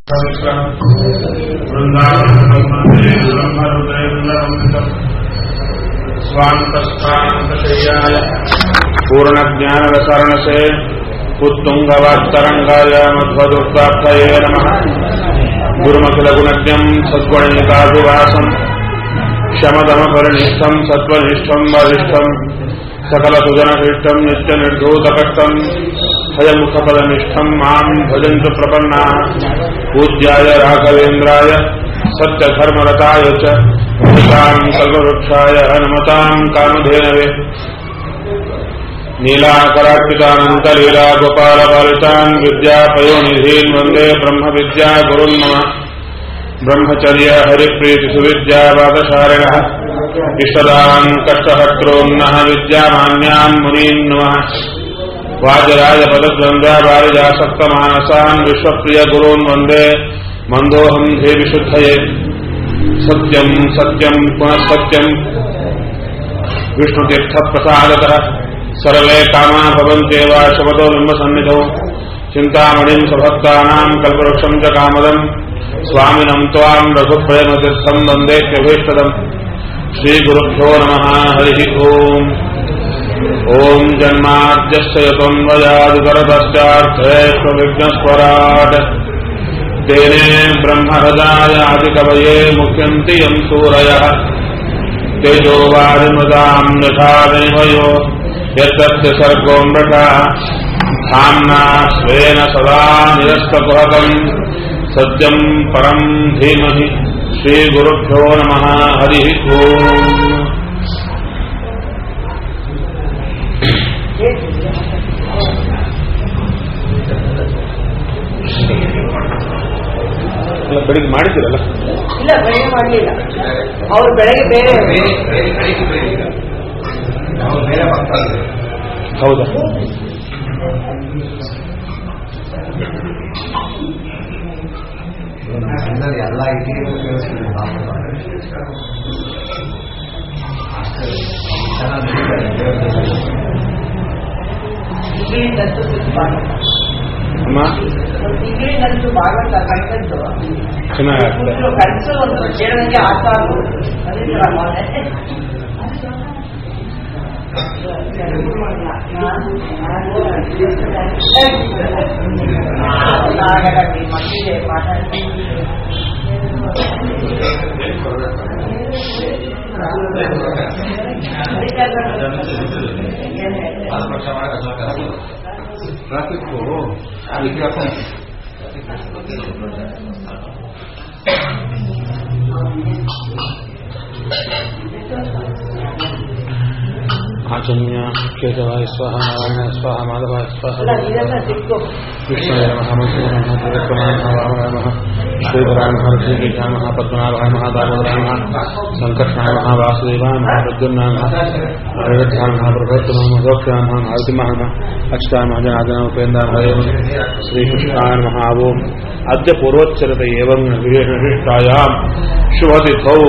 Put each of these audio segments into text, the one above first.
स्वान्तस्थानशय्याय पूर्णज्ञानरसरणसे उत्तुङ्गवात्तरङ्गाय मध्वदुर्गार्थये नमः गुरुमखिलगुणज्ञम् सद्गुणैकाभिवासम् शमदमपरिनिष्ठम् सत्त्वनिष्ठम् वरिष्ठम् सकलसुजनशिष्टम् नित्यनिर्धूतकष्टम् हयमुखपदनिष्ठम् माम् भजन्तु प्रपन्नाः पूज्याय राघवेन्द्राय सत्यधर्मरताय च भूताम् कल्पवृक्षाय नमताम् कामधेनवे नीलाकरार्पितानन्तलीलागोपालपालितान् विद्यापयोनिधीन् वन्दे ब्रह्मविद्या गुरुन् मम ब्रह्मचर्य हरिप्रीतिसुविद्यावादशारिणः इष्टदान् कष्टहर्तॄन्नः विद्यामान्यान् मुनीन् नमः वाजराजपदद्वन्द्वारिजासक्तमानसान् विश्वप्रियगुरून् वन्दे मन्दोऽहम् देविशुद्धये सत्यम् सत्यम् पुनः सत्यम् विष्णुतीर्थप्रसादतः सर्वे कामा भवन्त्येव शपथो बिम्बसन्निधौ चिन्तामणिम् सभक्तानाम् कल्पवृक्षम् च कामदम् स्वामिनम् त्वाम् रघुप्रेमतीर्थम् वन्देत्यभीष्टदम् श्रीगुरुभ्यो नमः हरिः ओम् ॐ जन्माद्यस्य यतोऽन्वयादितरतश्चार्थेष्वविघ्नस्वराट् तेने ब्रह्महृदाय आदिकवये मुख्यन्ति यम् सूरयः तेजोवारिमृदाम् यथा विनिमयो यत्तस्य सर्गो मृषा धाम्ना स्वेन सदा निरस्तकुहकम् सत्यम् परम् धीमहि श्रीगुरुभ्यो नमः हरिः ओम् ಬೆಳಿಗ್ಗೆ ಮಾಡಿದ್ದೀರಲ್ಲ ಇಲ್ಲ ಬೆಳಗ್ಗೆ ಮಾಡಲಿಲ್ಲ ಅವ್ರು ಬೆಳಗ್ಗೆ ಬೇರೆ ಬೇರೆ ಬೇರೆ ಕಡೆಗೆ ಬೇರೆ ನಾವು ಬೇರೆ ಬರ್ತಾ ಇದ್ದೀವಿ ಹೌದಾ ಎಲ್ಲರೂ ಎಲ್ಲ ಇಟ್ಟಿಗೆ ಕೇಳಿಸ್ತಿದೆ ತಿಂಗಳಿನಂತೂ ಭಾಗವತ ಅಮ್ಮ ತಿಂಗಳಿನಂತೂ ಭಾಗವತ ಕಂಡದ್ದು ಚೆನ್ನಾಗಾಗ್ತದೆ ಕೂತ್ರು ಕನಸು ಒಂದು ಕೇಳಂಗೆ ಆಟ ಆಡು ಅದರಿಂದ ಮಾಡಿದೆ ಮಕ್ಕಳಿಗೆ ಮಾತಾಡಿ ಟ್ರಾಫಿಕ್ ಅದಕ್ಕೆ ಹಾಕೊಂಡು ಆಚಮ್ಯ ಕೇಶವಾಯ ಸ್ವಹ ನಾರಾಯಣ ಸ್ವಹ ಮಾಧವಾಯ ಸ್ವಹ ಅಲ್ಲ ಇದೆಲ್ಲ ಸಿಕ್ಕು ವಿಷ್ಣುವೇ ನಮಃ ಮಂತ್ರಿವೇ ನಮಃ ತ್ರಿವಿಕ್ರಮಾಯ ನಮಃ ವಾಮನಾಯ ನಮಃ ಶ್ರೀಧರಾಯ ನಮಃ ಋಷಿಕೇಶಾಯ ನಮಃ ಪದ್ಮನಾಭಾಯ ನಮಃ ದಾಮೋದರಾಯ ನಮಃ ಸಂಕರ್ಷಣಾಯ ನಮಃ ವಾಸುದೇವಾಯ ನಮಃ ಪ್ರದ್ಯುಮ್ನಾಯ ನಮಃ ಅನಿರುದ್ಧಾಯ ನಮಃ ಪ್ರಭೋತ್ತಮಾಯ ನಮಃ ಗೋಕ್ಷಾಯ ನಮಃ ನರಸಿಂಹಾಯ ನಮಃ ಅಕ್ಷಾಯ ನಮಃ ಜನಾರ್ದನ ಉಪೇಂದ್ರ ಶ್ರೀಕೃಷ್ಣಾಯ ನಮಃ ಓಂ ಅದ್ಯ ಪೂರ್ವೋಚ್ಚರತೆ ಏವಂ ವಿಶೇಷಿಷ್ಟಾಯಾಂ ಶುಭತಿಥೌ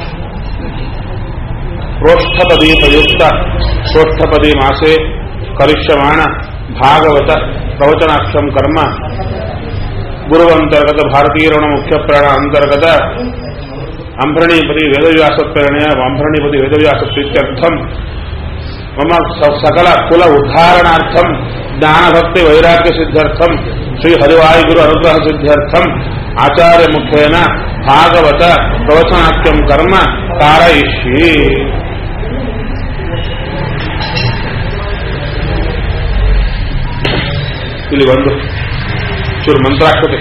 ಪ್ರೋಷ್ಠಪದೀಪಯುಕ್ತ ಪ್ರೋಷ್ಠಪದಿ ಮಾಸೆ ಕರಿಷ್ಯಮಾಣ ಭಾಗವತ ಪ್ರವಚನಾಕ್ಷಂ ಕರ್ಮ ಗುರುವಂತರ್ಗತ ಭಾರತೀಯರಣ ಮುಖ್ಯ ಪ್ರಾಣ ಅಂತರ್ಗತ ಅಂಭರಣೀಪತಿ ವೇದವ್ಯಾಸ ಪ್ರೇರಣೆಯ ಅಂಭರಣೀಪತಿ ವೇದವ್ಯಾಸ ಪ್ರೀತ್ಯರ್ಥಂ ಮಮ ಸ- ಸಕಲ ಕುಲ ಉದ್ಧಾರಣಾರ್ಥಂ ಜ್ಞಾನಭಕ್ತಿ ವೈರಾಗ್ಯ ಸಿದ್ಧ್ಯರ್ಥಂ ಶ್ರೀ ಹರಿವಾಯುಗುರು ಅನುಗ್ರಹ ಸಿದ್ಧ್ಯರ್ಥಂ ಆಚಾರ್ಯ ಮುಖೇನ ಭಾಗವತ ಪ್ರವಚನಾಖ್ಯಂ ಕರ್ಮ ಕಾರಯಿಷ್ಯಿ ಇಲ್ಲಿ ಒಂದು ಚೂರು ಮಂತ್ರಾಕ್ಷತೆ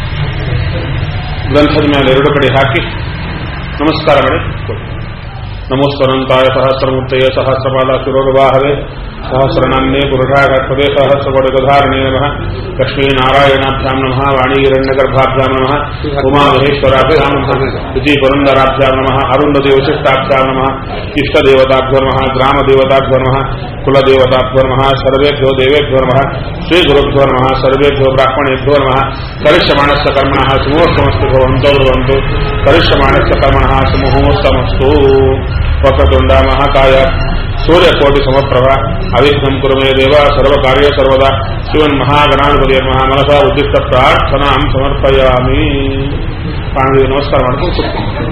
ಗ್ರಂಥದ ಮೇಲೆ ಎರಡು ಕಡೆ ಹಾಕಿ ನಮಸ್ಕಾರ ಮಾಡಿ ಕೊಡಿ. ನಮೋಸ್ತನಂತಾಯ ಸಹಸ್ರಮೂರ್ತಯ ಸಹಸ್ರಪಾದ ಶಿರೋಗವಾಹವೇ ಸಹಸ್ರನಾಮ್ನೇ ಪುರುಷಾಗತ್ವೇ ಸಹಸ್ರಕೊಡಗಧಾರಣೆ ನಮಃ ಲಕ್ಷ್ಮೀನಾರಾಯಣಾಭ್ಯಾಂ ನಮಃ ವಾಣಿಗಿರಣ್ಯಗರ್ಭಾಭ್ಯಾಂ ನಮಃ ಉಮಾಮಹೇಶ್ವರಾಭ್ಯಾಂ ನಮಃ ವಿಜಯ ಪುರಂದರಾಭ್ಯಾಂ ನಮಃ ಅರುಂಧತಿ ವಶಿಷ್ಠಾಭ್ಯಾಂ ನಮಃ ಇಷ್ಟದೇವತಾಭ್ಯೋ ನಮಃ ಗ್ರಾಮದೇವತಾಭ್ಯೋ ನಮಃ ಕುಲದೇವತಾಭ್ಯೋ ನಮಃ ಸರ್ವೇಭ್ಯೋ ದೇವೇಭ್ಯೋ ನಮಃ ಶ್ರೀಗುರುಭ್ಯೋ ನಮಃ ಸರ್ವೇಭ್ಯೋ ಬ್ರಾಹ್ಮಣೇಭ್ಯೋ ನಮಃ ಕರಿಷ್ಯಮಾಣಸ್ಯ ಕರ್ಮಣಃ ಸುಮೋಸ್ತಮಸ್ತು ಭವಂತೋ ಬ್ರುವಂತು ಕರಿಷ್ಯಮಾಣಸ್ಯ ಕರ್ಮಣಃ ಸುಮುಹೋಸ್ತಮಸ್ತು ವಕ್ರತುಂಡ ಮಹಾಕಾಯ ಸೂರ್ಯಕೋಟಿ ಸಮಪ್ರಭ ಅವಿಘ್ನಂ ಕುರುಮೇ ದೇವ ಸರ್ವ ಕಾರ್ಯ ಸರ್ವದಾ ಶಿವನ್ ಮಹಾಗಣಾಧಿಪತಿಯ ಮಹಾಮನಸ ಉದ್ದಿಷ್ಟ ಪ್ರಾರ್ಥನಾಂ ಸಮರ್ಪಯಾಮಿ ಪ್ರಾಣಿಗೆ ನಮಸ್ಕಾರ ಮಾಡ್ಕೊಂಡು ಕೂತ್ಕೊಂಡು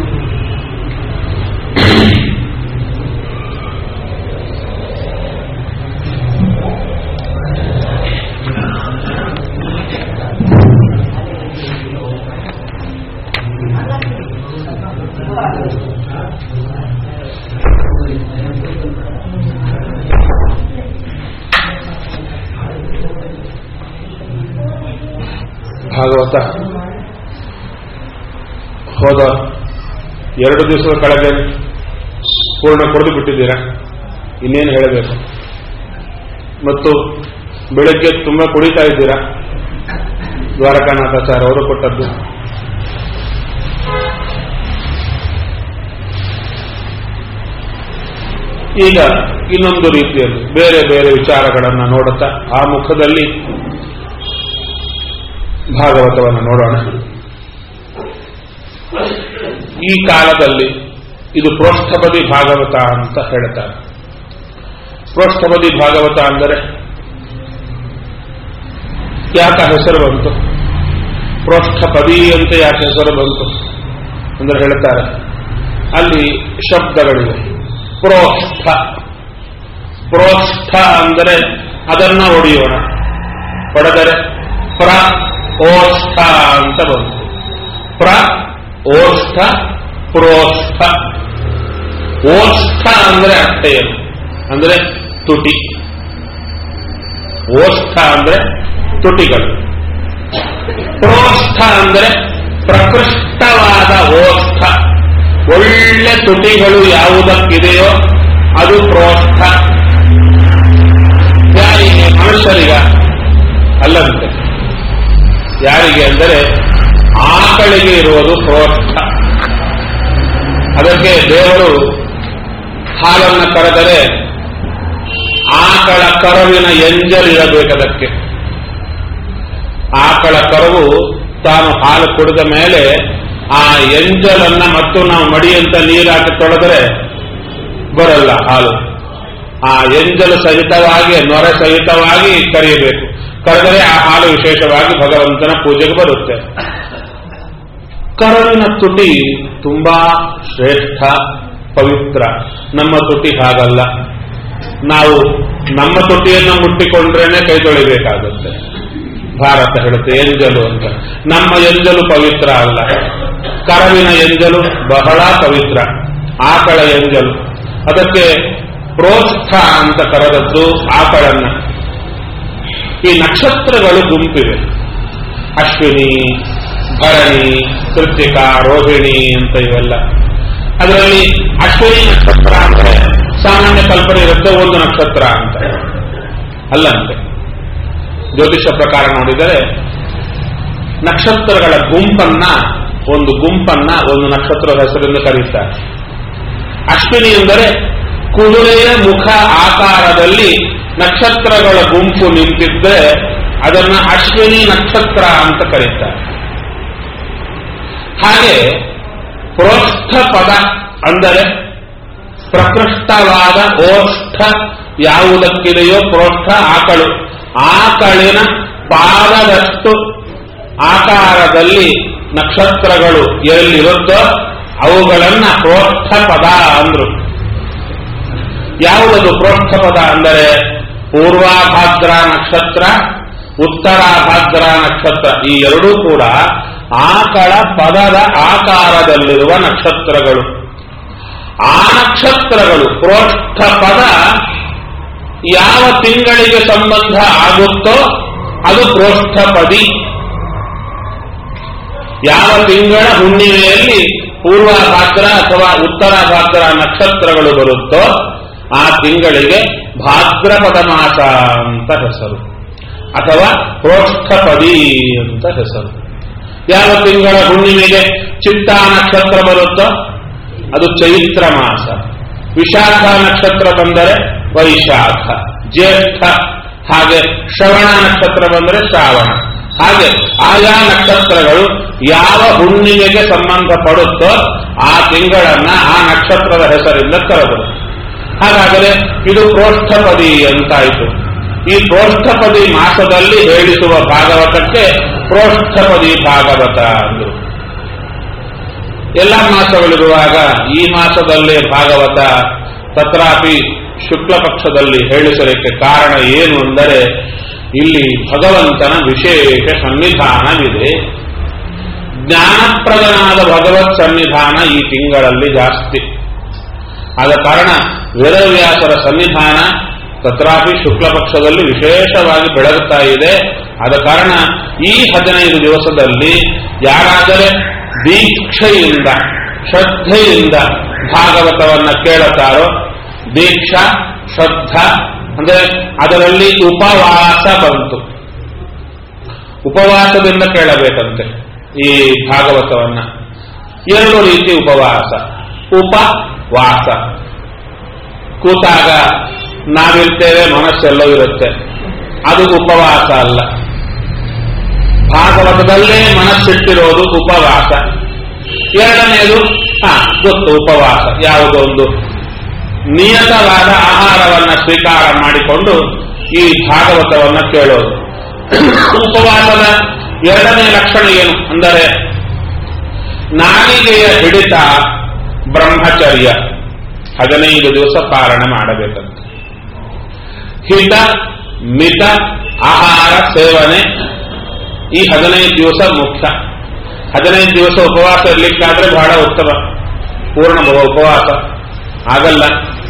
ಭಾಗವತ ಹೋದ ಎರಡು ದಿವಸದ ಕೆಳಗೆ ಪೂರ್ಣ ಕುಡಿದು ಬಿಟ್ಟಿದ್ದೀರಾ ಇನ್ನೇನು ಹೇಳಬೇಕು ಮತ್ತು ಬೆಳಗ್ಗೆ ತುಂಬಾ ಕುಡಿತಾ ಇದ್ದೀರಾ ದ್ವಾರಕಾನಾಥಾಚಾರ್ಯ ಅವರು ಕೊಟ್ಟದ್ದು ಈಗ ಇನ್ನೊಂದು ರೀತಿಯಲ್ಲಿ ಬೇರೆ ಬೇರೆ ವಿಚಾರಗಳನ್ನು ನೋಡುತ್ತಾ ಆ ಮುಖದಲ್ಲಿ ಭಾಗವತವನ್ನು ನೋಡೋಣ ಈ ಕಾಲದಲ್ಲಿ ಇದು ಪ್ರೋಷ್ಠಪದಿ ಭಾಗವತ ಅಂತ ಹೇಳ್ತಾರೆ ಪ್ರೋಷ್ಠಪದಿ ಭಾಗವತ ಅಂದರೆ ಯಾಕೆ ಹೆಸರು ಬಂತು ಪ್ರೋಷ್ಠಪದಿ ಅಂತ ಯಾಕೆ ಹೆಸರು ಬಂತು ಅಂದ್ರೆ ಹೇಳ್ತಾರೆ ಅಲ್ಲಿ ಶಬ್ದಗಳಿವೆ ಪ್ರೋಷ್ಠ ಪ್ರೋಷ್ಠ ಅಂದರೆ ಅದನ್ನ ಒಡೆಯೋಣ ಹೊಡೆದರೆ ಪ್ರ ಓಷ್ಠ ಅಂತ ಬಂತು ಪ್ರ ಓಷ್ಠ ಪ್ರೋಷ್ಠ ಓಷ್ಠ ಅಂದ್ರೆ ಅರ್ಥ ಏನು ಅಂದ್ರೆ ತುಟಿ ಓಷ್ಠ ಅಂದ್ರೆ ತುಟಿಗಳು ಪ್ರೋಷ್ಠ ಅಂದ್ರೆ ಪ್ರಕೃಷ್ಟವಾದ ಓಷ್ಠ ಒಳ್ಳೆ ತುಟಿಗಳು ಯಾವುದಕ್ಕಿದೆಯೋ ಅದು ಪ್ರೋಷ್ಠ ಯಾರಿಗೆ ಮನುಷ್ಯರಿಗ ಅಲ್ಲಂತೆ ಯಾರಿಗೆ ಅಂದರೆ ಆಕಳಿಗೆ ಇರುವುದು ಪ್ರೋಷ್ಠ ಅದಕ್ಕೆ ದೇವರು ಹಾಲನ್ನು ಕರೆದರೆ ಆಕಳ ಕರುವಿನ ಎಂಜಲಿರಬೇಕದಕ್ಕೆ ಆಕಳ ಕರುವು ತಾನು ಹಾಲು ಕುಡಿದ ಮೇಲೆ ಆ ಎಂಜಲನ್ನ ಮತ್ತು ನಾವು ಮಡಿಯಂತ ನೀರಾಕಿ ತೊಳೆದರೆ ಬರಲ್ಲ ಹಾಲು ಆ ಎಂಜಲು ಸಹಿತವಾಗಿ ನೊರೆ ಸಹಿತವಾಗಿ ಕರೆಯಬೇಕು ಕರೆದರೆ ಆ ಹಾಲು ವಿಶೇಷವಾಗಿ ಭಗವಂತನ ಪೂಜೆಗೆ ಬರುತ್ತೆ ಕರುವಿನ ತುಟಿ ತುಂಬಾ ಶ್ರೇಷ್ಠ ಪವಿತ್ರ ನಮ್ಮ ತುಟಿ ಹಾಗಲ್ಲ ನಾವು ನಮ್ಮ ತುಟಿಯನ್ನು ಮುಟ್ಟಿಕೊಂಡ್ರೇನೆ ಕೈ ತೊಳಿಬೇಕಾಗುತ್ತೆ ಭಾರತ ಹೇಳುತ್ತೆ ಎಂಜಲು ಅಂತ ನಮ್ಮ ಎಂಜಲು ಪವಿತ್ರ ಅಲ್ಲ ಕರವಿನ ಎಂಜಲು ಬಹಳ ಪವಿತ್ರ ಆಕಳ ಎಂಜಲು ಅದಕ್ಕೆ ಪ್ರೋತ್ಥ ಅಂತ ಕರೆದದ್ದು ಆಕಳನ್ನ ಈ ನಕ್ಷತ್ರಗಳು ಗುಂಪಿವೆ ಅಶ್ವಿನಿ ಭರಣಿ ಕೃತಿಕಾ ರೋಹಿಣಿ ಅಂತ ಇವೆಲ್ಲ ಅದರಲ್ಲಿ ಅಶ್ವಿನಿ ನಕ್ಷತ್ರ ಅಂದ್ರೆ ಸಾಮಾನ್ಯ ಕಲ್ಪನೆ ಇರುತ್ತೆ ಒಂದು ನಕ್ಷತ್ರ ಅಂತ ಅಲ್ಲಂತೆ ಜ್ಯೋತಿಷ ಪ್ರಕಾರ ನೋಡಿದರೆ ನಕ್ಷತ್ರಗಳ ಗುಂಪನ್ನ ಒಂದು ಗುಂಪನ್ನ ಒಂದು ನಕ್ಷತ್ರದ ಹೆಸರಿಂದ ಕರೀತಾರೆ ಅಶ್ವಿನಿ ಎಂದರೆ ಕುದುರೆಯ ಮುಖ ಆಕಾರದಲ್ಲಿ ನಕ್ಷತ್ರಗಳ ಗುಂಪು ನಿಂತಿದ್ದರೆ ಅದನ್ನ ಅಶ್ವಿನಿ ನಕ್ಷತ್ರ ಅಂತ ಕರೀತಾರೆ ಹಾಗೆ ಪ್ರೋಷ್ಠ ಪದ ಅಂದರೆ ಪ್ರಕೃಷ್ಟವಾದ ಓಷ್ಠ ಯಾವುದಕ್ಕಿದೆಯೋ ಪ್ರೋಷ್ಠ ಆಕಳು ಆಕಳಿನ ಪಾದದಷ್ಟು ಆಕಾರದಲ್ಲಿ ನಕ್ಷತ್ರಗಳು ಎಲ್ಲಿರುತ್ತೋ ಅವುಗಳನ್ನ ಪ್ರೋಷ್ಠ ಪದ ಅಂದ್ರು ಯಾವುದದು ಪ್ರೋಷ್ಠ ಪದ ಅಂದರೆ ಪೂರ್ವಾಭಾದ್ರ ನಕ್ಷತ್ರ ಉತ್ತರಾಭಾದ್ರ ನಕ್ಷತ್ರ ಈ ಎರಡೂ ಕೂಡ ಆಕಳ ಪದದ ಆಕಾರದಲ್ಲಿರುವ ನಕ್ಷತ್ರಗಳು ಆ ನಕ್ಷತ್ರಗಳು ಪ್ರೋಷ್ಠ ಪದ ಯಾವ ತಿಂಗಳಿಗೆ ಸಂಬಂಧ ಆಗುತ್ತೋ ಅದು ಪ್ರೋಷ್ಠಪದಿ ಯಾವ ತಿಂಗಳ ಹುಣ್ಣಿಮೆಯಲ್ಲಿ ಪೂರ್ವಭಾದ್ರ ಅಥವಾ ಉತ್ತರಾಭಾದ್ರ ನಕ್ಷತ್ರಗಳು ಬರುತ್ತೋ ಆ ತಿಂಗಳಿಗೆ ಭಾದ್ರಪದ ಮಾಸ ಅಂತ ಹೆಸರು ಅಥವಾ ಪ್ರೋಷ್ಠಪದಿ ಅಂತ ಹೆಸರು ಯಾವ ತಿಂಗಳ ಹುಣ್ಣಿಮೆಗೆ ಚಿತ್ತಾ ನಕ್ಷತ್ರ ಬರುತ್ತೋ ಅದು ಚೈತ್ರ ಮಾಸ ವಿಶಾಖ ನಕ್ಷತ್ರ ಬಂದರೆ ವೈಶಾಖ ಜ್ಯೇಷ್ಠ ಹಾಗೆ ಶ್ರವಣ ನಕ್ಷತ್ರ ಬಂದರೆ ಶ್ರಾವಣ ಹಾಗೆ ಆಯಾ ನಕ್ಷತ್ರಗಳು ಯಾವ ಹುಣ್ಣಿಮೆಗೆ ಸಂಬಂಧ ಪಡುತ್ತೋ ಆ ತಿಂಗಳನ್ನ ಆ ನಕ್ಷತ್ರದ ಹೆಸರಿಂದ ಕರೆದರು ಹಾಗಾದರೆ ಇದು ಪ್ರೋಷ್ಠಪದಿ ಅಂತಾಯಿತು ಈ ಪ್ರೋಷ್ಠಪದಿ ಮಾಸದಲ್ಲಿ ಹೇಳಿಸುವ ಭಾಗವತಕ್ಕೆ ಪ್ರೋಷ್ಠಪದಿ ಭಾಗವತ ಅಂದರು ಎಲ್ಲ ಮಾಸಗಳಿರುವಾಗ ಈ ಮಾಸದಲ್ಲೇ ಭಾಗವತ ತತ್ರಾಪಿ ಶುಕ್ಲ ಪಕ್ಷದಲ್ಲಿ ಹೇಳಿಸಲಿಕ್ಕೆ ಕಾರಣ ಏನು ಅಂದರೆ ಇಲ್ಲಿ ಭಗವಂತನ ವಿಶೇಷ ಸನ್ನಿಧಾನವಿದೆ ಜ್ಞಾನಪ್ರದನಾದ ಭಗವತ್ ಸನ್ನಿಧಾನ ಈ ತಿಂಗಳಲ್ಲಿ ಜಾಸ್ತಿ ಆದ ಕಾರಣ ವೇದವ್ಯಾಸರ ಸನ್ನಿಧಾನ ತತ್ರಾಪಿ ಶುಕ್ಲ ಪಕ್ಷದಲ್ಲಿ ವಿಶೇಷವಾಗಿ ಬೆಳಗುತ್ತಾ ಇದೆ ಆದ ಕಾರಣ ಈ ಹದಿನೈದು ದಿವಸದಲ್ಲಿ ಯಾರಾದರೆ ದೀಕ್ಷೆಯಿಂದ ಶ್ರದ್ಧೆಯಿಂದ ಭಾಗವತವನ್ನ ಕೇಳುತ್ತಾರೋ ದೀಕ್ಷಾ ಶ್ರದ್ಧಾ ಅಂದ್ರೆ ಅದರಲ್ಲಿ ಉಪವಾಸ ಬಂತು ಉಪವಾಸದಿಂದ ಕೇಳಬೇಕಂತೆ ಈ ಭಾಗವತವನ್ನ ಎರಡು ರೀತಿ ಉಪವಾಸ ಉಪವಾಸ ಕೂತಾಗ ನಾವಿರ್ತೇವೆ ಮನಸ್ಸೆಲ್ಲೋ ಇರುತ್ತೆ ಅದು ಉಪವಾಸ ಅಲ್ಲ ಭಾಗವತದಲ್ಲೇ ಮನಸ್ಸಿಟ್ಟಿರೋದು ಉಪವಾಸ ಎರಡನೆಯದು ಹಾ ಗೊತ್ತು ಉಪವಾಸ ಯಾವುದೊಂದು ನಿಯತವಾದ ಆಹಾರವನ್ನ ಸ್ವೀಕಾರ ಮಾಡಿಕೊಂಡು ಈ ಭಾಗವತವನ್ನ ಕೇಳೋದು ಉಪವಾಸದ ಎರಡನೇ ಲಕ್ಷಣ ಏನು ಅಂದರೆ ನಾಲಿಗೆಯ ಹಿಡಿತ ಬ್ರಹ್ಮಚರ್ಯ ಹದಿನೈದು ದಿವಸ ಪಾಲನೆ ಮಾಡಬೇಕಂತ ಹಿತ ಮಿತ ಆಹಾರ ಸೇವನೆ ಈ ಹದಿನೈದು ದಿವಸ ಮುಖ್ಯ ಹದಿನೈದು ದಿವಸ ಉಪವಾಸ ಇರ್ಲಿಕ್ಕಾದ್ರೆ ಬಹಳ ಉತ್ತಮ ಪೂರ್ಣ ಭವ- ಉಪವಾಸ ಆಗಲ್ಲ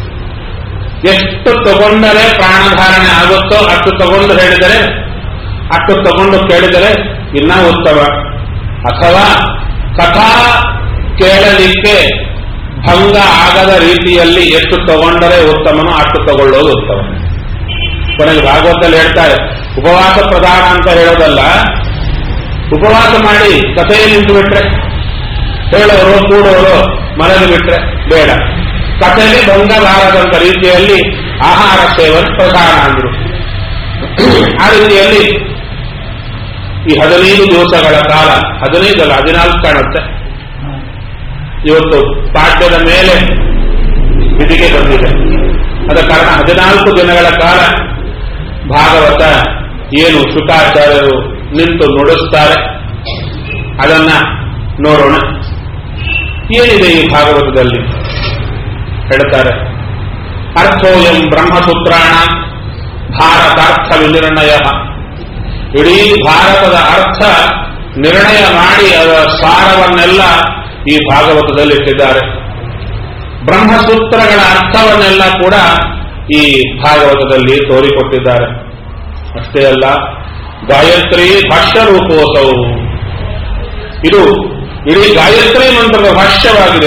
ಎಷ್ಟು ತಗೊಂಡರೆ ಪ್ರಾಣಧಾರಣೆ ಆಗುತ್ತೋ ಅಷ್ಟು ತಗೊಂಡು ಹೇಳಿದರೆ ಅಷ್ಟು ತಗೊಂಡು ಕೇಳಿದರೆ ಇನ್ನ ಉತ್ತಮ ಅಥವಾ ಕಥಾ ಕೇಳಲಿಕ್ಕೆ ಭಂಗ ಆಗದ ರೀತಿಯಲ್ಲಿ ಎಷ್ಟು ತಗೊಂಡರೆ ಉತ್ತಮನೋ ಅಷ್ಟು ತಗೊಳ್ಳೋದು ಉತ್ತಮ ಕೊನೆಗೆ ಭಾಗವತದಲ್ಲಿ ಹೇಳ್ತಾರೆ ಉಪವಾಸ ಪ್ರಧಾನ ಅಂತ ಹೇಳೋದಲ್ಲ ಉಪವಾಸ ಮಾಡಿ ಕಥೆಯಲ್ಲಿ ನಿಂತು ಬಿಟ್ರೆ ಹೇಳೋರು ಕೂಡೋರು ಮಲಗಿ ಬಿಟ್ರೆ ಬೇಡ ಕಥೆಯಲ್ಲಿ ಭಂಗಬಾರದಂತ ರೀತಿಯಲ್ಲಿ ಆಹಾರ ಸೇವನೆ ಪ್ರಧಾನ ಅಂದ್ರು ಆ ರೀತಿಯಲ್ಲಿ ಈ ಹದಿನೈದು ದಿವಸಗಳ ಕಾಲ ಹದಿನೈದಲ್ಲ ಹದಿನಾಲ್ಕು ಕಾಣುತ್ತೆ ಇವತ್ತು ಪಾಠ್ಯದ ಮೇಲೆ ಬಿದಿಗೆ ಬಂದಿದೆ ಅದ ಕಾರಣ ಹದಿನಾಲ್ಕು ದಿನಗಳ ಕಾಲ ಭಾಗವತ ಏನು ಶುಕಾಚಾರ್ಯರು ನಿಂತು ನುಡಿಸ್ತಾರೆ ಅದನ್ನ ನೋಡೋಣ ಏನಿದೆ ಈ ಭಾಗವತದಲ್ಲಿ ಹೇಳ್ತಾರೆ ಅರ್ಥೋಯಂ ಬ್ರಹ್ಮಸೂತ್ರಾಣ ಭಾರತಾರ್ಥ ವಿನಿರ್ಣಯ ಇಡೀ ಭಾರತದ ಅರ್ಥ ನಿರ್ಣಯ ಮಾಡಿ ಅದರ ಸಾರವನ್ನೆಲ್ಲ ಈ ಭಾಗವತದಲ್ಲಿ ಇಟ್ಟಿದ್ದಾರೆ ಬ್ರಹ್ಮಸೂತ್ರಗಳ ಅರ್ಥವನ್ನೆಲ್ಲ ಕೂಡ ಈ ಭಾಗವತದಲ್ಲಿ ತೋರಿಕೊಟ್ಟಿದ್ದಾರೆ ಅಷ್ಟೇ ಅಲ್ಲ ಗಾಯತ್ರಿ ಭಾಷ್ಯ ರೂಪೋತ್ಸವ ಇದು ಇಡೀ ಗಾಯತ್ರಿ ಮಂತ್ರದ ಭಾಷ್ಯವಾಗಿದೆ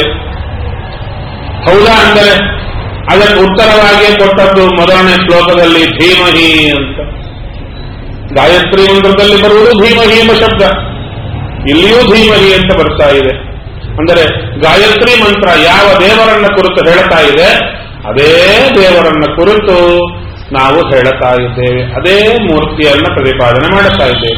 ಹೌದಾ ಅಂದರೆ ಅದಕ್ಕೆ ಉತ್ತರವಾಗಿ ಕೊಟ್ಟದ್ದು ಮೊದಲನೇ ಶ್ಲೋಕದಲ್ಲಿ ಧೀಮಹಿ ಅಂತ ಗಾಯತ್ರಿ ಮಂತ್ರದಲ್ಲಿ ಬರುವುದು ಭೀಮಹಿ ಎಂಬ ಶಬ್ದ ಇಲ್ಲಿಯೂ ಧೀಮಹಿ ಅಂತ ಬರ್ತಾ ಇದೆ ಅಂದರೆ ಗಾಯತ್ರಿ ಮಂತ್ರ ಯಾವ ದೇವರನ್ನ ಕುರಿತು ಹೇಳ್ತಾ ಇದೆ ಅದೇ ದೇವರನ್ನ ಕುರಿತು ನಾವು ಹೇಳ್ತಾ ಇದ್ದೇವೆ ಅದೇ ಮೂರ್ತಿಯನ್ನ ಪ್ರತಿಪಾದನೆ ಮಾಡುತ್ತಾ ಇದ್ದೇವೆ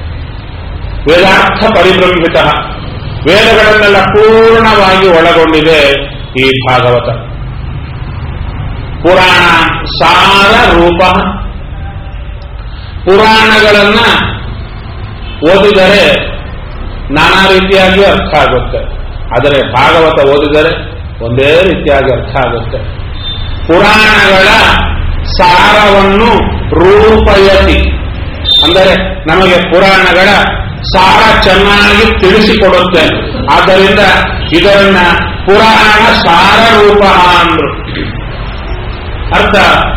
ವೇದಾರ್ಥ ಪರಿಬ್ರಹ್ಮಿತ ವೇದಗಳನ್ನೆಲ್ಲ ಪೂರ್ಣವಾಗಿ ಒಳಗೊಂಡಿದೆ ಈ ಭಾಗವತ ಪುರಾಣ ಸಾರ ರೂಪ ಪುರಾಣಗಳನ್ನ ಓದಿದರೆ ನಾನಾ ರೀತಿಯಾಗಿ ಅರ್ಥ ಆಗುತ್ತೆ ಆದರೆ ಭಾಗವತ ಓದಿದರೆ ಒಂದೇ ರೀತಿಯಾಗಿ ಅರ್ಥ ಆಗುತ್ತೆ ಪುರಾಣಗಳ ಸಾರವನ್ನು ರೂಪಯತಿ ಅಂದರೆ ನಮಗೆ ಪುರಾಣಗಳ ಸಾರ ಚೆನ್ನಾಗಿ ತಿಳಿಸಿಕೊಡುತ್ತೆ ಆದ್ದರಿಂದ ಇದನ್ನ ಪುರಾಣ ಸಾರ ರೂಪ ಅಂದ್ರು ಅರ್ಥ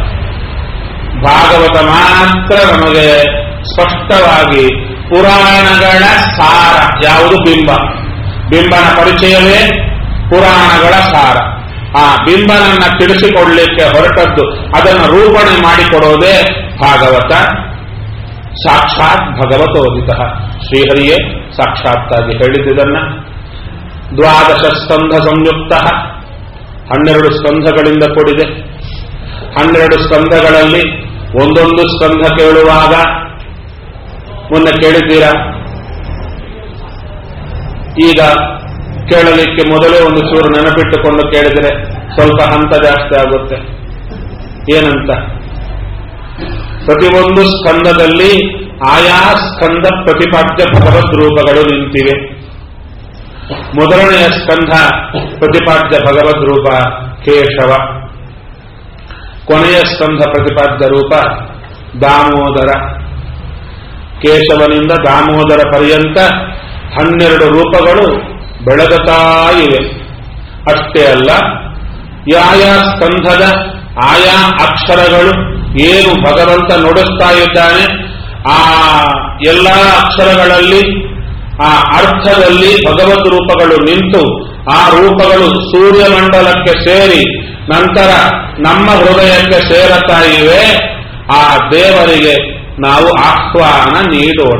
ಭಾಗವತ ಮಾತ್ರ ನಮಗೆ ಸ್ಪಷ್ಟವಾಗಿ ಪುರಾಣಗಳ ಸಾರ ಯಾವುದು ಬಿಂಬ ಬಿಂಬನ ಪರಿಚಯವೇ ಪುರಾಣಗಳ ಸಾರ ಆ ಬಿಂಬನನ್ನ ತಿಳಿಸಿಕೊಡ್ಲಿಕ್ಕೆ ಹೊರಟದ್ದು ಅದನ್ನು ರೂಪಣೆ ಮಾಡಿಕೊಡೋದೇ ಭಾಗವತ ಸಾಕ್ಷಾತ್ ಭಗವತೋದಿತ ಶ್ರೀಹರಿಯೇ ಸಾಕ್ಷಾತ್ತಾಗಿ ಹೇಳಿದ್ದನ್ನ ದ್ವಾದಶ ಸ್ಕಂಧ ಸಂಯುಕ್ತ ಹನ್ನೆರಡು ಸ್ಕಂಧಗಳಿಂದ ಕೂಡಿದೆ ಹನ್ನೆರಡು ಸ್ಕಂಧಗಳಲ್ಲಿ ಒಂದೊಂದು ಸ್ಕಂಧ ಕೇಳುವಾಗ ಮೊನ್ನೆ ಕೇಳಿದ್ದೀರಾ ಈಗ ಕೇಳಲಿಕ್ಕೆ ಮೊದಲೇ ಒಂದು ಚೂರು ನೆನಪಿಟ್ಟುಕೊಂಡು ಕೇಳಿದರೆ ಸ್ವಲ್ಪ ಹಂತ ಜಾಸ್ತಿ ಆಗುತ್ತೆ ಏನಂತ ಪ್ರತಿಯೊಂದು ಸ್ಕಂದದಲ್ಲಿ ಆಯಾ ಸ್ಕಂದ ಪ್ರತಿಪಾದ್ಯ ಭಗವದ್ ರೂಪಗಳು ನಿಂತಿವೆ ಮೊದಲನೆಯ ಸ್ಕಂಧ ಪ್ರತಿಪಾದ್ಯ ಭಗವದ್ ರೂಪ ಕೇಶವ ಕೊನೆಯ ಸ್ಕಂಧ ಪ್ರತಿಪಾದ್ಯ ರೂಪ ದಾಮೋದರ ಕೇಶವನಿಂದ ದಾಮೋದರ ಪರ್ಯಂತ ಹನ್ನೆರಡು ರೂಪಗಳು ಬೆಳಗುತ್ತಾ ಇವೆ ಅಷ್ಟೇ ಅಲ್ಲ ಯಾಯಾ ಸ್ಕಂಧದ ಆಯಾ ಅಕ್ಷರಗಳು ಏನು ಭಗವಂತ ನುಡಿಸ್ತಾ ಇದ್ದಾನೆ ಆ ಎಲ್ಲ ಅಕ್ಷರಗಳಲ್ಲಿ ಆ ಅರ್ಥದಲ್ಲಿ ಭಗವದ್ ರೂಪಗಳು ನಿಂತು ಆ ರೂಪಗಳು ಸೂರ್ಯಮಂಡಲಕ್ಕೆ ಸೇರಿ ನಂತರ ನಮ್ಮ ಹೃದಯಕ್ಕೆ ಸೇರುತ್ತಾ ಇವೆ ಆ ದೇವರಿಗೆ ನಾವು ಆಹ್ವಾನ ನೀಡೋಣ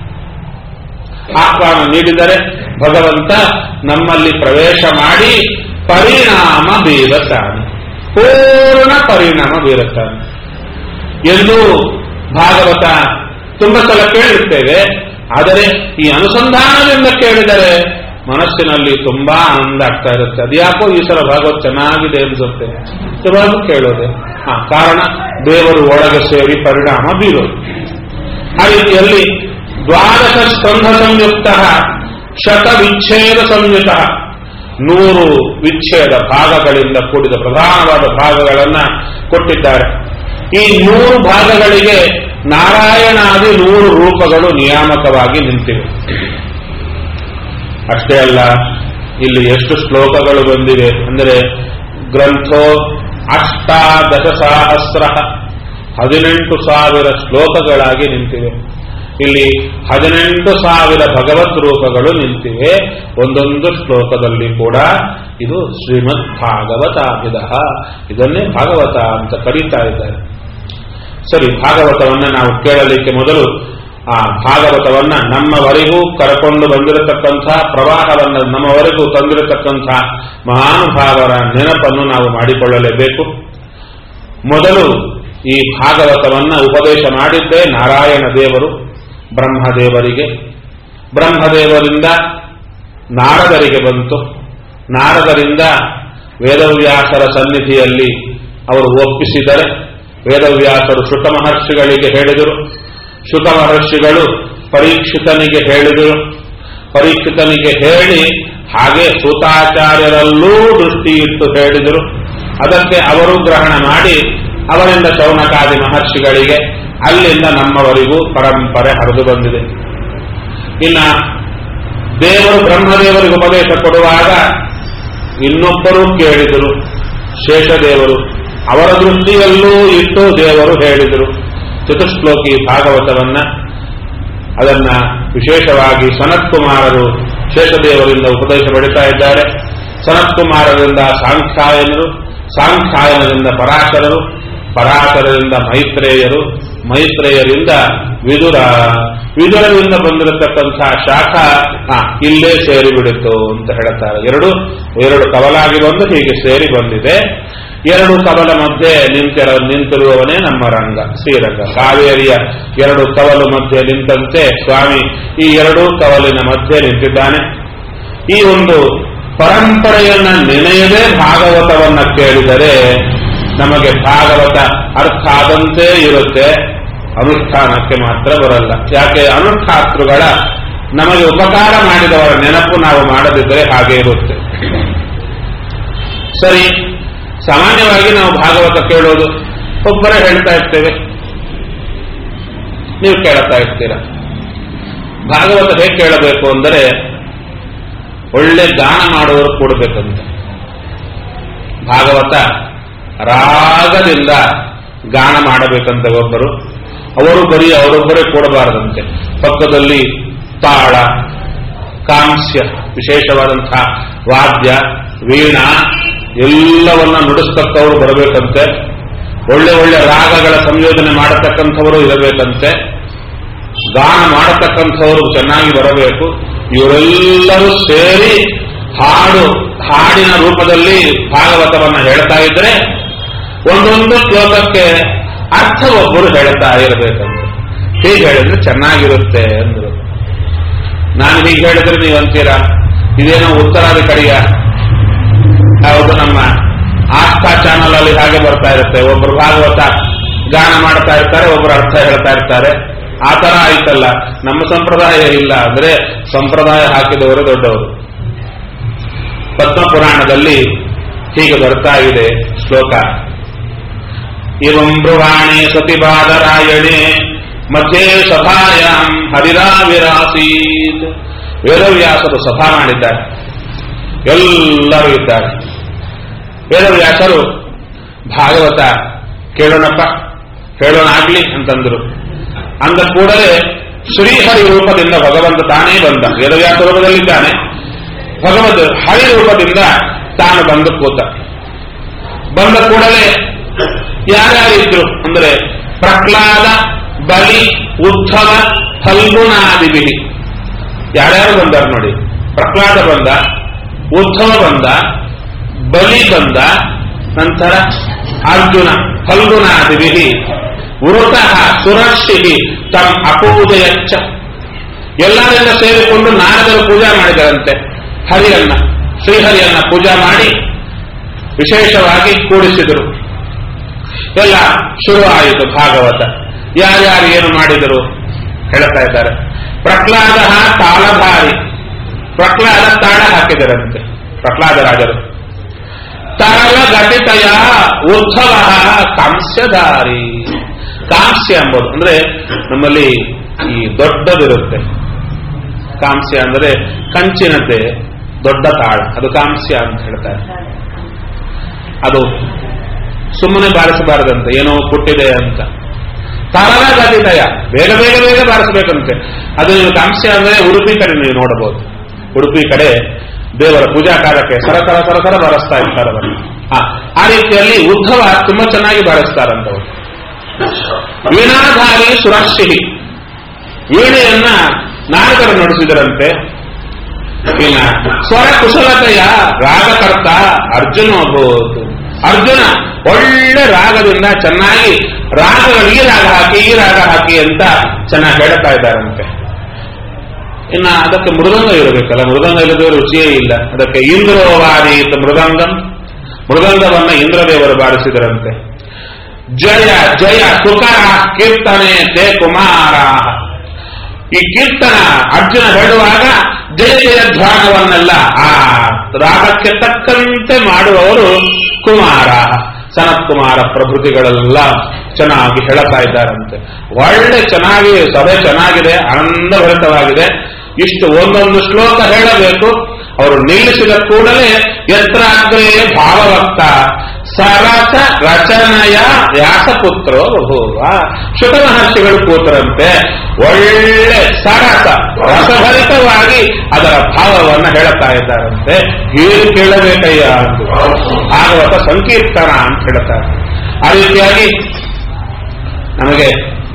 ಆಹ್ವಾನ ನೀಡಿದರೆ ಭಗವಂತ ನಮ್ಮಲ್ಲಿ ಪ್ರವೇಶ ಮಾಡಿ ಪರಿಣಾಮ ಬೀರುತ್ತಾನೆ ಪೂರ್ಣ ಪರಿಣಾಮ ಬೀರುತ್ತಾನೆ ಎಲ್ಲೂ ಭಾಗವತ ತುಂಬ ಸಲ ಕೇಳಿರ್ತೇವೆ ಆದರೆ ಈ ಅನುಸಂಧಾನದಿಂದ ಕೇಳಿದರೆ ಮನಸ್ಸಿನಲ್ಲಿ ತುಂಬಾ ಆನಂದ ಆಗ್ತಾ ಇರುತ್ತೆ ಅದ್ಯಾಕೋ ಈ ಸಲ ಭಾಗವತ್ ಚೆನ್ನಾಗಿದೆ ಅನ್ಸುತ್ತೆ ಯಾವಾಗ ಕೇಳೋದೆ ಹಾ ಕಾರಣ ದೇವರು ಒಳಗೆ ಸೇರಿ ಪರಿಣಾಮ ಬೀರೋದು ಆ ರೀತಿಯಲ್ಲಿ ದ್ವಾದಶ ಸ್ಕಂಧ ಸಂಯುಕ್ತ ಶತ ವಿಚ್ಛೇದ ಸಂಯುತ ನೂರು ವಿಚ್ಛೇದ ಭಾಗಗಳಿಂದ ಕೂಡಿದ ಪ್ರಧಾನವಾದ ಭಾಗಗಳನ್ನ ಕೊಟ್ಟಿದ್ದಾರೆ ಈ ನೂರು ಭಾಗಗಳಿಗೆ ನಾರಾಯಣಾದಿ ನೂರು ರೂಪಗಳು ನಿಯಾಮಕವಾಗಿ ನಿಂತಿವೆ ಅಷ್ಟೇ ಅಲ್ಲ ಇಲ್ಲಿ ಎಷ್ಟು ಶ್ಲೋಕಗಳು ಬಂದಿವೆ ಅಂದರೆ ಗ್ರಂಥೋ ಅಷ್ಟಾದಶ ಸಹಸ್ರ ಹದಿನೆಂಟು ಸಾವಿರ ಶ್ಲೋಕಗಳಾಗಿ ನಿಂತಿವೆ ಇಲ್ಲಿ ಹದಿನೆಂಟು ಸಾವಿರ ಭಗವತ್ ರೂಪಗಳು ನಿಂತಿವೆ ಒಂದೊಂದು ಶ್ಲೋಕದಲ್ಲಿ ಕೂಡ ಇದು ಶ್ರೀಮದ್ ಭಾಗವತಾಭಿದ ಇದನ್ನೇ ಭಾಗವತ ಅಂತ ಕರೀತಾ ಇದ್ದಾರೆ ಸರಿ ಭಾಗವತವನ್ನ ನಾವು ಕೇಳಲಿಕ್ಕೆ ಮೊದಲು ಆ ಭಾಗವತವನ್ನ ನಮ್ಮವರೆಗೂ ಕರ್ಕೊಂಡು ಬಂದಿರತಕ್ಕಂಥ ಪ್ರವಾಹವನ್ನು ನಮ್ಮವರೆಗೂ ತಂದಿರತಕ್ಕಂಥ ಮಹಾನುಭಾವರ ನೆನಪನ್ನು ನಾವು ಮಾಡಿಕೊಳ್ಳಲೇಬೇಕು ಮೊದಲು ಈ ಭಾಗವತವನ್ನ ಉಪದೇಶ ಮಾಡಿದ್ದೇ ನಾರಾಯಣ ದೇವರು ಬ್ರಹ್ಮದೇವರಿಗೆ ಬ್ರಹ್ಮದೇವರಿಂದ ನಾರದರಿಗೆ ಬಂತು ನಾರದರಿಂದ ವೇದವ್ಯಾಸರ ಸನ್ನಿಧಿಯಲ್ಲಿ ಅವರು ಒಪ್ಪಿಸಿದರೆ ವೇದವ್ಯಾಸರು ಶುಕ ಮಹರ್ಷಿಗಳಿಗೆ ಹೇಳಿದರು ಶುಕ ಮಹರ್ಷಿಗಳು ಪರೀಕ್ಷಿತನಿಗೆ ಹೇಳಿದರು ಪರೀಕ್ಷಿತನಿಗೆ ಹೇಳಿ ಹಾಗೆ ಸೂತಾಚಾರ್ಯರಲ್ಲೂ ದೃಷ್ಟಿ ಇಟ್ಟು ಹೇಳಿದರು ಅದಕ್ಕೆ ಅವರು ಗ್ರಹಣ ಮಾಡಿ ಅವರಿಂದ ಶೌನಕಾದಿ ಮಹರ್ಷಿಗಳಿಗೆ ಅಲ್ಲಿಂದ ನಮ್ಮವರಿಗೂ ಪರಂಪರೆ ಹರಿದು ಬಂದಿದೆ ಇನ್ನ ದೇವರು ಬ್ರಹ್ಮದೇವರಿಗೆ ಉಪದೇಶ ಕೊಡುವಾಗ ಇನ್ನೊಬ್ಬರು ಕೇಳಿದರು ಶೇಷದೇವರು ಅವರ ದೃಷ್ಟಿಯಲ್ಲೂ ಇಟ್ಟು ದೇವರು ಹೇಳಿದರು ಚತುಶ್ಲೋಕಿ ಭಾಗವತವನ್ನ ಅದನ್ನ ವಿಶೇಷವಾಗಿ ಸನತ್ಕುಮಾರರು ಶೇಷದೇವರಿಂದ ಉಪದೇಶ ಪಡಿತಾ ಇದ್ದಾರೆ ಸನತ್ಕುಮಾರರಿಂದ ಸಾಂಖ್ಯಾಯನರು ಸಾಂಖ್ಯಾಯನದಿಂದ ಪರಾಶರರು ಪರಾಶರರಿಂದ ಮೈತ್ರೇಯರು ಮೈತ್ರೇಯರಿಂದ ವಿದುರ ವಿದುರರಿಂದ ಬಂದಿರತಕ್ಕಂಥ ಶಾಖ ಆ, ಇಲ್ಲೇ ಸೇರಿಬಿಡಿತು ಅಂತ ಹೇಳ್ತಾರೆ ಎರಡು ಎರಡು ಕವಲಾಗಿ ಬಂದು ಹೀಗೆ ಸೇರಿ ಬಂದಿದೆ ಎರಡು ಕವಲ ಮಧ್ಯೆ ನಿಂತಿರ ನಿಂತಿರುವವನೇ ನಮ್ಮ ರಂಗ ಶ್ರೀರಂಗ ಕಾವೇರಿಯ ಎರಡು ಕವಲು ಮಧ್ಯೆ ನಿಂತಂತೆ ಸ್ವಾಮಿ ಈ ಎರಡೂ ಕವಲಿನ ಮಧ್ಯೆ ನಿಂತಿದ್ದಾನೆ ಈ ಒಂದು ಪರಂಪರೆಯನ್ನ ನೆನೆಯದೇ ಭಾಗವತವನ್ನ ಕೇಳಿದರೆ ನಮಗೆ ಭಾಗವತ ಅರ್ಥ ಆದಂತೆ ಇರುತ್ತೆ ಅನುಷ್ಠಾನಕ್ಕೆ ಮಾತ್ರ ಬರಲ್ಲ ಯಾಕೆ ಅನುಷ್ಠಾತೃಗಳ ನಮಗೆ ಉಪಕಾರ ಮಾಡಿದವರ ನೆನಪು ನಾವು ಮಾಡದಿದ್ದರೆ ಹಾಗೆ ಇರುತ್ತೆ ಸರಿ ಸಾಮಾನ್ಯವಾಗಿ ನಾವು ಭಾಗವತ ಕೇಳೋದು ಒಬ್ಬರೇ ಹೇಳ್ತಾ ಇರ್ತೇವೆ ನೀವು ಕೇಳುತ್ತಾ ಇರ್ತೀರ ಭಾಗವತ ಹೇಗೆ ಕೇಳಬೇಕು ಅಂದರೆ ಒಳ್ಳೆ ಗಾನ ಮಾಡುವವರು ಕೂಡಬೇಕಂತೆ ಭಾಗವತ ರಾಗದಿಂದ ಗಾನ ಮಾಡಬೇಕಂತೆ ಒಬ್ಬರು ಅವರು ಬರೀ ಅವರೊಬ್ಬರೇ ಕೂಡಬಾರದಂತೆ ಪಕ್ಕದಲ್ಲಿ ತಾಳ ಕಾಂಸ್ಯ ವಿಶೇಷವಾದಂತಹ ವಾದ್ಯ ವೀಣಾ ಎಲ್ಲವನ್ನ ನುಡಿಸ್ತಕ್ಕವರು ಬರಬೇಕಂತೆ ಒಳ್ಳೆ ಒಳ್ಳೆ ರಾಗಗಳ ಸಂಯೋಜನೆ ಮಾಡತಕ್ಕಂಥವರು ಇರಬೇಕಂತೆ ಗಾನ ಮಾಡತಕ್ಕಂಥವರು ಚೆನ್ನಾಗಿ ಬರಬೇಕು ಇವರೆಲ್ಲರೂ ಸೇರಿ ಹಾಡು ಹಾಡಿನ ರೂಪದಲ್ಲಿ ಭಾಗವತವನ್ನ ಹೇಳ್ತಾ ಇದ್ರೆ ಒಂದೊಂದು ಶ್ಲೋಕಕ್ಕೆ ಅರ್ಥ ಒಬ್ಬರು ಹೇಳ್ತಾ ಇರಬೇಕಂತೆ ಹೀಗೆ ಹೇಳಿದ್ರೆ ಚೆನ್ನಾಗಿರುತ್ತೆ ಅಂದ್ರು ನಾನು ಹೀಗೆ ಹೇಳಿದ್ರೆ ನೀವು ಅಂತೀರಾ ಇದೇನೋ ಉತ್ತರಾಧಿಕಾರಿಯ ಹೌದು ನಮ್ಮ ಆಸ್ಥಾ ಚಾನಲ್ ಅಲ್ಲಿ ಹಾಗೆ ಬರ್ತಾ ಇರುತ್ತೆ ಒಬ್ಬರು ಭಾಗವತ ಗಾನ ಮಾಡ್ತಾ ಇರ್ತಾರೆ ಒಬ್ಬರು ಅರ್ಥ ಹೇಳ್ತಾ ಇರ್ತಾರೆ ಆ ತರ ಆಯ್ತಲ್ಲ ನಮ್ಮ ಸಂಪ್ರದಾಯ ಇಲ್ಲ ಅಂದ್ರೆ ಸಂಪ್ರದಾಯ ಹಾಕಿದವರು ದೊಡ್ಡವರು ಪದ್ಮ ಪುರಾಣದಲ್ಲಿ ಹೀಗೆ ಬರ್ತಾ ಇದೆ ಶ್ಲೋಕ ಇವಂ ಬ್ರುವಾಣೆ ಸತಿಪಾದರಾಯಣೆ ಮಧ್ಯೆ ಸಭಾಯಾಂ ಹರಿರಾವಿರಾಸೀತ್ ವೇದವ್ಯಾಸರು ಸಭಾ ಮಾಡಿದ್ದಾರೆ ಎಲ್ಲರೂ ಇದ್ದಾರೆ ವೇದವ್ಯಾಸರು ಭಾಗವತ ಕೇಳೋಣಪ್ಪ ಹೇಳೋಣ ಆಗ್ಲಿ ಅಂತಂದ್ರು ಅಂದ ಕೂಡಲೇ ಶ್ರೀಹರಿ ರೂಪದಿಂದ ಭಗವಂತ ತಾನೇ ಬಂದ ವೇದವ್ಯಾಸ ರೂಪದಲ್ಲಿದ್ದಾನೆ ಭಗವಂತ ಹರಿ ರೂಪದಿಂದ ತಾನು ಬಂದು ಕೂತ ಬಂದ ಕೂಡಲೇ ಯಾರ್ಯಾರಿದ್ರು ಅಂದ್ರೆ ಪ್ರಹ್ಲಾದ ಬಲಿ ಉದ್ಧವ ಫಲ್ಗುಣಾದಿಬಿಡಿ ಯಾರ್ಯಾರು ಬಂದಾರ ನೋಡಿ ಪ್ರಹ್ಲಾದ ಬಂದ ಉದ್ಧವ ಬಂದ ಬಲಿ ಬಂದ ನಂತರ ಅರ್ಜುನ ಫಲ್ಗುಣಾದಿಭಿ ವೃತಃ ಸುರಕ್ಷಿ ತಮ್ ಅಪೂಜಯಚ್ಚ ಎಲ್ಲರಿಂದ ಸೇರಿಕೊಂಡು ನಾರದರು ಪೂಜಾ ಮಾಡಿದರಂತೆ ಹರಿಯನ್ನ ಶ್ರೀಹರಿಯನ್ನ ಪೂಜಾ ಮಾಡಿ ವಿಶೇಷವಾಗಿ ಕೂಡಿಸಿದರು ಎಲ್ಲ ಶುರು ಆಯಿತು ಭಾಗವತ ಯಾರ್ಯಾರು ಏನು ಮಾಡಿದರು ಹೇಳ್ತಾ ಇದ್ದಾರೆ ಪ್ರಹ್ಲಾದ ತಾಳಧಾರಿ ಪ್ರಹ್ಲಾದ ತಾಳ ಹಾಕಿದರಂತೆ ಪ್ರಹ್ಲಾದ ರಾಜರು ತರಲ ಘಟಿತಯ ಉತ್ಸವ ಕಾಂಸ್ಯಧಾರಿ ಕಾಂಸ್ಯ ಎಂಬುದು ಅಂದ್ರೆ ನಮ್ಮಲ್ಲಿ ಈ ದೊಡ್ಡದಿರುತ್ತೆ ಕಾಂಸ್ಯ ಅಂದ್ರೆ ಕಂಚಿನತೆ ದೊಡ್ಡ ತಾಳ ಅದು ಕಾಂಸ್ಯ ಅಂತ ಹೇಳ್ತಾರೆ ಅದು ಸುಮ್ಮನೆ ಬಾರಿಸಬಾರದಂತೆ ಏನೋ ಪುಟ್ಟಿದೆ ಅಂತ ತರಲ ಗತಿತಯ ಬೇಗ ಬೇಗ ಬೇಗ ಬಾರಿಸಬೇಕಂತೆ ಅದು ನೀವು ಕಾಂಸ್ಯ ಅಂದ್ರೆ ಉಡುಪಿ ಕಡೆ ನೀವು ನೋಡಬಹುದು ಉಡುಪಿ ಕಡೆ ದೇವರ ಪೂಜಾ ಕಾರ್ಯಕ್ಕೆ ಸರಸರ ಸರಸರ ಬಾರಿಸ್ತಾ ಇರ್ತಾರೆ ಅವರು ಆ, ಆ ರೀತಿಯಲ್ಲಿ ಉದ್ಧವ ತುಂಬಾ ಚೆನ್ನಾಗಿ ಬಾರಿಸ್ತಾರಂತವರು ವೀಣಾಧಾರಿ ಸುರಕ್ಷಿ ವೀಣೆಯನ್ನ ನಾರದರು ನಡೆಸಿದರಂತೆ ಇನ್ನ ಸ್ವರ ಕುಶಲತೆಯ ರಾಗಕರ್ತ ಅರ್ಜುನ ಒಬ್ಬ ಅರ್ಜುನ ಒಳ್ಳೆ ರಾಗದಿಂದ ಚೆನ್ನಾಗಿ ರಾಗಗಳು ಈ ರಾಗ ಹಾಕಿ ಈ ರಾಗ ಹಾಕಿ ಅಂತ ಚೆನ್ನಾಗಿ ಹೇಳ್ತಾ ಇದ್ದಾರಂತೆ ಇನ್ನ ಅದಕ್ಕೆ ಮೃದಂಗ ಇರಬೇಕಲ್ಲ ಮೃದಂಗ ಇಲ್ಲದ ರುಚಿಯೇ ಇಲ್ಲ ಅದಕ್ಕೆ ಇಂದ್ರೋವಾದೀತ ಮೃದಂಗಂ ಮೃದಂಗವನ್ನ ಇಂದ್ರದೇವರು ಬಾರಿಸಿದರಂತೆ ಜಯ ಜಯ ಸುಕರ ಕೀರ್ತನೆ ತೇ ಕುಮಾರ ಈ ಕೀರ್ತನ ಅರ್ಜುನ ಹೇಳುವಾಗ ಜಯ ಜಯ ಧ್ವಾನವನ್ನೆಲ್ಲ ಆ ರಾಗಕ್ಕೆ ತಕ್ಕಂತೆ ಮಾಡುವವರು ಕುಮಾರ ಸನತ್ ಕುಮಾರ ಪ್ರಭೃತಿಗಳೆಲ್ಲ ಚೆನ್ನಾಗಿ ಹೇಳುತ್ತಾ ಇದ್ದಾರಂತೆ ಒಳ್ಳೆ ಚೆನ್ನಾಗಿ ಸಭೆ ಚೆನ್ನಾಗಿದೆ ಆನಂದಭರಿತವಾಗಿದೆ ಇಷ್ಟು ಒಂದೊಂದು ಶ್ಲೋಕ ಹೇಳಬೇಕು ಅವರು ನಿಲ್ಲಿಸಿದ ಕೂಡಲೇ ಯತ್ರಾಗ್ರೇ ಭಾವವಕ್ತ ಸರಸ ರಚನೆಯ ವ್ಯಾಸಪುತ್ರೋ ಬಭೂವ ಶುಕ ಮಹರ್ಷಿಗಳು ಕೂತರಂತೆ ಒಳ್ಳೆ ಸರಸ ರಸಭರಿತವಾಗಿ ಅದರ ಭಾವವನ್ನು ಹೇಳುತ್ತಾ ಇದ್ದಾರಂತೆ ಏನು ಕೇಳಬೇಕಯ್ಯ ಅಂತ ಭಾಗವತ ಸಂಕೀರ್ತನ ಅಂತ ಹೇಳ್ತಾರೆ ಆ ರೀತಿಯಾಗಿ ನಮಗೆ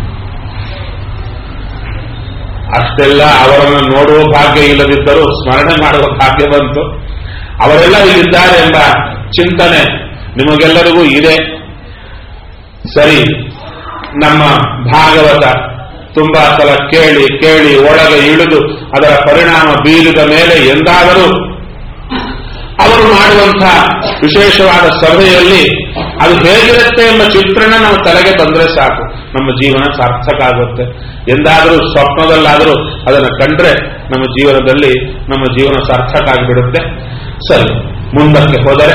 ಅಷ್ಟೆಲ್ಲ ಅವರನ್ನು ನೋಡುವ ಭಾಗ್ಯ ಇಲ್ಲದಿದ್ದರೂ ಸ್ಮರಣೆ ಮಾಡುವ ಭಾಗ್ಯ ಬಂತು ಅವರೆಲ್ಲ ಇಲ್ಲಿದ್ದಾರೆ ಎಂಬ ಚಿಂತನೆ ನಿಮಗೆಲ್ಲರಿಗೂ ಇದೆ ಸರಿ ನಮ್ಮ ಭಾಗವತ ತುಂಬಾ ಸಲ ಕೇಳಿ ಕೇಳಿ ಒಳಗೆ ಇಳಿದು ಅದರ ಪರಿಣಾಮ ಬೀರಿದ ಮೇಲೆ ಎಂದಾದರೂ ಅವರು ಮಾಡುವಂತಹ ವಿಶೇಷವಾದ ಸಭೆಯಲ್ಲಿ ಅದು ಹೇಗಿರುತ್ತೆ ಎಂಬ ಚಿತ್ರಣ ನಾವು ತಲೆಗೆ ಬಂದ್ರೆ ಸಾಕು ನಮ್ಮ ಜೀವನ ಸಾರ್ಥಕ ಆಗುತ್ತೆ ಎಂದಾದರೂ ಸ್ವಪ್ನದಲ್ಲಾದರೂ ಅದನ್ನು ಕಂಡ್ರೆ ನಮ್ಮ ಜೀವನದಲ್ಲಿ ನಮ್ಮ ಜೀವನ ಸಾರ್ಥಕ ಆಗಿಬಿಡುತ್ತೆ ಸರಿ ಮುಂದಕ್ಕೆ ಹೋದರೆ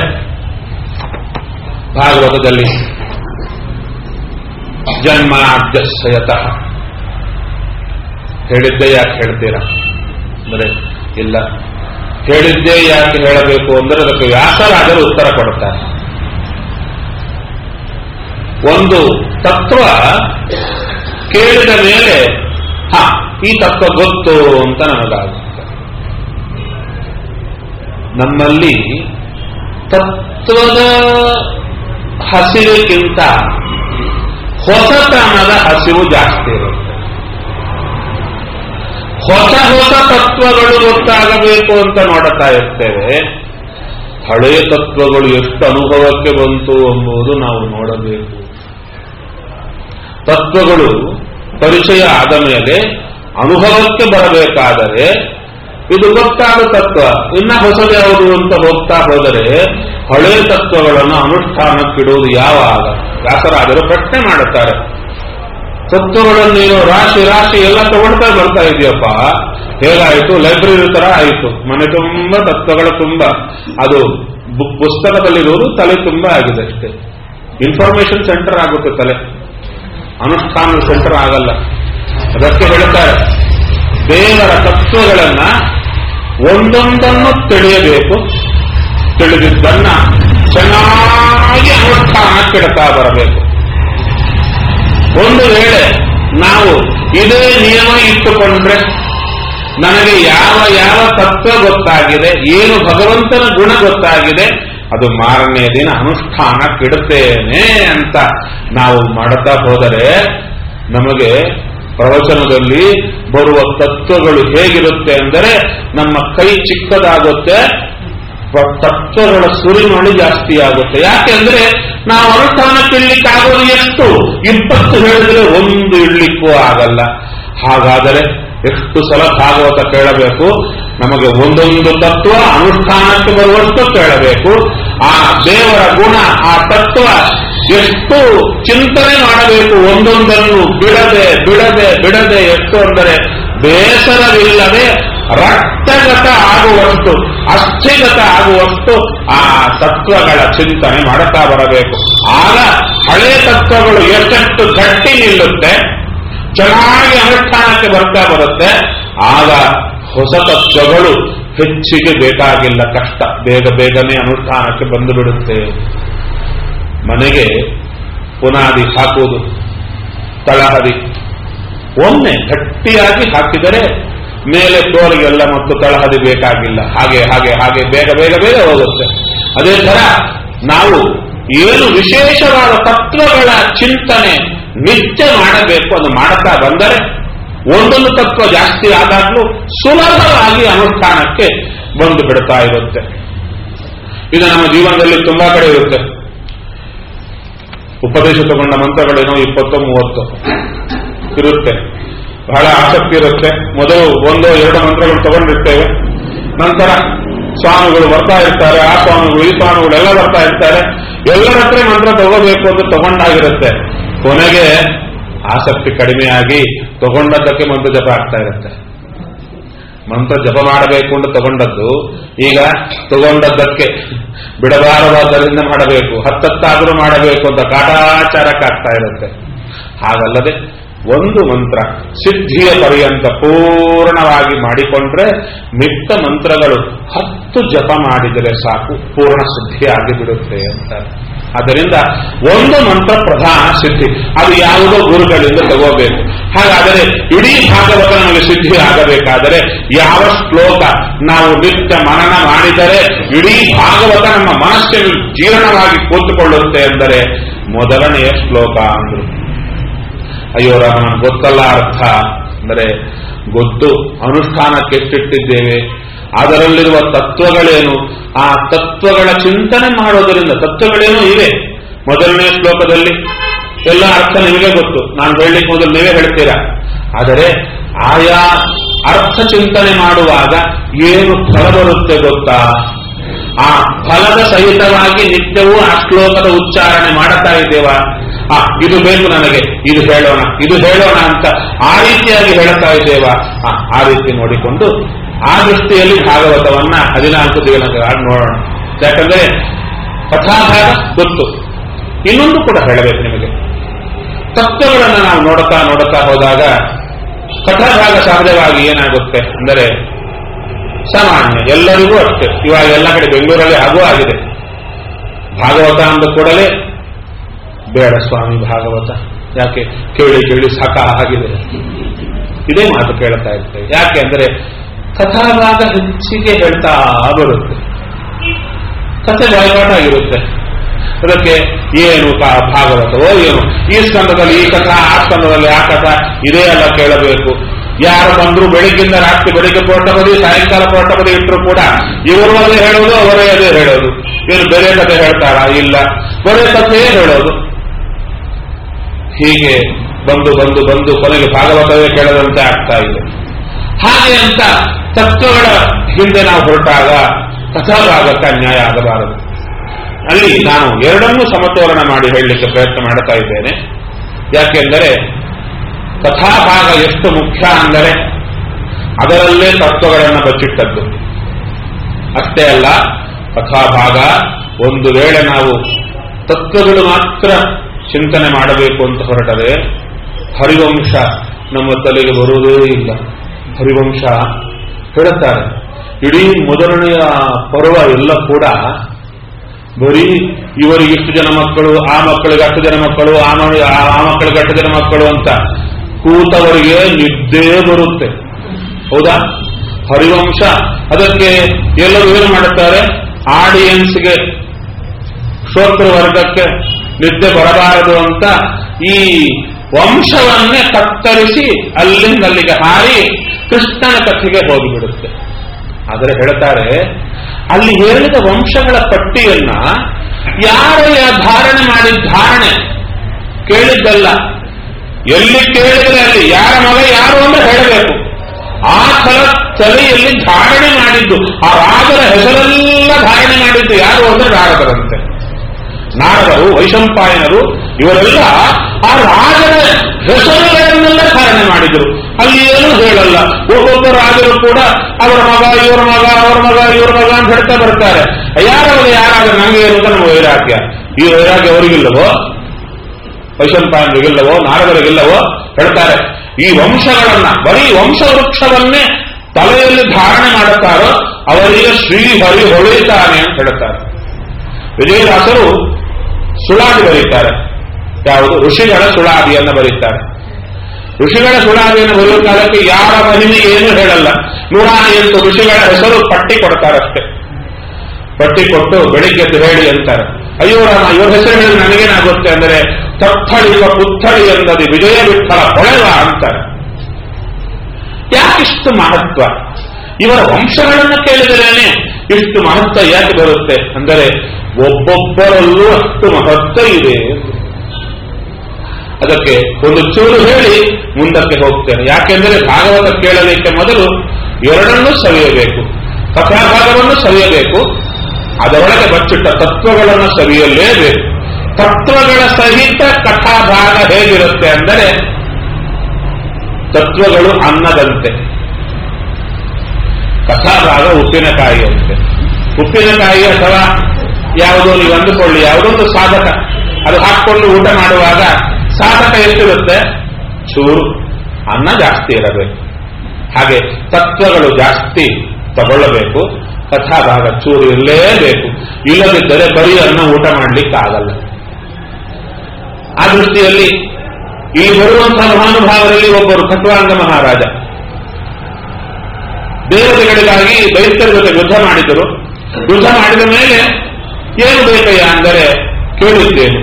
ಭಾಗವತದಲ್ಲಿ ಜನ್ಮಾದ್ಯಶಯತಃ ಹೇಳಿದ್ದೇ ಯಾಕೆ ಹೇಳ್ತೀರಾ ಅಂದರೆ ಇಲ್ಲ ಹೇಳಿದ್ದೇ ಯಾಕೆ ಹೇಳಬೇಕು ಅಂದರೆ ಅದಕ್ಕೆ ವ್ಯಾಸರಾಜರು ಉತ್ತರ ಕೊಡುತ್ತಾರೆ ಒಂದು ತತ್ವ ಕೇಳಿದ ಮೇಲೆ ಹ ಈ ತತ್ವ ಗೊತ್ತು ಅಂತ ನಮಗಾಗುತ್ತೆ ನಮ್ಮಲ್ಲಿ ತತ್ವದ ಹಸಿವಿಗಿಂತ ಹೊಸತನದ ಹಸಿವು ಜಾಸ್ತಿ ಇರುತ್ತೆ ಹೊಸ ಹೊಸ ತತ್ವಗಳು ಗೊತ್ತಾಗಬೇಕು ಅಂತ ನೋಡುತ್ತಾ ಇರ್ತೇವೆ ಹಳೆಯ ತತ್ವಗಳು ಎಷ್ಟು ಅನುಭವಕ್ಕೆ ಬಂತು ಎಂಬುದು ನಾವು ನೋಡಬೇಕು ತತ್ವಗಳು ಪರಿಚಯ ಆದ ಮೇಲೆ ಅನುಭವಕ್ಕೆ ಬರಬೇಕಾದರೆ ಇದು ಗೊತ್ತಾದ ತತ್ವ ಇನ್ನ ಹೊಸದು ಯಾವುದು ಅಂತ ಹೋಗ್ತಾ ಹೋದರೆ ಹಳೆ ತತ್ವಗಳನ್ನು ಅನುಷ್ಠಾನಕ್ಕಿಡುವುದು ಯಾವಾಗ ವ್ಯಾಸರಾದರು ಪ್ರಶ್ನೆ ಮಾಡುತ್ತಾರೆ ತತ್ವಗಳನ್ನು ನೀನು ರಾಶಿ ರಾಶಿ ಎಲ್ಲ ತಗೊಳ್ತಾ ಬರ್ತಾ ಇದೆಯಪ್ಪ ಹೇಗಾಯಿತು ಲೈಬ್ರರಿ ತರ ಆಯಿತು ಮನೆ ತುಂಬ ತತ್ವಗಳ ತುಂಬ ಅದು ಬು- ಪುಸ್ತಕದಲ್ಲಿರುವುದು ತಲೆ ತುಂಬ ಆಗಿದೆ ಅಷ್ಟೇ ಇನ್ಫಾರ್ಮೇಶನ್ ಸೆಂಟರ್ ಆಗುತ್ತೆ ತಲೆ ಅನುಷ್ಠಾನ ಸೆಂಟರ್ ಆಗಲ್ಲ ಅದಕ್ಕೆ ಹೇಳ್ತಾರೆ ದೇವರ ತತ್ವಗಳನ್ನ ಒಂದೊಂದನ್ನು ತಿಳಿಯಬೇಕು ತಿಳಿದಿದ್ದನ್ನ ಚೆನ್ನಾಗಿ ಅನುಷ್ಠಾನಕ್ಕಿಡ್ತಾ ಬರಬೇಕು ಒಂದು ವೇಳೆ ನಾವು ಇದೇ ನಿಯಮ ಇಟ್ಟುಕೊಂಡ್ರೆ ನನಗೆ ಯಾವ ಯಾವ ತತ್ವ ಗೊತ್ತಾಗಿದೆ ಏನು ಭಗವಂತನ ಗುಣ ಗೊತ್ತಾಗಿದೆ ಅದು ಮಾರನೇ ದಿನ ಅನುಷ್ಠಾನಕ್ಕಿಡುತ್ತೇನೆ ಅಂತ ನಾವು ಮಾಡುತ್ತಾ ಹೋದರೆ ನಮಗೆ ಪ್ರವಚನದಲ್ಲಿ ಬರುವ ತತ್ವಗಳು ಹೇಗಿರುತ್ತೆ ಅಂದರೆ ನಮ್ಮ ಕೈ ಚಿಕ್ಕದಾಗುತ್ತೆ ಪ- ತತ್ವಗಳ ಸುರಿಮಣಿ ಜಾಸ್ತಿ ಆಗುತ್ತೆ ಯಾಕೆಂದ್ರೆ ನಾವು ಅನುಷ್ಠಾನಕ್ಕೆ ಇಡ್ಲಿಕ್ಕಾಗೋದು ಎಷ್ಟು ಇಪ್ಪತ್ತು ಹೇಳಿದ್ರೆ ಒಂದು ಇಡ್ಲಿಕ್ಕೂ ಆಗಲ್ಲ ಹಾಗಾದರೆ ಎಷ್ಟು ಸಲ ಭಾಗವತ ಕೇಳಬೇಕು ನಮಗೆ ಒಂದೊಂದು ತತ್ವ ಅನುಷ್ಠಾನಕ್ಕೆ ಬರುವಷ್ಟು ಕೇಳಬೇಕು ಆ ದೇವರ ಗುಣ ಆ ತತ್ವ ಎಷ್ಟು ಚಿಂತನೆ ಮಾಡಬೇಕು ಒಂದೊಂದನ್ನು ಬಿಡದೆ ಬಿಡದೆ ಬಿಡದೆ ಎಷ್ಟು ಅಂದರೆ ಬೇಸರವಿಲ್ಲದೆ ರಕ್ತಗತ ಆಗುವಷ್ಟು ಅಸ್ಥಿಗತ ಆಗುವಷ್ಟು ಆ ತತ್ವಗಳ ಚಿಂತನೆ ಮಾಡುತ್ತಾ ಬರಬೇಕು ಆಗ ಹಳೆ ತತ್ವಗಳು ಎಷ್ಟೆಷ್ಟು ಗಟ್ಟಿ ನಿಲ್ಲುತ್ತೆ ಚೆನ್ನಾಗಿ ಅನುಷ್ಠಾನಕ್ಕೆ ಬರ್ತಾ ಬರುತ್ತೆ ಆಗ ಹೊಸ ತತ್ವಗಳು ಹೆಚ್ಚಿಗೆ ಬೇಕಾಗಿಲ್ಲ ಕಷ್ಟ ಬೇಗ ಬೇಗನೆ ಅನುಷ್ಠಾನಕ್ಕೆ ಬಂದು ಬಿಡುತ್ತೆ ಮನೆಗೆ ಪುನಾದಿ ಹಾಕುವುದು ತಳಹದಿ ಒಮ್ಮೆ ಗಟ್ಟಿಯಾಗಿ ಹಾಕಿದರೆ ಮೇಲೆ ತೋರಿಗೆಲ್ಲ ಮತ್ತು ತಳಹದಿ ಬೇಕಾಗಿಲ್ಲ ಹಾಗೆ ಹಾಗೆ ಹಾಗೆ ಬೇಗ ಬೇಗ ಬೇಗ ಹೋಗುತ್ತೆ ಅದೇ ತರ ನಾವು ಏನು ವಿಶೇಷವಾದ ತತ್ವಗಳ ಚಿಂತನೆ ನಿತ್ಯ ಮಾಡಬೇಕು ಅದು ಮಾಡುತ್ತಾ ಬಂದರೆ ಒಂದೊಂದು ತತ್ವ ಜಾಸ್ತಿ ಆದಾಗಲೂ ಸುಲಭವಾಗಿ ಅನುಷ್ಠಾನಕ್ಕೆ ಬಂದು ಬಿಡ್ತಾ ಇರುತ್ತೆ ಇದು ನಮ್ಮ ಜೀವನದಲ್ಲಿ ತುಂಬಾ ಕಡೆ ಇರುತ್ತೆ ಉಪದೇಶ ತಗೊಂಡ ಮಂತ್ರಗಳೇನೋ ಇಪ್ಪತ್ತು ಮೂವತ್ತು ಇರುತ್ತೆ ಬಹಳ ಆಸಕ್ತಿ ಇರುತ್ತೆ ಮೊದಲು ಒಂದು ಎರಡು ಮಂತ್ರಗಳು ತಗೊಂಡಿರ್ತೇವೆ ನಂತರ ಸ್ವಾಮಿಗಳು ಬರ್ತಾ ಇರ್ತಾರೆ ಆ ಸ್ವಾಮಿಗಳು ಈ ಸ್ವಾಮಿಗಳು ಎಲ್ಲ ಬರ್ತಾ ಇರ್ತಾರೆ ಎಲ್ಲರ ಹತ್ರ ಮಂತ್ರ ತಗೋಬೇಕು ಅಂತ ತಗೊಂಡಾಗಿರುತ್ತೆ ಕೊನೆಗೆ ಆಸಕ್ತಿ ಕಡಿಮೆಯಾಗಿ ತಗೊಂಡದ್ದಕ್ಕೆ ಮಂತ್ರ ಜಪ ಆಗ್ತಾ ಇರುತ್ತೆ ಮಂತ್ರ ಜಪ ಮಾಡಬೇಕು ಅಂತ ತಗೊಂಡದ್ದು ಈಗ ತಗೊಂಡದ್ದಕ್ಕೆ ಬಿಡಬಾರವಾದ್ದರಿಂದ ಮಾಡಬೇಕು ಹತ್ತತ್ತಾದರೂ ಮಾಡಬೇಕು ಅಂತ ಕಾಟಾಚಾರಕ್ಕಾಗ್ತಾ ಇರುತ್ತೆ ಹಾಗಲ್ಲದೆ ಒಂದು ಮಂತ್ರ ಸಿದ್ಧಿಯ ಪರ್ಯಂತ ಪೂರ್ಣವಾಗಿ ಮಾಡಿಕೊಂಡ್ರೆ ಮಿಕ್ಕ ಮಂತ್ರಗಳು ಹತ್ತು ಜಪ ಮಾಡಿದರೆ ಸಾಕು ಪೂರ್ಣ ಸಿದ್ಧಿಯಾಗಿ ಬಿಡುತ್ತೆ ಅಂತ ಆದ್ದರಿಂದ ಒಂದು ಮಂತ್ರ ಪ್ರಧಾನ ಸಿದ್ಧಿ ಅದು ಯಾವುದೋ ಗುರುಗಳಿಂದ ತಗೋಬೇಕು ಹಾಗಾದರೆ ಇಡೀ ಭಾಗವತ ನಮಗೆ ಸಿದ್ಧಿ ಆಗಬೇಕಾದರೆ ಯಾವ ಶ್ಲೋಕ ನಾವು ನಿತ್ಯ ಮನನ ಮಾಡಿದರೆ ಇಡೀ ಭಾಗವತ ನಮ್ಮ ಮನಸ್ಸಿನಲ್ಲಿ ಜೀರ್ಣವಾಗಿ ಕೂತುಕೊಳ್ಳುತ್ತೆ ಎಂದರೆ ಮೊದಲನೆಯ ಶ್ಲೋಕ ಅಂದ್ರು ಅಯ್ಯೋ ರಾಮ ಗೊತ್ತಲ್ಲ ಅರ್ಥ ಅಂದರೆ ಗೊತ್ತು ಅನುಷ್ಠಾನಕ್ಕೆ ಎಷ್ಟಿಟ್ಟಿದ್ದೇವೆ ಅದರಲ್ಲಿರುವ ತತ್ವಗಳೇನು ಆ ತತ್ವಗಳ ಚಿಂತನೆ ಮಾಡೋದರಿಂದ ತತ್ವಗಳೇನು ಇವೆ ಮೊದಲನೇ ಶ್ಲೋಕದಲ್ಲಿ ಎಲ್ಲ ಅರ್ಥ ನಿಮಗೆ ಗೊತ್ತು ನಾನು ಹೇಳಲಿಕ್ಕೆ ಮೊದಲು ನೀವೇ ಹೇಳ್ತೀರಾ ಆದರೆ ಆಯಾ ಅರ್ಥ ಚಿಂತನೆ ಮಾಡುವಾಗ ಏನು ಫಲ ಬರುತ್ತೆ ಗೊತ್ತಾ ಆ ಫಲದ ಸಹಿತವಾಗಿ ನಿತ್ಯವೂ ಆ ಶ್ಲೋಕದ ಉಚ್ಚಾರಣೆ ಮಾಡುತ್ತಾ ಇದ್ದೇವಾ ಆ ಇದು ಬೇಕು ನನಗೆ ಇದು ಹೇಳೋಣ ಇದು ಹೇಳೋಣ ಅಂತ ಆ ರೀತಿಯಾಗಿ ಹೇಳುತ್ತಾ ಇದ್ದೇವಾ ಆ, ಆ ರೀತಿ ನೋಡಿಕೊಂಡು ಆ ದೃಷ್ಟಿಯಲ್ಲಿ ಭಾಗವತವನ್ನ ಹದಿನಾಲ್ಕು ದಿನಗಳ ನೋಡೋಣ ಯಾಕಂದ್ರೆ ಕಥಾಭಾಗ ಗೊತ್ತು ಇನ್ನೊಂದು ಕೂಡ ಹೇಳಬೇಕು ನಿಮಗೆ ತತ್ವಗಳನ್ನು ನಾವು ನೋಡುತ್ತಾ ನೋಡುತ್ತಾ ಹೋದಾಗ ಕಥಾಭಾಗ ಸಹಜವಾಗಿ ಏನಾಗುತ್ತೆ ಅಂದರೆ ಸಾಮಾನ್ಯ ಎಲ್ಲರಿಗೂ ಅಷ್ಟೇ ಇವಾಗ ಎಲ್ಲ ಕಡೆ ಬೆಂಗಳೂರಲ್ಲಿ ಹಾಗೂ ಆಗಿದೆ ಭಾಗವತ ಅಂದ ಕೂಡಲೇ ಬೇಡ ಸ್ವಾಮಿ ಭಾಗವತ ಯಾಕೆ ಕೇಳಿ ಕೇಳಿ ಸಾಕಾಗಿದೆ ಇದೇ ಮಾತು ಕೇಳ್ತಾ ಇರ್ತೇವೆ ಯಾಕೆ ಅಂದ್ರೆ ಕಥಾಭಾಗ ಹೆಚ್ಚಿಗೆ ಹೇಳ್ತಾ ಬರುತ್ತೆ ಕಥೆ ಬಾಯ್ಪಾಠ ಆಗಿರುತ್ತೆ ಅದಕ್ಕೆ ಏನು ಕಾ- ಭಾಗವತವೋ ಏನು ಈ ಸ್ಕಂದದಲ್ಲಿ ಈ ಕಥಾ ಆ ಸ್ಕಂದದಲ್ಲಿ ಆ ಕಥಾ ಇದೇ ಎಲ್ಲ ಕೇಳಬೇಕು ಯಾರು ಬಂದ್ರು ಬೆಳಿಗ್ಗಿಂದ ರಾತ್ರಿ ಬೆಳಿಗ್ಗೆ ಪೋಟಬದಿ ಸಾಯಂಕಾಲ ಪೋಟಬದಿ ಇಟ್ಟರು ಕೂಡ ಇವರು ಅದೇ ಹೇಳೋದು ಅವರೇ ಅದೇ ಹೇಳೋದು ಏನು ಬೇರೆ ಕಥೆ ಹೇಳ್ತಾರಾ ಇಲ್ಲ ಬರೇ ಕಥೆಯೇ ಹೇಳೋದು ಹೀಗೆ ಬಂದು ಬಂದು ಬಂದು ಕೊನೆಗೆ ಭಾಗವತವೇ ಕೇಳದಂತೆ ಆಗ್ತಾ ಇದೆ ಹಾಗೆ ಅಂತ ತತ್ವಗಳ ಹಿಂದೆ ನಾವು ಹೊರಟಾಗ ಕಥಾಭಾಗಕ್ಕೆ ಅನ್ಯಾಯ ಆಗಬಾರದು ಅಲ್ಲಿ ನಾನು ಎರಡನ್ನೂ ಸಮತೋಲನ ಮಾಡಿ ಹೇಳಲಿಕ್ಕೆ ಪ್ರಯತ್ನ ಮಾಡ್ತಾ ಇದ್ದೇನೆ ಯಾಕೆಂದರೆ ಕಥಾಭಾಗ ಎಷ್ಟು ಮುಖ್ಯ ಅಂದರೆ ಅದರಲ್ಲೇ ತತ್ವಗಳನ್ನು ಬಚ್ಚಿಟ್ಟದ್ದು ಅಷ್ಟೇ ಅಲ್ಲ ಕಥಾಭಾಗ ಒಂದು ವೇಳೆ ನಾವು ತತ್ವಗಳು ಮಾತ್ರ ಚಿಂತನೆ ಮಾಡಬೇಕು ಅಂತ ಹೊರಟರೆ ಹರಿವಂಶ ನಮ್ಮ ತಲೆಗೆ ಬರುವುದೇ ಇಲ್ಲ ಹರಿವಂಶ ಹೇಳುತ್ತಾರೆ ಇಡೀ ಮೊದಲನೆಯ ಪರ್ವ ಎಲ್ಲ ಕೂಡ ಬರೀ ಇವರಿಗೆ ಇಷ್ಟು ಜನ ಮಕ್ಕಳು ಆ ಮಕ್ಕಳಿಗೆ ಅಷ್ಟು ಜನ ಮಕ್ಕಳು ಆ ಮ- ಆ- ಆ ಮಕ್ಕಳಿಗೆ ಅಷ್ಟು ಜನ ಮಕ್ಕಳು ಅಂತ ಕೂತವರಿಗೆ ನಿದ್ದೆ ಬರುತ್ತೆ ಹೌದಾ ಹರಿವಂಶ ಅದಕ್ಕೆ ಎಲ್ಲರೂ ಏನು ಮಾಡುತ್ತಾರೆ ಆಡಿಯನ್ಸ್ಗೆ ಶ್ರೋತೃ ವರ್ಗಕ್ಕೆ ನಿದ್ದೆ ಬರಬಾರದು ಅಂತ ಈ ವಂಶವನ್ನೇ ಕತ್ತರಿಸಿ ಅಲ್ಲಿಂದ ಅಲ್ಲಿಗೆ ಹಾರಿ ಕೃಷ್ಣನ ಕಥೆಗೆ ಹೋಗಿಬಿಡುತ್ತೆ ಆದರೆ ಹೇಳ್ತಾರೆ ಅಲ್ಲಿ ಹೇಳಿದ ವಂಶಗಳ ಪಟ್ಟಿಯನ್ನ ಯಾರ ಧಾರಣೆ ಮಾಡಿದ ಧಾರಣೆ ಕೇಳಿದ್ದಲ್ಲ ಎಲ್ಲಿ ಕೇಳಿದ್ರೆ ಅಲ್ಲಿ ಯಾರ ಮಗ ಯಾರು ಅಂತ ಹೇಳಬೇಕು ಆ ಥರ ತಲೆಯಲ್ಲಿ ಧಾರಣೆ ಮಾಡಿದ್ದು ಆ ರಾಜರ ಹೆಸರೆಲ್ಲ ಧಾರಣೆ ಮಾಡಿದ್ದು ಯಾರು ಅಂದ್ರೆ ನಾರದರಂತೆ ನಾರದರು ವೈಶಂಪಾಯನರು ಇವರೆಲ್ಲ ಆ ರಾಜರ ಹೆಸರುಗಳನ್ನೆಲ್ಲ ಧಾರಣೆ ಮಾಡಿದರು ಅಲ್ಲಿ ಏನೂ ಹೇಳಲ್ಲ ಒಬ್ಬೊಬ್ಬ ರಾಜರು ಕೂಡ ಅವರ ಮಗ ಇವರ ಮಗ ಅವರ ಮಗ ಇವರ ಮಗ ಅಂತ ಹೇಳ್ತಾ ಬರ್ತಾರೆ ಯಾರವರು ಯಾರಾಗ ನಂಗೆ ಏನು ಅಂತ ನಮ್ಮ ವೈರಾಗ್ಯ ಈ ವೈರಾಗ್ಯ ಅವರಿಗಿಲ್ಲವೋ ವೈಶಂಪಾಯನರಿಗಿಲ್ಲವೋ ನಾರದರಿಗಿಲ್ಲವೋ ಹೇಳ್ತಾರೆ ಈ ವಂಶಗಳನ್ನ ಬರೀ ವಂಶ ವೃಕ್ಷವನ್ನೇ ತಲೆಯಲ್ಲಿ ಧಾರಣೆ ಮಾಡುತ್ತಾರೋ ಅವರಿಗೆ ಶ್ರೀಹರಿ ಹೊಳೆಯುತ್ತಾನೆ ಅಂತ ಹೇಳ್ತಾರೆ ವಿಜಯದಾಸರು ಸುಳಾದಿ ಬರೀತಾರೆ ಯಾವುದು ಋಷಿಗಳ ಸುಳಾದಿಯನ್ನು ಬರೀತಾರೆ ಋಷಿಗಳ ಸುಳಾದಿಯನ್ನು ಬರೆಯುವ ಕಾಲಕ್ಕೆ ಯಾರ ಮಹಿಮೆ ಏನು ಹೇಳಲ್ಲ ನೂರ ಎಂಟು ಋಷಿಗಳ ಹೆಸರು ಪಟ್ಟಿ ಕೊಡ್ತಾರಷ್ಟೇ ಪಟ್ಟಿ ಕೊಟ್ಟು ಬೆಳಿಗ್ಗೆ ಎದ್ದು ಹೇಳಿ ಅಂತಾರೆ ಅಯ್ಯೋ ರಾಮ ಇವ್ರ ಹೆಸರು ಹೇಳಿದ್ರೆ ನನಗೇನಾಗುತ್ತೆ ಅಂದರೆ ತಪ್ಪಳಿವ ಪುತ್ಥಳಿ ಎಂದದು ವಿಜಯ ವಿಠಲ ಹೊಳೆವ ಅಂತಾರೆ ಯಾಕಿಷ್ಟು ಮಹತ್ವ ಇವರ ವಂಶಗಳನ್ನು ಕೇಳಿದರೇನೆ ಇಷ್ಟು ಮಹತ್ವ ಯಾಕೆ ಬರುತ್ತೆ ಅಂದರೆ ಒಬ್ಬೊಬ್ಬರಲ್ಲೂ ಅಷ್ಟು ಮಹತ್ವ ಇದೆ ಅದಕ್ಕೆ ಒಂದು ಚೂರು ಹೇಳಿ ಮುಂದಕ್ಕೆ ಹೋಗ್ತೇನೆ ಯಾಕೆಂದರೆ ಭಾಗವತ ಕೇಳಲಿಕ್ಕೆ ಮೊದಲು ಎರಡನ್ನೂ ಸವಿಯಬೇಕು ಕಥಾಭಾಗವನ್ನು ಸವಿಯಬೇಕು ಅದರೊಳಗೆ ಬಚ್ಚಿಟ್ಟ ತತ್ವಗಳನ್ನು ಸವಿಯಲೇಬೇಕು ತತ್ವಗಳ ಸಹಿತ ಕಥಾಭಾಗ ಹೇಗಿರುತ್ತೆ ಅಂದರೆ ತತ್ವಗಳು ಅನ್ನದಂತೆ ಕಥಾಭಾಗ ಉಪ್ಪಿನಕಾಯಿಯಂತೆ ಉಪ್ಪಿನಕಾಯಿ ಅಥವಾ ಯಾವುದೋ ನೀವು ಅಂದುಕೊಳ್ಳಿ ಯಾವುದೊಂದು ಸಾಧಕ ಅದು ಹಾಕೊಂಡು ಊಟ ಮಾಡುವಾಗ ಸಾಧಕ ಎಷ್ಟಿರುತ್ತೆ ಚೂರು ಅನ್ನ ಜಾಸ್ತಿ ಇರಬೇಕು ಹಾಗೆ ತತ್ವಗಳು ಜಾಸ್ತಿ ತಗೊಳ್ಳಬೇಕು ಕಥಾಭಾಗ ಚೂರು ಇರಲೇಬೇಕು ಇಲ್ಲದಿದ್ದರೆ ಬರೀ ಅನ್ನ ಊಟ ಮಾಡಲಿಕ್ಕಾಗಲ್ಲ ಆ ದೃಷ್ಟಿಯಲ್ಲಿ ಇಲ್ಲಿ ಬರುವಂತಹ ಮಹಾನುಭಾವರಲ್ಲಿ ಒಬ್ಬರು ಖಟ್ವಾಂಗ ಮಹಾರಾಜ ದೇವತೆಗಳಿಗಾಗಿ ದೈತ್ಯರ ಜೊತೆ ಯುದ್ಧ ಮಾಡಿದರು ಯುದ್ಧ ಮಾಡಿದ ಮೇಲೆ ಏನು ಬೇಕಯ್ಯ ಅಂದರೆ ಕೇಳಿದ್ದೇನೆ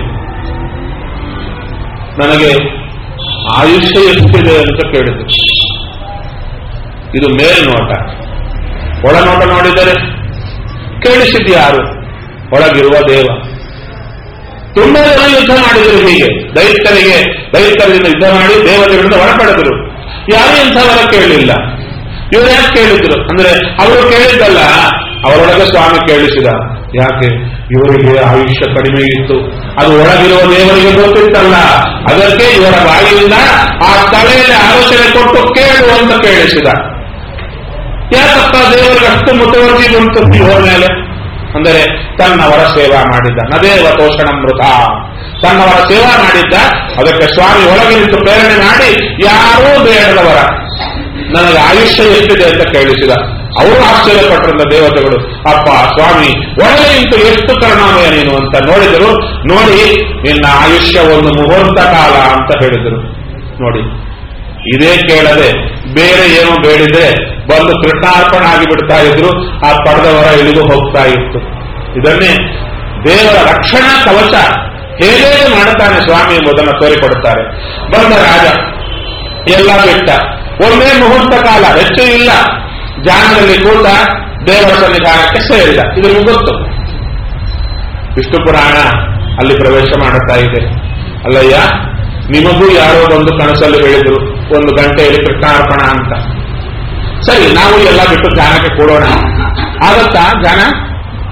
ನನಗೆ ಆಯುಷ್ಯ ಎಷ್ಟಿದೆ ಅಂತ ಕೇಳಿದ್ರು ಇದು ಮೇಲ್ನೋಟ ಒಳನೋಟ ನೋಡಿದರೆ ಕೇಳಿಸಿದ್ಯಾರು ಒಳಗಿರುವ ದೇವ ತುಂಬಾ ಜನ ಯುದ್ಧ ಮಾಡಿದರು ಹೀಗೆ ದೈತ್ಯರಿಗೆ ದೈತ್ಯರಿಂದ ಯುದ್ಧ ಮಾಡಿ ದೇವತೆಗಳಿಂದ ಹೊರಪಡೆದರು ಯಾರು ಇಂಥವರ ಕೇಳಲಿಲ್ಲ ಇವರು ಯಾಕೆ ಕೇಳಿದ್ರು ಅಂದ್ರೆ ಅವರು ಕೇಳಿದ್ದಲ್ಲ ಅವರೊಳಗೆ ಸ್ವಾಮಿ ಕೇಳಿಸಿದ ಯಾಕೆ ಇವರಿಗೆ ಆಯುಷ್ಯ ಕಡಿಮೆ ಇತ್ತು ಅದು ಒಳಗಿರುವ ದೇವರಿಗೆ ಗೊತ್ತಿತ್ತಲ್ಲ ಅದಕ್ಕೆ ಇವರ ಬಾಯಿಯಿಂದ ಆ ತಲೆಯಲ್ಲಿ ಆಲೋಚನೆ ಕೊಟ್ಟು ಕೇಳು ಅಂತ ಕೇಳಿಸಿದ ಯಾಕಪ್ಪ ದೇವರಿಗೆ ಅಷ್ಟು ಮುತುವರ್ಜಿ ಬಂತು ಇವರ ಮೇಲೆ ಅಂದರೆ ತನ್ನವರ ಸೇವಾ ಮಾಡಿದ್ದ ನದೇವ ತೋಷಣಮೃತ ತನ್ನವರ ಸೇವಾ ಮಾಡಿದ್ದ ಅದಕ್ಕೆ ಸ್ವಾಮಿ ಒಳಗೆ ನಿಂತು ಪ್ರೇರಣೆ ಮಾಡಿ ಯಾರೂ ಬೇಡದವರ ನನಗೆ ಆಯುಷ್ಯ ಎಷ್ಟಿದೆ ಅಂತ ಕೇಳಿಸಿದ ಅವರು ಆಶ್ಚರ್ಯಪಟ್ಟರಿಂದ ದೇವತೆಗಳು ಅಪ್ಪ ಸ್ವಾಮಿ ಒಳಗೆ ನಿಂತು ಎಷ್ಟು ಕರುಣಾಮಯ ನೀನು ಅಂತ ನೋಡಿದರು ನೋಡಿ ನಿನ್ನ ಆಯುಷ್ಯ ಒಂದು ಮುಹೂರ್ತ ಕಾಲ ಅಂತ ಹೇಳಿದರು ನೋಡಿ ಇದೇ ಕೇಳದೆ ಬೇರೆ ಏನೋ ಬೇಡಿದ್ರೆ ಬಂದು ಕೃಷ್ಣಾರ್ಪಣ ಆಗಿಬಿಡ್ತಾ ಇದ್ರು ಆ ಪಡೆದವರ ಇಳಿದು ಹೋಗ್ತಾ ಇತ್ತು ಇದನ್ನೇ ದೇವರ ರಕ್ಷಣಾ ಕವಚ ಹೇಗೆ ಮಾಡುತ್ತಾನೆ ಸ್ವಾಮಿ ಎಂಬುದನ್ನು ತೋರಿಕೊಡುತ್ತಾರೆ ಬಂದ ರಾಜ ಎಲ್ಲ ಬಿಟ್ಟ ಒಂದೇ ಮುಹೂರ್ತ ಕಾಲ ಹೆಚ್ಚು ಇಲ್ಲ ಜಾನದಲ್ಲಿ ಕೂತ ದೇವರ ಸನ್ನಿಧಾನಕ್ಕೆ ಸೇರಿದ ಇದು ನಿಮ್ಗೆ ಗೊತ್ತು ವಿಷ್ಣು ಪುರಾಣ ಅಲ್ಲಿ ಪ್ರವೇಶ ಮಾಡುತ್ತಾ ಇದೆ ಅಲ್ಲಯ್ಯ ನಿಮಗೂ ಯಾರೋ ಒಂದು ಕನಸಲ್ಲಿ ಹೇಳಿದ್ರು ಒಂದು ಗಂಟೆಯಲ್ಲಿ ಕೃಷ್ಣಾರ್ಪಣ ಅಂತ ಸರಿ ನಾವು ಎಲ್ಲ ಬಿಟ್ಟು ಧ್ಯಾನಕ್ಕೆ ಕೊಡೋಣ ಆಗತ್ತಾ ಧ್ಯಾನ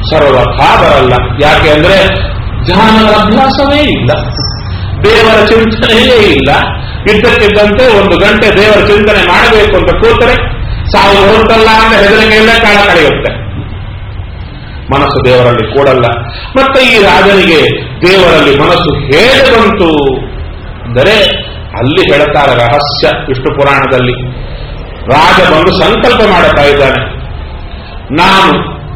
ಸರ್ವಥಾ ಬರಲ್ಲ ಯಾಕೆ ಅಂದ್ರೆ ಧ್ಯಾನದ ಅಭ್ಯಾಸವೇ ಇಲ್ಲ ದೇವರ ಚಿಂತನೆಯೇ ಇಲ್ಲ ಇದ್ದಕ್ಕಿದ್ದಂತೆ ಒಂದು ಗಂಟೆ ದೇವರ ಚಿಂತನೆ ಮಾಡಬೇಕು ಅಂತ ಕೂತರೆ ಸಾವು ಹೊರತಲ್ಲ ಅಂತ ಹೆದರಿಕೆಯಲ್ಲೇ ಕಾಲ ಕಳೆಯುತ್ತೆ ಮನಸ್ಸು ದೇವರಲ್ಲಿ ಕೂಡಲ್ಲ ಮತ್ತೆ ಈ ರಾಜನಿಗೆ ದೇವರಲ್ಲಿ ಮನಸ್ಸು ಹೇಗೆ ಬಂತು ಅಂದರೆ ಅಲ್ಲಿ ಹೇಳ್ತಾರೆ ರಹಸ್ಯ ವಿಷ್ಣು ಪುರಾಣದಲ್ಲಿ ರಾಜ ಬಂದು ಸಂಕಲ್ಪ ಮಾಡುತ್ತಾ ಇದ್ದಾನೆ ನಾನು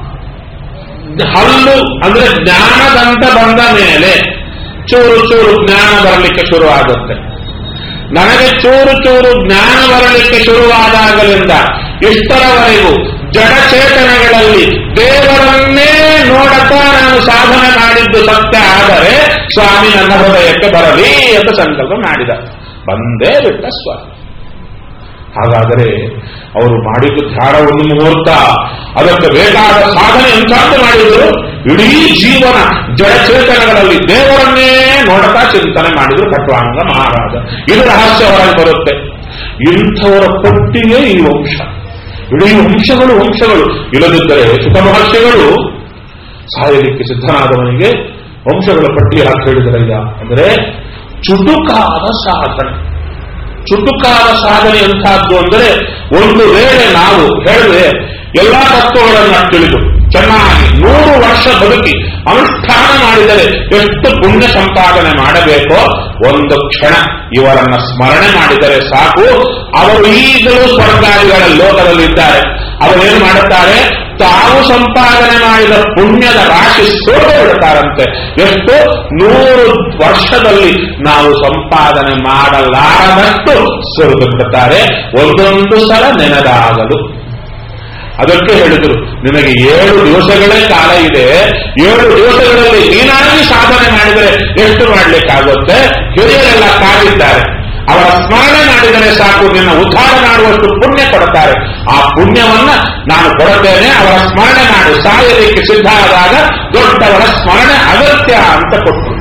ಹಲ್ಲು ಅಂದ್ರೆ ಜ್ಞಾನದಂತ ಬಂದ ಮೇಲೆ ಚೂರು ಚೂರು ಜ್ಞಾನ ಬರಲಿಕ್ಕೆ ಶುರು ಆಗುತ್ತೆ ನನಗೆ ಚೂರು ಚೂರು ಜ್ಞಾನ ಬರಲಿಕ್ಕೆ ಶುರುವಾದಾಗಲಿಂದ ಇಷ್ಟರವರೆಗೂ ಜಡಚೇತನಗಳಲ್ಲಿ ದೇವರನ್ನೇ ನೋಡುತ್ತಾ ನಾನು ಸಾಧನೆ ಮಾಡಿದ್ದು ಸತ್ಯ ಆದರೆ ಸ್ವಾಮಿ ನನ್ನ ಹೃದಯಕ್ಕೆ ಬರಲಿ ಅಂತ ಸಂಕಲ್ಪ ಮಾಡಿದ ಬಂದೇ ಬಿಟ್ಟ ಸ್ವಾಮಿ ಹಾಗಾದರೆ ಅವರು ಮಾಡಿದ್ದು ಧ್ಯಾನ ಒಂದು ಮುಹೂರ್ತ ಅದಕ್ಕೆ ಬೇಕಾದ ಸಾಧನೆ ಎಂತಾಂತ ಮಾಡಿದ್ರು ಇಡೀ ಜೀವನ ಜಡಚೇತನಗಳಲ್ಲಿ ದೇವರನ್ನೇ ನೋಡುತ್ತಾ ಚಿಂತನೆ ಮಾಡಿದ್ರು ಖಟ್ವಾಂಗ ಮಹಾರಾಜ ಇದು ರಹಸ್ಯ ಹೊರಗೆ ಬರುತ್ತೆ ಇಂಥವರ ಪಟ್ಟಿಗೆ ಈ ವಂಶ ಇಡೀ ವಂಶಗಳು ವಂಶಗಳು ಇಲ್ಲದಿದ್ದರೆ ಸುಖ ಮಹರ್ಷಿಗಳು ಸಾಯಲಿಕ್ಕೆ ಸಿದ್ಧನಾದವನಿಗೆ ವಂಶಗಳ ಪಟ್ಟಿ ಹಾಕಿ ಹೇಳಿದರಯ್ಯ ಅಂದರೆ ಚುಟುಕಾದ ಸಾಧನೆ ಚುಟುಕಾದ ಸಾಧನೆ ಎಂಥದ್ದು ಅಂದರೆ ಒಂದು ವೇಳೆ ನಾವು ಹೇಳಿದ್ರೆ ಎಲ್ಲಾ ತತ್ವಗಳನ್ನು ತಿಳಿದು ಚೆನ್ನಾಗಿ ನೂರು ವರ್ಷ ಬದುಕಿ ಅನುಷ್ಠಾನ ಮಾಡಿದರೆ ಎಷ್ಟು ಪುಣ್ಯ ಸಂಪಾದನೆ ಮಾಡಬೇಕೋ ಒಂದು ಕ್ಷಣ ಇವರನ್ನ ಸ್ಮರಣೆ ಮಾಡಿದರೆ ಸಾಕು ಅವರು ಈಗಲೂ ಸ್ವರ್ಗಾದಿಗಳ ಲೋಕದಲ್ಲಿದ್ದಾರೆ ಅವರೇನು ಮಾಡುತ್ತಾರೆ ತಾವು ಸಂಪಾದನೆ ಮಾಡಿದ ಪುಣ್ಯದ ರಾಶಿ ಸೋತು ಬಿಡುತ್ತಾರಂತೆ ಎಷ್ಟು ನೂರು ವರ್ಷದಲ್ಲಿ ನಾವು ಸಂಪಾದನೆ ಮಾಡಲಾರದಷ್ಟು ಸೋತು ಬಿಡುತ್ತಾರೆ ಒಂದೊಂದು ಸಲ ನೆನೆದಾಗಲು ಅದಕ್ಕೆ ಹೇಳಿದ್ರು ನಿನಗೆ ಏಳು ದಿವಸಗಳೇ ಕಾಲ ಇದೆ ಏಳು ದಿವಸಗಳಲ್ಲಿ ನೀನಾಗಿ ಸಾಧನೆ ಮಾಡಿದರೆ ಎಷ್ಟು ಮಾಡಲಿಕ್ಕಾಗುತ್ತೆ ಹಿರಿಯರೆಲ್ಲ ಕಾದಿದ್ದಾರೆ ಅವರ ಸ್ಮರಣೆ ಮಾಡಿದರೆ ಸಾಕು ನಿನ್ನ ಉದ್ಧಾರ ಮಾಡುವಷ್ಟು ಪುಣ್ಯ ಕೊಡುತ್ತಾರೆ ಆ ಪುಣ್ಯವನ್ನ ನಾನು ಕೊಡುತ್ತೇನೆ ಅವರ ಸ್ಮರಣೆ ಮಾಡಿ ಸಾಯಲಿಕ್ಕೆ ಸಿದ್ಧ ಆದಾಗ ದೊಡ್ಡವರ ಸ್ಮರಣೆ ಅಗತ್ಯ ಅಂತ ಕೊಟ್ಟರು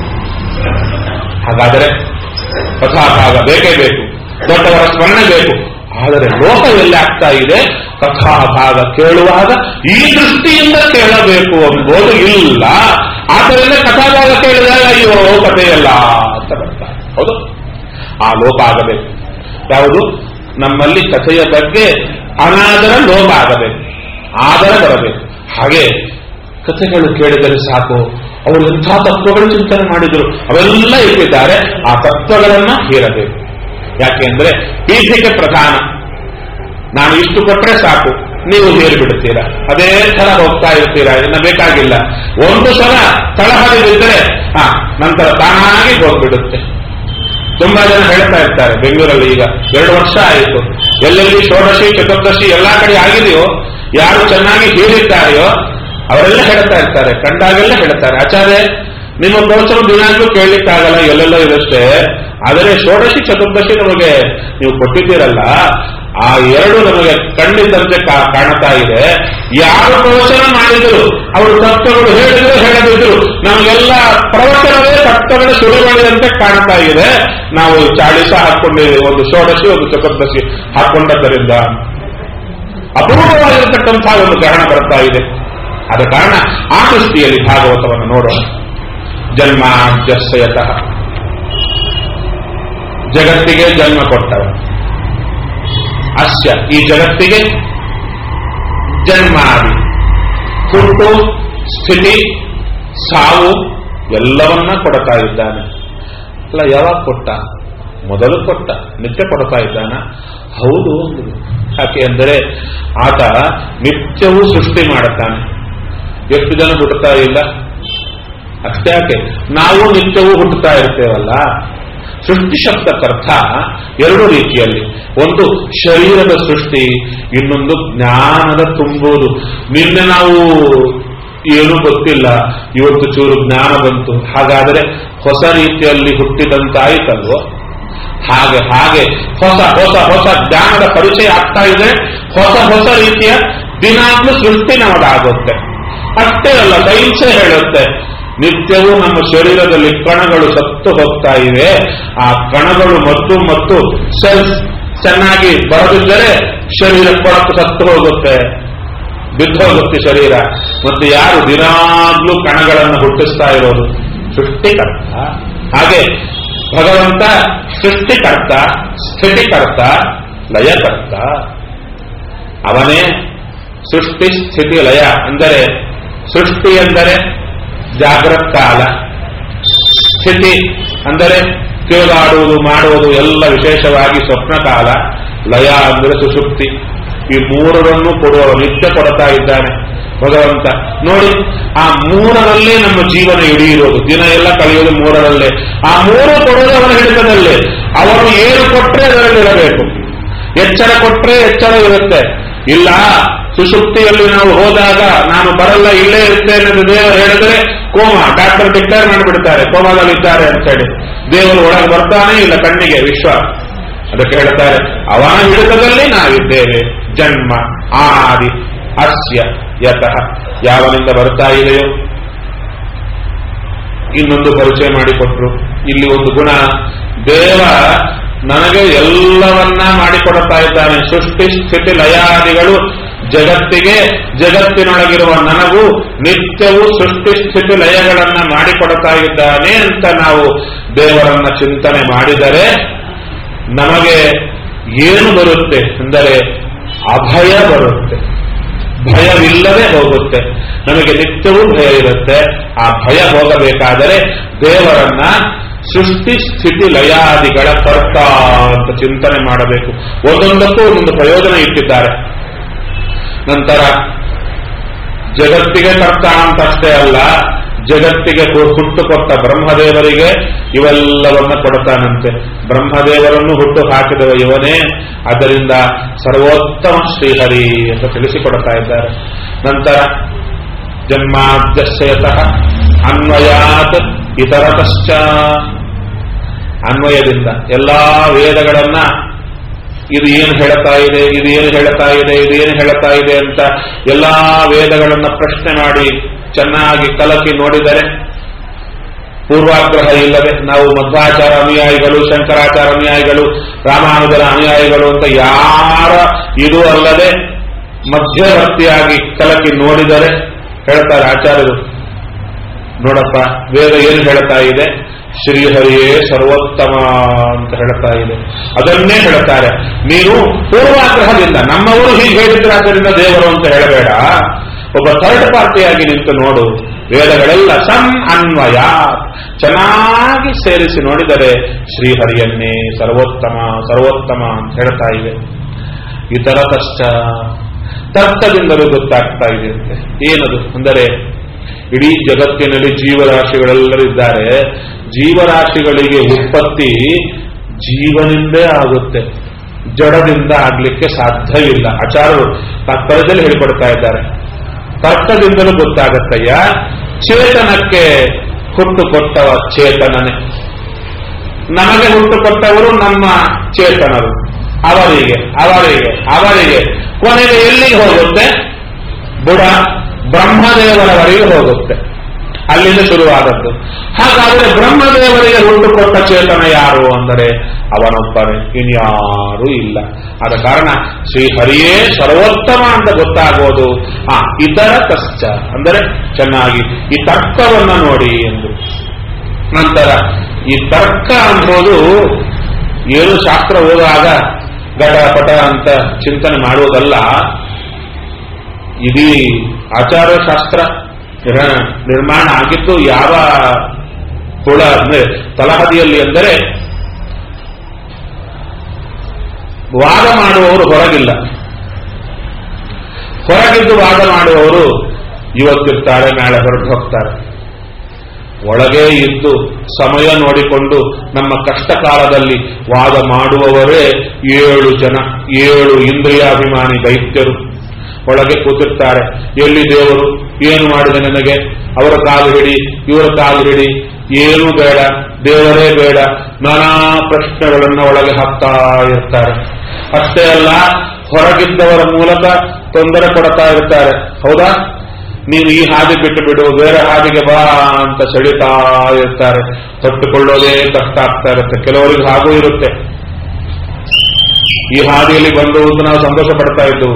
ಹಾಗಾದರೆ ಕಥಾಭಾಗ ಬೇಕೇ ಬೇಕು ದೊಡ್ಡವರ ಸ್ಮರಣೆ ಬೇಕು ಆದರೆ ಲೋಕ ಎಲ್ಲಿ ಆಗ್ತಾ ಇದೆ ಕಥಾಭಾಗ ಕೇಳುವಾಗ ಈ ದೃಷ್ಟಿಯಿಂದ ಕೇಳಬೇಕು ಎಂಬುದು ಇಲ್ಲ ಆದ್ದರಿಂದ ಕಥಾಭಾಗ ಕೇಳಿದಾಗ ಅಯ್ಯೋ ಕಥೆಯಲ್ಲ ಅಂತ ಬರ್ತಾರೆ ಹೌದು ಆ ಲೋಪ ಆಗಬೇಕು ಯಾವುದು ನಮ್ಮಲ್ಲಿ ಕಥೆಯ ಬಗ್ಗೆ ಅನಾದರ ಲೋಪ ಆಗಬೇಕು ಆದರ ಬರಬೇಕು ಹಾಗೆ ಕಥೆಗಳು ಕೇಳಿದರೆ ಸಾಕು ಅವರು ಎಂಥ ತತ್ವಗಳು ಚಿಂತನೆ ಮಾಡಿದ್ರು ಅವೆಲ್ಲ ಇಟ್ಟಿದ್ದಾರೆ ಆ ತತ್ವಗಳನ್ನ ಹೇರಬೇಕು ಯಾಕೆಂದ್ರೆ ಪೀಠಿಕೆ ಪ್ರಧಾನ ನಾನು ಇಷ್ಟು ಕೊಟ್ಟರೆ ಸಾಕು ನೀವು ಹೇರಿಬಿಡ್ತೀರಾ ಅದೇ ತರ ಹೋಗ್ತಾ ಇರ್ತೀರಾ ಇನ್ನ ಬೇಕಾಗಿಲ್ಲ ಒಂದು ಸಲ ತಳಹದಿದ್ದರೆ ಹಾ ನಂತರ ತಾನಾಗಿ ಹೋಗ್ಬಿಡುತ್ತೆ ತುಂಬಾ ಜನ ಹೇಳ್ತಾ ಇರ್ತಾರೆ ಬೆಂಗಳೂರಲ್ಲಿ ಈಗ ಎರಡು ವರ್ಷ ಆಯಿತು ಎಲ್ಲೆಲ್ಲಿ ಷೋಡಶಿ ಚತುರ್ದಶಿ ಎಲ್ಲಾ ಕಡೆ ಆಗಿದೆಯೋ ಯಾರು ಚೆನ್ನಾಗಿ ಹೀರಿದ್ದಾರೆಯೋ ಅವರೆಲ್ಲ ಹೇಳ್ತಾ ಇರ್ತಾರೆ ಕಂಡಾಗೆಲ್ಲ ಹೇಳ್ತಾರೆ ಆಚಾರ್ಯ ನಿಮ್ಮ ಪ್ರೋತ್ಸಾಹ ದಿನಾಂಕ ಕೇಳಲಿಕ್ಕಾಗಲ್ಲ ಎಲ್ಲೆಲ್ಲ ಇರುತ್ತೆ ಆದರೆ ಷೋಡಶಿ ಚತುರ್ದಶಿ ನಮಗೆ ನೀವು ಕೊಟ್ಟಿದ್ದೀರಲ್ಲ ಆ ಎರಡು ನಮಗೆ ಕಣ್ಣಿದ್ದಂತೆ ಕಾ- ಕಾಣ್ತಾ ಇದೆ ಯಾರು ಪ್ರವಚನ ಮಾಡಿದ್ರು ಅವರು ತತ್ವಗಳು ಹೇಳಿದ್ರು ಹೇಳದಿದ್ರು ನಮಗೆಲ್ಲ ಪ್ರವಚನವೇ ತತ್ವಗಳ ಸುಳಿವಳಿದಂತೆ ಕಾಣ್ತಾ ಇದೆ ನಾವು ಚಾಳಿಸ ಹಾಕೊಂಡಿದ್ದೀವಿ ಒಂದು ಷೋಡಶಿ ಒಂದು ಚತುರ್ದಶಿ ಹಾಕೊಂಡದ್ದರಿಂದ ಅಪೂರ್ವವಾಗಿರತಕ್ಕಂತಹ ಒಂದು ಗ್ರಹಣ ಬರ್ತಾ ಇದೆ ಆದ ಕಾರಣ ಆ ದೃಷ್ಟಿಯಲ್ಲಿ ಭಾಗವತವನ್ನು ನೋಡೋಣ ಜನ್ಮಾದ್ಯಸ್ಯತಃ ಜಗತ್ತಿಗೆ ಜನ್ಮ ಕೊಟ್ಟವ ಅಸ್ಯ ಈ ಜಗತ್ತಿಗೆ ಜನ್ಮಾದಿ ಹುಟ್ಟು ಸ್ಥಿತಿ ಸಾವು ಎಲ್ಲವನ್ನ ಕೊಡ್ತಾ ಇದ್ದಾನೆ ಅಲ್ಲ ಯಾವಾಗ ಕೊಟ್ಟ ಮೊದಲು ಕೊಟ್ಟ ನಿತ್ಯ ಕೊಡ್ತಾ ಇದ್ದಾನ ಹೌದು ಅಂದ್ರು. ಯಾಕೆ ಅಂದರೆ ಆತ ನಿತ್ಯವೂ ಸೃಷ್ಟಿ ಮಾಡುತ್ತಾನೆ ಎಷ್ಟು ಜನ ಹುಟ್ಟುತ್ತಾ ಇಲ್ಲ ಅಷ್ಟೇ ಯಾಕೆ ನಾವು ನಿತ್ಯವೂ ಹುಟ್ಟುತ್ತಾ ಇರ್ತೇವಲ್ಲ ಸೃಷ್ಟಿ ಶಬ್ದಕ್ಕರ್ಥ ಎರಡು ರೀತಿಯಲ್ಲಿ ಒಂದು ಶರೀರದ ಸೃಷ್ಟಿ ಇನ್ನೊಂದು ಜ್ಞಾನದ ತುಂಬುವುದು ನಿನ್ನೆ ನಾವು ಏನೂ ಗೊತ್ತಿಲ್ಲ ಇವತ್ತು ಚೂರು ಜ್ಞಾನ ಬಂತು ಹಾಗಾದರೆ ಹೊಸ ರೀತಿಯಲ್ಲಿ ಹುಟ್ಟಿದಂತಾಯಿತಲ್ವೋ ಹಾಗೆ ಹಾಗೆ ಹೊಸ ಹೊಸ ಹೊಸ ಜ್ಞಾನದ ಪರಿಚಯ ಆಗ್ತಾ ಇದೆ ಹೊಸ ಹೊಸ ರೀತಿಯ ದಿನಾಗ್ಲೂ ಸೃಷ್ಟಿ ನಮಗಾಗುತ್ತೆ ಅಷ್ಟೇ ಅಲ್ಲ ಸೈನ್ಸೇ ಹೇಳುತ್ತೆ ನಿತ್ಯವೂ ನಮ್ಮ ಶರೀರದಲ್ಲಿ ಕಣಗಳು ಸತ್ತು ಹೋಗ್ತಾ ಇವೆ ಆ ಕಣಗಳು ಮತ್ತು ಮತ್ತು ಸೆಲ್ಸ್ ಚೆನ್ನಾಗಿ ಬರದಿದ್ದರೆ ಶರೀರ ಕೊಳಕು ಸತ್ತು ಹೋಗುತ್ತೆ ಬಿದ್ದೋಗುತ್ತೆ ಶರೀರ ಮತ್ತೆ ಯಾರು ದಿನಾಗ್ಲೂ ಕಣಗಳನ್ನು ಹುಟ್ಟಿಸ್ತಾ ಇರೋದು ಸೃಷ್ಟಿಕರ್ತ ಹಾಗೆ ಭಗವಂತ ಸೃಷ್ಟಿಕರ್ತ ಸ್ಥಿತಿಕರ್ತ ಲಯಕರ್ತ ಅವನೇ ಸೃಷ್ಟಿ ಸ್ಥಿತಿ ಲಯ ಅಂದರೆ ಸೃಷ್ಟಿ ಎಂದರೆ ಜಾಗ್ರತ್ ಕಾಲ ಸ್ಥಿತಿ ಅಂದರೆ ತಿರುಗಾಡುವುದು ಮಾಡುವುದು ಎಲ್ಲ ವಿಶೇಷವಾಗಿ ಸ್ವಪ್ನ ಕಾಲ ಲಯ ಅಂದರೆ ಸುಷುಪ್ತಿ ಈ ಮೂರರನ್ನು ಕೊಡುವ ನಿತ್ಯ ಕೊಡ್ತಾ ಇದ್ದಾನೆ ಭಗವಂತ ನೋಡಿ ಆ ಮೂರರಲ್ಲೇ ನಮ್ಮ ಜೀವನ ಇಡೀ ಇರೋದು ದಿನ ಎಲ್ಲ ಕಳೆಯೋದು ಮೂರರಲ್ಲೇ ಆ ಮೂರು ಕೊಡೋದು ಅವನ ಹಿಡಿತದಲ್ಲೇ ಅವನು ಏನು ಕೊಟ್ಟರೆ ಅದರಲ್ಲಿರಬೇಕು ಎಚ್ಚರ ಕೊಟ್ಟರೆ ಎಚ್ಚರ ಇರುತ್ತೆ ಇಲ್ಲ ಸುಷುಪ್ತಿಯಲ್ಲಿ ನಾವು ಹೋದಾಗ ನಾನು ಬರಲ್ಲ ಇಲ್ಲೇ ಇರ್ತೇನೆ ಎಂದು ದೇವರು ಹೇಳಿದ್ರೆ ಕೋಮ ಡಾಕ್ಟರ್ ಡಿಕ್ಲೇರ್ ಮಾಡಿಬಿಡ್ತಾರೆ ಕೋಮಾದಲ್ಲಿದ್ದಾರೆ ಅಂತ ಹೇಳಿ ದೇವರು ಒಳಗೆ ಬರ್ತಾನೆ ಇಲ್ಲ ಕಣ್ಣಿಗೆ ವಿಶ್ವ ಅದಕ್ಕೆ ಹೇಳ್ತಾರೆ ಅವನ ಹಿಡಿತದಲ್ಲಿ ನಾವಿದ್ದೇವೆ ಜನ್ಮ ಆದಿ ಅಸ್ಯ ಯತಃ ಯಾವನಿಂದ ಬರ್ತಾ ಇದೆಯೋ ಇನ್ನೊಂದು ಪರಿಚಯ ಮಾಡಿಕೊಟ್ರು ಇಲ್ಲಿ ಒಂದು ಗುಣ ದೇವ ನನಗೆ ಎಲ್ಲವನ್ನ ಮಾಡಿಕೊಡುತ್ತಾ ಇದ್ದಾನೆ ಸೃಷ್ಟಿ ಸ್ಥಿತಿ ಲಯಾದಿಗಳು ಜಗತ್ತಿಗೆ ಜಗತ್ತಿನೊಳಗಿರುವ ನನಗೂ ನಿತ್ಯವೂ ಸೃಷ್ಟಿ ಸ್ಥಿತಿ ಲಯಗಳನ್ನ ಮಾಡಿಕೊಡುತ್ತಾ ಇದ್ದಾನೆ ಅಂತ ನಾವು ದೇವರನ್ನ ಚಿಂತನೆ ಮಾಡಿದರೆ ನಮಗೆ ಏನು ಬರುತ್ತೆ ಅಂದರೆ ಅಭಯ ಬರುತ್ತೆ ಭಯವಿಲ್ಲದೆ ಹೋಗುತ್ತೆ ನಮಗೆ ನಿತ್ಯವೂ ಭಯ ಇರುತ್ತೆ ಆ ಭಯ ಹೋಗಬೇಕಾದರೆ ದೇವರನ್ನ ಸೃಷ್ಟಿ ಸ್ಥಿತಿ ಲಯಾದಿಗಳ ಕರ್ತ ಅಂತ ಚಿಂತನೆ ಮಾಡಬೇಕು ಒಂದೊಂದಕ್ಕೂ ಒಂದೊಂದು ಪ್ರಯೋಜನ ಇಟ್ಟಿದ್ದಾರೆ ನಂತರ ಜಗತ್ತಿಗೆ ಕರ್ತ ಅಂತ ಅಷ್ಟೇ ಅಲ್ಲ ಜಗತ್ತಿಗೆ ಹುಟ್ಟು ಕೊಟ್ಟ ಬ್ರಹ್ಮದೇವರಿಗೆ ಇವೆಲ್ಲವನ್ನ ಕೊಡ್ತಾನಂತೆ ಬ್ರಹ್ಮದೇವರನ್ನು ಹುಟ್ಟು ಹಾಕಿದವ ಇವನೇ ಅದರಿಂದ ಸರ್ವೋತ್ತಮ ಶ್ರೀಹರಿ ಅಂತ ತಿಳಿಸಿಕೊಡ್ತಾ ಇದ್ದಾರೆ ನಂತರ ಜನ್ಮಾದ್ಯಶಯತಃ ಅನ್ವಯಾತ್ ಇತರತಶ್ಚ ಅನ್ವಯದಿಂದ ಎಲ್ಲಾ ವೇದಗಳನ್ನ ಇದು ಏನು ಹೇಳ್ತಾ ಇದೆ ಇದು ಏನು ಹೇಳ್ತಾ ಇದೆ ಇದು ಏನು ಹೇಳ್ತಾ ಇದೆ ಅಂತ ಎಲ್ಲಾ ವೇದಗಳನ್ನ ಪ್ರಶ್ನೆ ಮಾಡಿ ಚೆನ್ನಾಗಿ ಕಲಕಿ ನೋಡಿದರೆ ಪೂರ್ವಾಗ್ರಹ ಇಲ್ಲದೆ ನಾವು ಮಧ್ವಾಚಾರ ಅನುಯಾಯಿಗಳು ಶಂಕರಾಚಾರ ಅನುಯಾಯಿಗಳು ರಾಮಾನುಜರ ಅನುಯಾಯಿಗಳು ಅಂತ ಯಾರ ಇದು ಅಲ್ಲದೆ ಮಧ್ಯವರ್ತಿಯಾಗಿ ಕಲಕಿ ನೋಡಿದರೆ ಹೇಳ್ತಾರೆ ಆಚಾರ್ಯರು ನೋಡಪ್ಪ ವೇದ ಏನು ಹೇಳ್ತಾ ಇದೆ ಶ್ರೀಹರಿಯೇ ಸರ್ವೋತ್ತಮ ಅಂತ ಹೇಳ್ತಾ ಇದೆ ಅದನ್ನೇ ಹೇಳ್ತಾರೆ ನೀನು ಪೂರ್ವಾಗ್ರಹದಿಂದ ನಮ್ಮವರು ಹೀಗೆ ಹೇಳಿದ್ರೆ ಆದ್ದರಿಂದ ದೇವರು ಅಂತ ಹೇಳಬೇಡ ಒಬ್ಬ ಥರ್ಡ್ ಪಾರ್ಟಿಯಾಗಿ ನಿಂತು ನೋಡು ವೇದಗಳೆಲ್ಲ ಸಂ ಅನ್ವಯ ಚೆನ್ನಾಗಿ ಸೇರಿಸಿ ನೋಡಿದರೆ ಶ್ರೀಹರಿಯನ್ನೇ ಸರ್ವೋತ್ತಮ ಸರ್ವೋತ್ತಮ ಅಂತ ಹೇಳ್ತಾ ಇದೆ ಇತರತಶ್ಚ ತರ್ಕದಿಂದಲೂ ಗೊತ್ತಾಗ್ತಾ ಇದೆ ಅಂತೆ ಏನದು ಅಂದರೆ ಇಡೀ ಜಗತ್ತಿನಲ್ಲಿ ಜೀವರಾಶಿಗಳೆಲ್ಲರೂ ಇದ್ದಾರೆ ಜೀವರಾಶಿಗಳಿಗೆ ಉತ್ಪತ್ತಿ ಜೀವನಿಂದೇ ಆಗುತ್ತೆ ಜಡದಿಂದ ಆಗ್ಲಿಕ್ಕೆ ಸಾಧ್ಯವಿಲ್ಲ ಆಚಾರ್ಯರು ತಾತ್ಪರ್ಯದಲ್ಲಿ ಹೇಳಿಕೊಡ್ತಾ ಇದ್ದಾರೆ ತರ್ಕದಿಂದಲೂ ಗೊತ್ತಾಗತ್ತಯ್ಯ ಚೇತನಕ್ಕೆ ಹುಟ್ಟು ಕೊಟ್ಟವ ಚೇತನನೇ ನಮಗೆ ಹುಟ್ಟು ಕೊಟ್ಟವರು ನಮ್ಮ ಚೇತನರು ಅವರಿಗೆ ಅವರಿಗೆ ಅವರಿಗೆ ಕೊನೆಗೆ ಎಲ್ಲಿಗೆ ಹೋಗುತ್ತೆ ಬುಡ ಬ್ರಹ್ಮದೇವರವರೆಗೆ ಹೋಗುತ್ತೆ ಅಲ್ಲಿಂದ ಶುರುವಾದದ್ದು ಹಾಗಾದರೆ ಬ್ರಹ್ಮದೇವರಿಗೆ ಹುಟ್ಟು ಕೊಟ್ಟ ಚೇತನ ಯಾರು ಅಂದರೆ ಅವನೊಬ್ಬನೇ ಇನ್ಯಾರೂ ಇಲ್ಲ ಆದ ಕಾರಣ ಶ್ರೀಹರಿಯೇ ಸರ್ವೋತ್ತಮ ಅಂತ ಗೊತ್ತಾಗೋದು ಆ ಇತರ ಕಷ್ಟ ಅಂದರೆ ಚೆನ್ನಾಗಿ ಈ ತರ್ಕವನ್ನ ನೋಡಿ ಎಂದು ನಂತರ ಈ ತರ್ಕ ಅನ್ನೋದು ಏನು ಶಾಸ್ತ್ರ ಓದುವಾಗ ಘಟ ಪಟ ಅಂತ ಚಿಂತನೆ ಮಾಡುವುದಲ್ಲ ಇಡೀ ಆಚಾರಶಾಸ್ತ್ರ ನಿರ- ನಿರ್ಮಾಣ ಆಗಿದ್ದು ಯಾವ ಕುಳ ಅಂದ್ರೆ ತಲಹದಿಯಲ್ಲಿ ಎಂದರೆ ವಾದ ಮಾಡುವವರು ಹೊರಗಿಲ್ಲ ಹೊರಗಿದ್ದು ವಾದ ಮಾಡುವವರು ಇವತ್ತಿರ್ತಾರೆ ನಾಳೆ ಹೊರಟು ಹೋಗ್ತಾರೆ ಒಳಗೇ ಇದ್ದು ಸಮಯ ನೋಡಿಕೊಂಡು ನಮ್ಮ ಕಷ್ಟ ಕಾಲದಲ್ಲಿ ವಾದ ಮಾಡುವವರೇ ಏಳು ಜನ ಏಳು ಇಂದ್ರಿಯಾಭಿಮಾನಿ ದೈತ್ಯರು ಒಳಗೆ ಕೂತಿರ್ತಾರೆ ಎಲ್ಲಿ ದೇವರು ಏನು ಮಾಡಿದೆ ನನಗೆ ಅವರ ಕಾಲು ಹಿಡಿ ಇವರ ಕಾಲು ಹಿಡಿ ಏನು ಬೇಡ ದೇವರೇ ಬೇಡ ನಾನಾ ಪ್ರಶ್ನೆಗಳನ್ನ ಒಳಗೆ ಹಾಕ್ತಾ ಇರ್ತಾರೆ ಅಷ್ಟೇ ಅಲ್ಲ ಹೊರಗಿದ್ದವರ ಮೂಲಕ ತೊಂದರೆ ಕೊಡ್ತಾ ಇರ್ತಾರೆ ಹೌದಾ ನೀನು ಈ ಹಾದಿ ಬಿಟ್ಟು ಬಿಡು ಬೇರೆ ಹಾದಿಗೆ ಬಾ ಅಂತ ಸೆಳಿತಾ ಇರ್ತಾರೆ ತಟ್ಟುಕೊಳ್ಳೋದೇ ಕಷ್ಟ ಆಗ್ತಾ ಇರುತ್ತೆ ಕೆಲವರಿಗೆ ಹಾಗೂ ಇರುತ್ತೆ ಈ ಹಾದಿಯಲ್ಲಿ ಬಂದು ಅಂತ ನಾವು ಸಂತೋಷ ಪಡ್ತಾ ಇದ್ದವು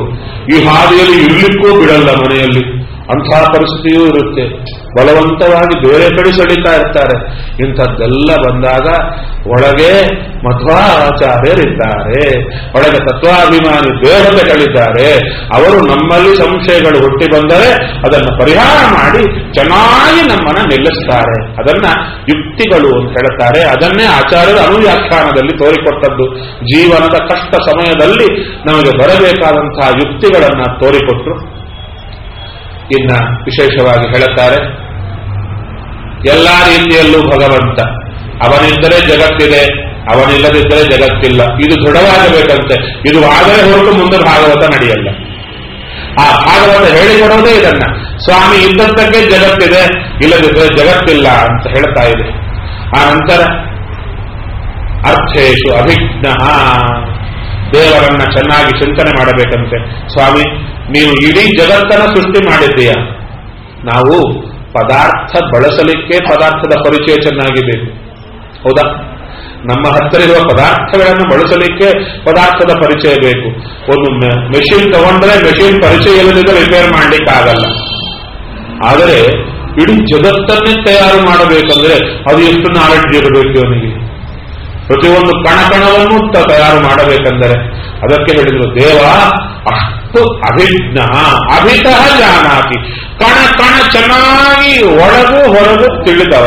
ಈ ಹಾದಿಯಲ್ಲಿ ಇರ್ಲಿಕ್ಕೂ ಬಿಡಲ್ಲ ಮನೆಯಲ್ಲಿ ಅಂತಹ ಪರಿಸ್ಥಿತಿಯೂ ಇರುತ್ತೆ ಬಲವಂತವಾಗಿ ಬೇರೆ ಕಡೆ ಸೆಳೀತಾ ಇರ್ತಾರೆ ಇಂಥದ್ದೆಲ್ಲ ಬಂದಾಗ ಒಳಗೆ ಮಧ್ವಾಚಾರ್ಯರಿದ್ದಾರೆ ಒಳಗೆ ತತ್ವಾಭಿಮಾನಿ ದೇವತೆಗಳಿದ್ದಾರೆ ಅವರು ನಮ್ಮಲ್ಲಿ ಸಂಶಯಗಳು ಹುಟ್ಟಿ ಬಂದರೆ ಅದನ್ನು ಪರಿಹಾರ ಮಾಡಿ ಚೆನ್ನಾಗಿ ನಮ್ಮನ್ನ ನಿಲ್ಲಿಸ್ತಾರೆ ಅದನ್ನ ಯುಕ್ತಿಗಳು ಅಂತ ಹೇಳ್ತಾರೆ ಅದನ್ನೇ ಆಚಾರ್ಯರ ಅನುವ್ಯಾಖ್ಯಾನದಲ್ಲಿ ತೋರಿಕೊಟ್ಟದ್ದು ಜೀವನದ ಕಷ್ಟ ಸಮಯದಲ್ಲಿ ನಮಗೆ ಬರಬೇಕಾದಂತಹ ಯುಕ್ತಿಗಳನ್ನ ತೋರಿಕೊಟ್ರು ಇನ್ನ ವಿಶೇಷವಾಗಿ ಹೇಳುತ್ತಾರೆ ಎಲ್ಲಾ ರೀತಿಯಲ್ಲೂ ಭಗವಂತ ಅವನಿದ್ದರೆ ಜಗತ್ತಿದೆ ಅವನಿಲ್ಲದಿದ್ದರೆ ಜಗತ್ತಿಲ್ಲ ಇದು ದೃಢವಾಗಬೇಕಂತೆ ಇದು ಆದರೆ ಹೊರತು ಮುಂದೆ ಭಾಗವತ ನಡೆಯಲ್ಲ ಆ ಭಾಗವತ ಹೇಳಿಕೊಡೋದೇ ಇದನ್ನ ಸ್ವಾಮಿ ಇದ್ದದ್ದಕ್ಕೆ ಜಗತ್ತಿದೆ ಇಲ್ಲದಿದ್ದರೆ ಜಗತ್ತಿಲ್ಲ ಅಂತ ಹೇಳ್ತಾ ಇದೆ ಆ ನಂತರ ಅರ್ಥೇಶು ಅಭಿಜ್ಞ ದೇವರನ್ನ ಚೆನ್ನಾಗಿ ಚಿಂತನೆ ಮಾಡಬೇಕಂತೆ ಸ್ವಾಮಿ ನೀವು ಇಡೀ ಜಗತ್ತನ್ನ ಸೃಷ್ಟಿ ಮಾಡಿದ್ದೀಯ ನಾವು ಪದಾರ್ಥ ಬಳಸಲಿಕ್ಕೆ ಪದಾರ್ಥದ ಪರಿಚಯ ಚೆನ್ನಾಗಿ ಬೇಕು ಹೌದಾ ನಮ್ಮ ಹತ್ತಿರ ಇರುವ ಪದಾರ್ಥಗಳನ್ನು ಬಳಸಲಿಕ್ಕೆ ಪದಾರ್ಥದ ಪರಿಚಯ ಬೇಕು ಒಂದು ಮೆಷಿನ್ ತಗೊಂಡ್ರೆ ಮೆಷಿನ್ ಪರಿಚಯ ಇಲ್ಲದಿದ್ದರೆ ರಿಪೇರ್ ಮಾಡ್ಲಿಕ್ಕೆ ಆಗಲ್ಲ ಆದರೆ ಇಡೀ ಜಗತ್ತನ್ನೇ ತಯಾರು ಮಾಡಬೇಕಂದ್ರೆ ಅದು ಎಷ್ಟು ನಾಲೆಡ್ಜ್ ಇರಬೇಕು ಅವನಿಗೆ ಪ್ರತಿಯೊಂದು ಕಣ ಕಣವನ್ನು ತ- ತಯಾರು ಮಾಡಬೇಕೆಂದರೆ ಅದಕ್ಕೆ ಹೇಳಿದ್ರು ದೇವ ಅಷ್ಟು ಅಭಿಜ್ಞ ಅಭಿತಃ ಜಾನಾತಿ ಕಣ ಕಣ ಚೆನ್ನಾಗಿ ಒಳಗು ಹೊರಗು ತಿಳಿದವ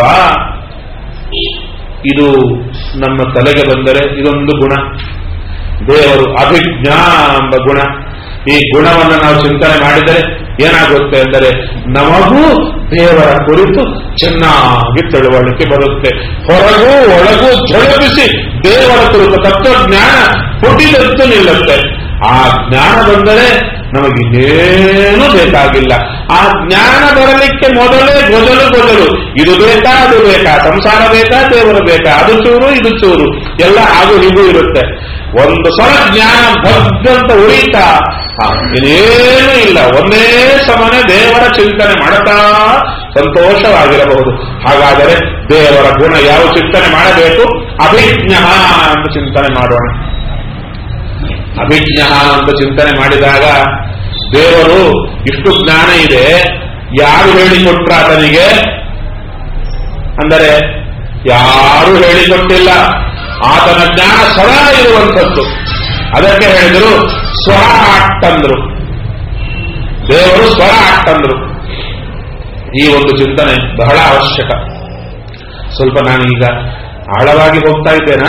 ಇದು ನಮ್ಮ ತಲೆಗೆ ಬಂದರೆ ಇದೊಂದು ಗುಣ ದೇವರು ಅಭಿಜ್ಞ ಎಂಬ ಗುಣ ಈ ಗುಣವನ್ನು ನಾವು ಚಿಂತನೆ ಮಾಡಿದರೆ ಏನಾಗುತ್ತೆ ಅಂದರೆ ನಮಗೂ ದೇವರ ಕುರಿತು ಚೆನ್ನಾಗಿ ತಿಳುವಳಿಕೆ ಬರುತ್ತೆ ಹೊರಗೂ ಒಳಗೂ ಝಳಪಿಸಿ ದೇವರ ಕುರಿತು ತತ್ವಜ್ಞಾನ ಹುಟ್ಟಿದಂತೂ ನಿಲ್ಲುತ್ತೆ ಆ ಜ್ಞಾನ ಬಂದರೆ ನಮಗಿನ್ನೇನೂ ಬೇಕಾಗಿಲ್ಲ ಆ ಜ್ಞಾನ ಬರಲಿಕ್ಕೆ ಮೊದಲೇ ಗೊದಲು ಗೊದಲು ಇದು ಬೇಕಾ ಅದು ಬೇಕಾ ಸಂಸಾರ ಬೇಕಾ ದೇವರು ಬೇಕಾ ಅದು ಚೂರು ಇದು ಚೂರು ಎಲ್ಲ ಹಾಗೂ ಹೀಗೂ ಇರುತ್ತೆ ಒಂದು ಸಲ ಜ್ಞಾನ ಭದ್ರಂತ ಉಳಿತಾ ಆ, ಇನ್ನೇನೂ ಇಲ್ಲ ಒಂದೇ ಸಮನೆ ದೇವರ ಚಿಂತನೆ ಮಾಡುತ್ತಾ ಸಂತೋಷವಾಗಿರಬಹುದು ಹಾಗಾದರೆ ದೇವರ ಗುಣ ಯಾವ ಚಿಂತನೆ ಮಾಡಬೇಕು ಅಭಿಜ್ಞ ಅಂತ ಚಿಂತನೆ ಮಾಡೋಣ ಅಭಿಜ್ಞ ಅಂತ ಚಿಂತನೆ ಮಾಡಿದಾಗ ದೇವರು ಇಷ್ಟು ಜ್ಞಾನ ಇದೆ ಯಾರು ಹೇಳಿಕೊಟ್ರ ಆತನಿಗೆ ಅಂದರೆ ಯಾರು ಹೇಳಿಕೊಟ್ಟಿಲ್ಲ ಆತನ ಜ್ಞಾನ ಸದಾ ಇರುವಂಥದ್ದು ಅದಕ್ಕೆ ಹೇಳಿದರು ಸ್ವರ ಅಟ್ಟಂದ್ರು ದೇವರು ಸ್ವರ ಅಟ್ಟಂದ್ರು ಈ ಒಂದು ಚಿಂತನೆ ಬಹಳ ಅವಶ್ಯಕ ಸ್ವಲ್ಪ ನಾನು ಈಗ ಆಳವಾಗಿ ಹೋಗ್ತಾ ಇದ್ದೇನಾ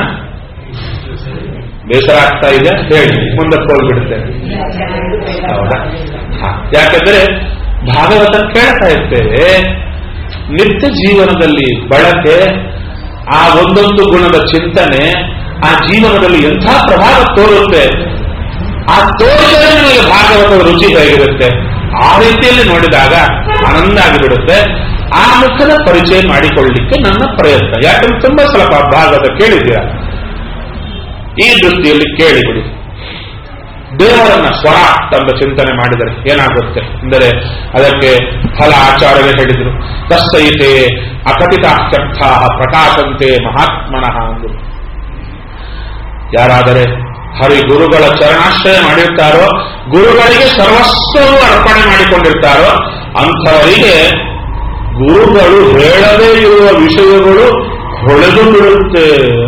ಬೇಸರ ಆಗ್ತಾ ಇದೆ ಹೇಳಿ ಮುಂದಕ್ಕೆ ಹೋಗ್ಬಿಡುತ್ತೇನೆ ಹೌದಾ ಹಾ, ಯಾಕಂದ್ರೆ ಭಾಗವತ ಕೇಳ್ತಾ ಇರ್ತೇವೆ ನಿತ್ಯ ಜೀವನದಲ್ಲಿ ಬಳಕೆ ಆ ಒಂದೊಂದು ಗುಣದ ಚಿಂತನೆ ಆ ಜೀವನದಲ್ಲಿ ಎಂಥ ಪ್ರಭಾವ ತೋರುತ್ತೆ ಆ ತೋರಿದರೆ ನಿಮಗೆ ಭಾಗವತದ ರುಚಿ ಹೇಗಿರುತ್ತೆ ಆ ರೀತಿಯಲ್ಲಿ ನೋಡಿದಾಗ ಆನಂದ ಆಗಿಬಿಡುತ್ತೆ ಆ ಮುಖದ ಪರಿಚಯ ಮಾಡಿಕೊಳ್ಳಿಕ್ಕೆ ನನ್ನ ಪ್ರಯತ್ನ ಯಾಕಂದ್ರೆ ತುಂಬಾ ಸಲ ಭಾಗವತ ಕೇಳಿದ್ದೀರಾ ಈ ದೃಷ್ಟಿಯಲ್ಲಿ ಕೇಳಿಬಿಡಿ ದೇವರನ್ನ ಸ್ವರ ತಂದ ಚಿಂತನೆ ಮಾಡಿದರೆ ಏನಾಗುತ್ತೆ ಅಂದರೆ ಅದಕ್ಕೆ ಫಲ ಆಚಾರ್ಯರೇ ಹೇಳಿದರು ತಸ್ಸೈತೆ ಅಕಥಿತಾರ್ಥ್ಯರ್ಥ ಪ್ರಕಾಶಂತೆ ಮಹಾತ್ಮನಃ ಅಂದರು ಯಾರಾದರೆ ಹರಿ ಗುರುಗಳ ಚರಣಾಶ್ರಯ ಮಾಡಿರ್ತಾರೋ ಗುರುಗಳಿಗೆ ಸರ್ವಸ್ವವು ಅರ್ಪಣೆ ಮಾಡಿಕೊಂಡಿರ್ತಾರೋ ಅಂಥವರಿಗೆ ಗುರುಗಳು ಹೇಳದೇ ಇರುವ ವಿಷಯಗಳು ಹೊಳೆದು ಬಿಡುತ್ತೆ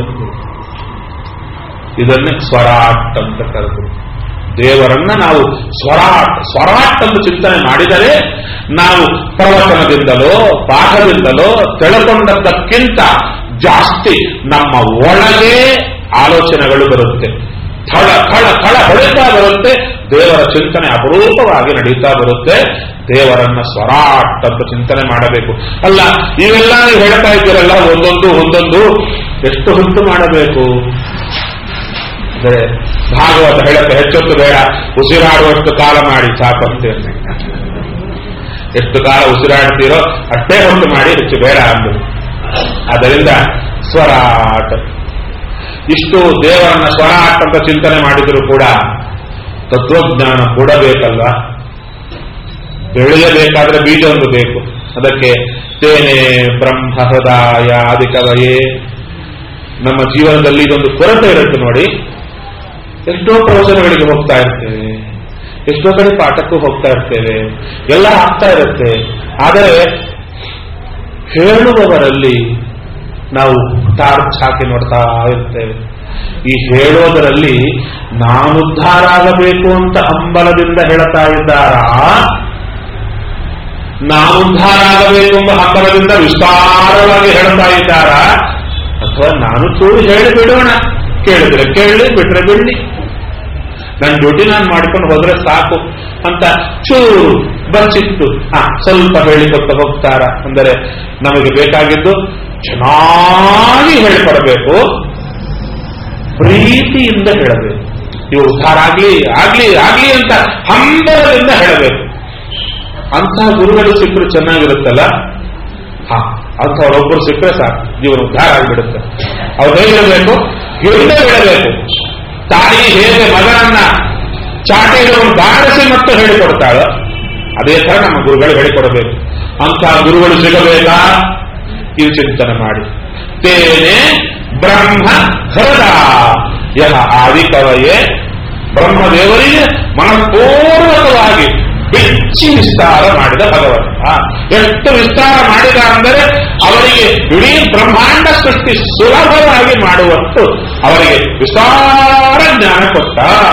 ಇದನ್ನೇ ಸ್ವರಾಟ್ ಅಂತ ಕರೆದು ದೇವರನ್ನ ನಾವು ಸ್ವರಾಟ್ ಸ್ವರಾಟ್ ಎಂದು ಚಿಂತನೆ ಮಾಡಿದರೆ ನಾವು ಪ್ರವಚನದಿಂದಲೋ ಪಾಠದಿಂದಲೋ ತಿಳ್ಕೊಂಡದ್ದಕ್ಕಿಂತ ಜಾಸ್ತಿ ನಮ್ಮ ಒಳಗೆ ಆಲೋಚನೆಗಳು ಬರುತ್ತೆ ಥಳ ಥಳ ಥಳ ಹೊಡೆತಾ ಬರುತ್ತೆ ದೇವರ ಚಿಂತನೆ ಅಪರೂಪವಾಗಿ ನಡೀತಾ ಬರುತ್ತೆ ದೇವರನ್ನ ಸ್ವರಾಟ್ ಅಂತ ಚಿಂತನೆ ಮಾಡಬೇಕು ಅಲ್ಲ ಇವೆಲ್ಲ ನೀವು ಹೇಳ್ತಾ ಇದ್ದೀರಲ್ಲ ಒಂದೊಂದು ಒಂದೊಂದು ಎಷ್ಟು ಹೊತ್ತು ಮಾಡಬೇಕು ಅಂದರೆ ಭಾಗವತ ಹೇಳಕ್ಕೆ ಹೆಚ್ಚೊತ್ತು ಬೇಡ ಉಸಿರಾಡುವಷ್ಟು ಕಾಲ ಮಾಡಿ ಸಾಕಂತೆ ಎಷ್ಟು ಕಾಲ ಉಸಿರಾಡ್ತೀರೋ ಅಷ್ಟೇ ಹೊತ್ತು ಮಾಡಿ ಹೆಚ್ಚು ಬೇಡ ಅಂದು ಆದ್ದರಿಂದ ಸ್ವರಾಟ್ ಇಷ್ಟು ದೇವರನ್ನ ಸ್ವರಾಟ್ ಅಂತ ಚಿಂತನೆ ಮಾಡಿದರೂ ಕೂಡ ತತ್ವಜ್ಞಾನ ಕೊಡಬೇಕಲ್ವ ಬೆಳೆಯಬೇಕಾದ್ರೆ ಬೀಜ ಒಂದು ಬೇಕು ಅದಕ್ಕೆ ತೇನೆ ಬ್ರಹ್ಮ ಹೃದಯ ಆದಿಕವಯೇ ನಮ್ಮ ಜೀವನದಲ್ಲಿ ಇದೊಂದು ಕೊರತೆ ಇರುತ್ತೆ ನೋಡಿ ಎಷ್ಟೋ ಪ್ರವಚನಗಳಿಗೆ ಹೋಗ್ತಾ ಇರ್ತೇವೆ ಎಷ್ಟೋ ಕಡೆ ಪಾಠಕ್ಕೂ ಹೋಗ್ತಾ ಇರ್ತೇವೆ ಎಲ್ಲ ಆಗ್ತಾ ಇರುತ್ತೆ ಆದರೆ ಹೇಳುವವರಲ್ಲಿ ನಾವು ಟಾರ್ಚ್ ಹಾಕಿ ನೋಡ್ತಾ ಇರ್ತೇವೆ ಈ ಹೇಳೋದರಲ್ಲಿ ನಾನುದ್ಧಾರ ಆಗಬೇಕು ಅಂತ ಹಂಬಲದಿಂದ ಹೇಳ್ತಾ ಇದ್ದಾರಾ ನಾನುದ್ಧಾರ ಆಗಬೇಕು ಎಂಬ ಹಂಬಲದಿಂದ ವಿಸ್ತಾರವಾಗಿ ಹೇಳ್ತಾ ಇದ್ದಾರಾ ಅಥವಾ ನಾನು ಚೂರು ಹೇಳಿ ಬಿಡೋಣ ಕೇಳಿದ್ರೆ ಕೇಳಿ ಬಿಟ್ರೆ ಬಿಡ್ಲಿ ನನ್ನ ಡ್ಯೂಟಿ ನಾನು ಮಾಡ್ಕೊಂಡು ಹೋದ್ರೆ ಸಾಕು ಅಂತ ಚೂರು ಬಚ್ಚಿತ್ತು ಹಾ ಸ್ವಲ್ಪ ಹೇಳಿಕೊಟ್ಟು ಹೋಗ್ತಾರ ಅಂದರೆ ನಮಗೆ ಬೇಕಾಗಿದ್ದು ಚೆನ್ನಾಗಿ ಹೇಳಿಕೊಡಬೇಕು ಪ್ರೀತಿಯಿಂದ ಹೇಳಬೇಕು ಇವು ಉದ್ಧಾರ ಆಗ್ಲಿ ಆಗ್ಲಿ ಆಗ್ಲಿ ಅಂತ ಹಂಬಲದಿಂದ ಹೇಳಬೇಕು ಅಂತಹ ಗುರುಗಳು ಸಿಕ್ಕರು ಚೆನ್ನಾಗಿರುತ್ತಲ್ಲ ಹಾ ಅಂಥವರೊಬ್ಬರು ಸಿಕ್ಕರೆ ಸಾಕು ಜೀವನ ಉದ್ಧಾರ ಆಗಿಬಿಡುತ್ತೆ ಅವ್ರು ಹೇಗಿರಬೇಕು ಹಿಂದೆ ಬಿಡಬೇಕು ತಾಯಿ ಹೇಗೆ ಮಗನನ್ನ ಚಾಟಿಗಳನ್ನು ಬಾರಿಸಿ ಮತ್ತು ಹೇಳಿಕೊಡ್ತಾಳೋ ಅದೇ ತರ ನಮ್ಮ ಗುರುಗಳು ಹೇಳಿಕೊಡಬೇಕು ಅಂತಹ ಗುರುಗಳು ಸಿಗಬೇಕಾ ಇದು ಚಿಂತನೆ ಮಾಡಿ ತೇನೆ ಬ್ರಹ್ಮ ಹೃದ ಯಹ ಆದಿಕವಯೇ ಬ್ರಹ್ಮದೇವರಿಗೆ ಮನಪೂರ್ವಕವಾಗಿ ಬಿಚ್ಚಿ ವಿಸ್ತಾರ ಮಾಡಿದ ಭಗವಂತ ಎಷ್ಟು ವಿಸ್ತಾರ ಮಾಡಿದ ಅಂದರೆ ಅವರಿಗೆ ಇಡೀ ಬ್ರಹ್ಮಾಂಡ ಸೃಷ್ಟಿ ಸುಲಭವಾಗಿ ಮಾಡುವಷ್ಟು ಅವರಿಗೆ ವಿಸ್ತಾರ ಜ್ಞಾನ ಕೊಟ್ಟ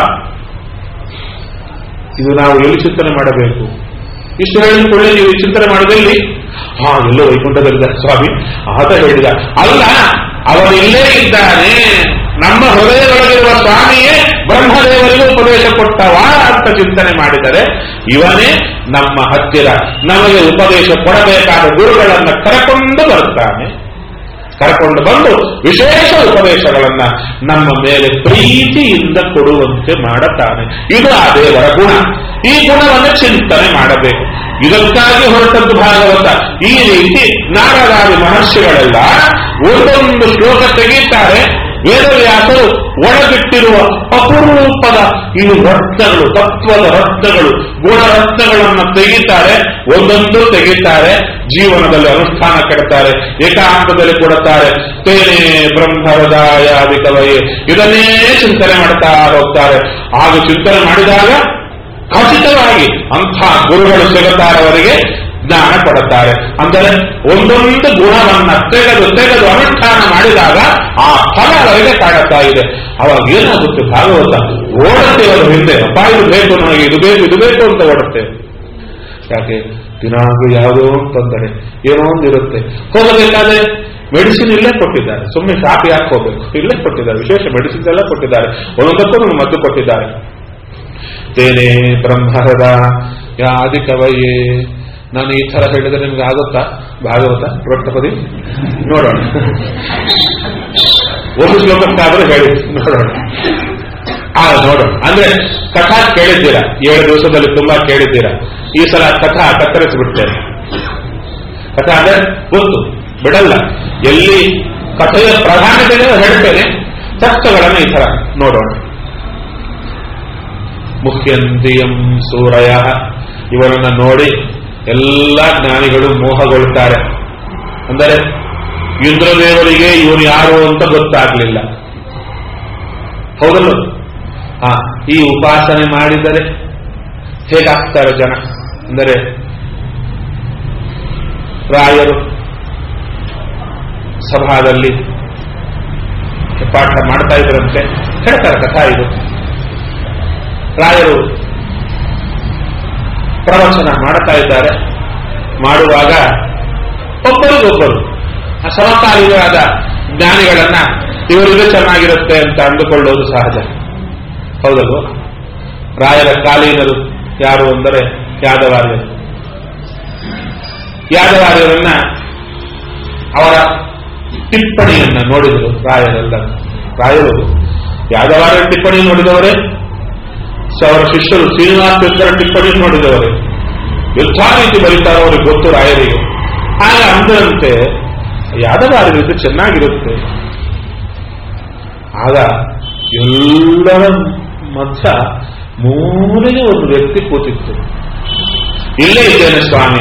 ಇದು ನಾವು ಎಲ್ಲಿ ಚಿಂತನೆ ಮಾಡಬೇಕು ಇಷ್ಟು ಹೇಳಿದ ಕೂಡಲೇ ನೀವು ಈ ಚಿಂತನೆ ಮಾಡೋದಲ್ಲಿ ಹಾ ಎಲ್ಲೋ ವೈಕುಂಠದಲ್ಲಿದ್ದ ಸ್ವಾಮಿ ಆತ ಹೇಳಿದ ಅಲ್ಲ ಅವರು ಇಲ್ಲೇ ಇದ್ದಾನೆ ನಮ್ಮ ಹೃದಯದೊಳಗಿರುವ ಸ್ವಾಮಿಯೇ ಬ್ರಹ್ಮದೇವರಿಗೂ ಉಪದೇಶ ಕೊಟ್ಟವ ಅಂತ ಚಿಂತನೆ ಮಾಡಿದರೆ ಇವನೇ ನಮ್ಮ ಹತ್ತಿರ ನಮಗೆ ಉಪದೇಶ ಕೊಡಬೇಕಾದ ಗುರುಗಳನ್ನ ಕರಕೊಂಡು ಬರ್ತಾನೆ ಕರ್ಕೊಂಡು ಬಂದು ವಿಶೇಷ ಉಪದೇಶಗಳನ್ನ ನಮ್ಮ ಮೇಲೆ ಪ್ರೀತಿಯಿಂದ ಕೊಡುವಂತೆ ಮಾಡುತ್ತಾನೆ ಇದು ಆ ದೇವರ ಗುಣ ಈ ಗುಣವನ್ನು ಚಿಂತನೆ ಮಾಡಬೇಕು ಇದಕ್ಕಾಗಿ ಹೊರಟದ್ದು ಭಾಗವತ ಈ ರೀತಿ ನಾರದಾದಿ ಮಹರ್ಷಿಗಳೆಲ್ಲ ಒಂದೊಂದು ಶ್ಲೋಕ ತೆಗೀತಾರೆ ವೇದವ್ಯಾಸರು ಒಳಗಿಟ್ಟಿರುವ ಅಪರೂಪದ ಈ ರತ್ನಗಳು ತತ್ವದ ರತ್ನಗಳು ಗುಣರತ್ನಗಳನ್ನು ತೆಗಿತಾರೆ ಒಂದೊಂದು ತೆಗಿತಾರೆ ಜೀವನದಲ್ಲಿ ಅನುಷ್ಠಾನ ಕೆಡ್ತಾರೆ ಏಕಾಂತದಲ್ಲಿ ಕೊಡುತ್ತಾರೆ ತೇನೆ ಬ್ರಹ್ಮರದಾಯಾದಿ ಕವಯೇ ಇದನ್ನೇ ಚಿಂತನೆ ಮಾಡ್ತಾ ಹೋಗ್ತಾರೆ ಆಗ ಚಿಂತನೆ ಮಾಡಿದಾಗ ಖಚಿತವಾಗಿ ಅಂಥ ಗುರುಗಳು ಸಿಗುತ್ತಾರೆ ಅವರಿಗೆ ಜ್ಞಾನ ಕೊಡುತ್ತಾರೆ ಅಂದರೆ ಒಂದೊಂದು ಗುಣವನ್ನ ತೆಗೆದು ತೆಗೆದು ಅನುಷ್ಠಾನ ಮಾಡಿದಾಗ ಆ ಫಲ ಅವರಿಗೆ ಕಾಡುತ್ತಾ ಇದೆ ಅವಾಗ ಏನಾಗುತ್ತೆ ಭಾಗವತ ಓಡುತ್ತೇವೆ ಅದರ ಹಿಂದೆ ಅಪ್ಪ ಇದು ಬೇಕು ನನಗೆ ಇದು ಬೇಕು ಇದು ಬೇಕು ಅಂತ ಓಡುತ್ತೇವೆ ಯಾಕೆ ದಿನಾಗೂ ಯಾವುದೋ ಒಂದು ತೊಂದರೆ ಏನೋ ಒಂದು ಇರುತ್ತೆ ಹೋಗಬೇಕಾದ್ರೆ ಮೆಡಿಸಿನ್ ಇಲ್ಲೇ ಕೊಟ್ಟಿದ್ದಾರೆ ಸುಮ್ಮನೆ ಶಾಪ್ ಯಾಕೆ ಹೋಗ್ಬೇಕು ಇಲ್ಲೇ ಕೊಟ್ಟಿದ್ದಾರೆ ವಿಶೇಷ ಮೆಡಿಸಿನ್ಸ್ ಎಲ್ಲ ಕೊಟ್ಟಿದ್ದಾರೆ ಒಂದೊಂದಕ್ಕೂ ನಮ್ಗೆ ಮದ್ದು ಕೊಟ್ಟಿದ್ದಾರೆ ತೇನೇ ಬ್ರಹ್ಮರದ ಯಾದಿ ಕವಯೇ ನಾನು ಈ ತರ ಹೇಳಿದ್ರೆ ನಿಮ್ಗೆ ಆಗುತ್ತಾ ಭಾಗವತ ಪ್ರವರ್ತಪದಿ ನೋಡೋಣ ಒಂದು ಶ್ಲೋಕಕ್ಕಾದ್ರೂ ಹೇಳಿ ನೋಡೋಣ ಆ ನೋಡೋಣ ಅಂದ್ರೆ ಕಥಾ ಕೇಳಿದ್ದೀರಾ ಏಳು ದಿವಸದಲ್ಲಿ ತುಂಬಾ ಕೇಳಿದ್ದೀರಾ ಈ ಸಲ ಕಥಾ ಕತ್ತರಿಸಿಬಿಡ್ತೇನೆ ಕಥಾ ಅಂದ್ರೆ ಗೊತ್ತು ಬಿಡಲ್ಲ ಎಲ್ಲಿ ಕಥೆಯ ಪ್ರಾಧಾನ್ಯತೆ ಹೇಳ್ತೇನೆ ತತ್ವಗಳನ್ನು ಈ ತರ ನೋಡೋಣ ಮುಖ್ಯಂತಿಯಂ ಸೂರಯ ಇವರನ್ನ ನೋಡಿ ಎಲ್ಲ ಜ್ಞಾನಿಗಳು ಮೋಹಗೊಳ್ತಾರೆ ಅಂದರೆ ಇಂದ್ರದೇವರಿಗೆ ಇವನು ಯಾರು ಅಂತ ಗೊತ್ತಾಗ್ಲಿಲ್ಲ ಹೌದಲ್ಲ ಹಾ ಈ ಉಪಾಸನೆ ಮಾಡಿದರೆ ಹೇಗಾಗ್ತಾರೆ ಜನ ಅಂದರೆ ರಾಯರು ಸಭಾದಲ್ಲಿ ಪಾಠ ಮಾಡ್ತಾ ಇದ್ರಂತೆ ಹೇಳ್ತಾರೆ ಕಥಾ ಇದು ರಾಯರು ಪ್ರವಚನ ಮಾಡ್ತಾ ಇದ್ದಾರೆ ಮಾಡುವಾಗ ಒಬ್ಬರಿಗೊಬ್ಬರು ಸಮಕಾಲೀನರಾದ ಜ್ಞಾನಿಗಳನ್ನ ಇವರಿಗೂ ಚೆನ್ನಾಗಿರುತ್ತೆ ಅಂತ ಅಂದುಕೊಳ್ಳೋದು ಸಹಜ ಹೌದಲ್ವ ರಾಯರ ಕಾಲೀನರು ಯಾರು ಅಂದರೆ ಯಾದವಾರ್ಯರು ಯಾದವಾರ್ಯರನ್ನ ಅವರ ಟಿಪ್ಪಣಿಯನ್ನ ನೋಡಿದರು ರಾಯರೆಲ್ಲ ರಾಯರು ಯಾದವಾರ್ಯರ ಟಿಪ್ಪಣಿ ನೋಡಿದವರೇ ಸೊ ಅವರ ಶಿಷ್ಯರು ಶ್ರೀನಿವಾಸ ತೀರ್ಥರ ಟಿಪ್ಪಣಿ ನೋಡಿದವರೇ ಯುದ್ಧ ರೀತಿ ಬರೀತಾರೋ ಅವ್ರಿಗೆ ಗೊತ್ತು ರಾಯರಿಗೆ ಆಗ ಅಂದರಂತೆ ಯಾದವಾರ್ಯರಿದ್ದು ಚೆನ್ನಾಗಿರುತ್ತೆ ಆಗ ಎಲ್ಲರ ಮಧ್ಯ ಮೂಲೆಗೆ ಒಂದು ವ್ಯಕ್ತಿ ಕೂತಿತ್ತು ಇಲ್ಲೇ ಇದ್ದೇನೆ ಸ್ವಾಮಿ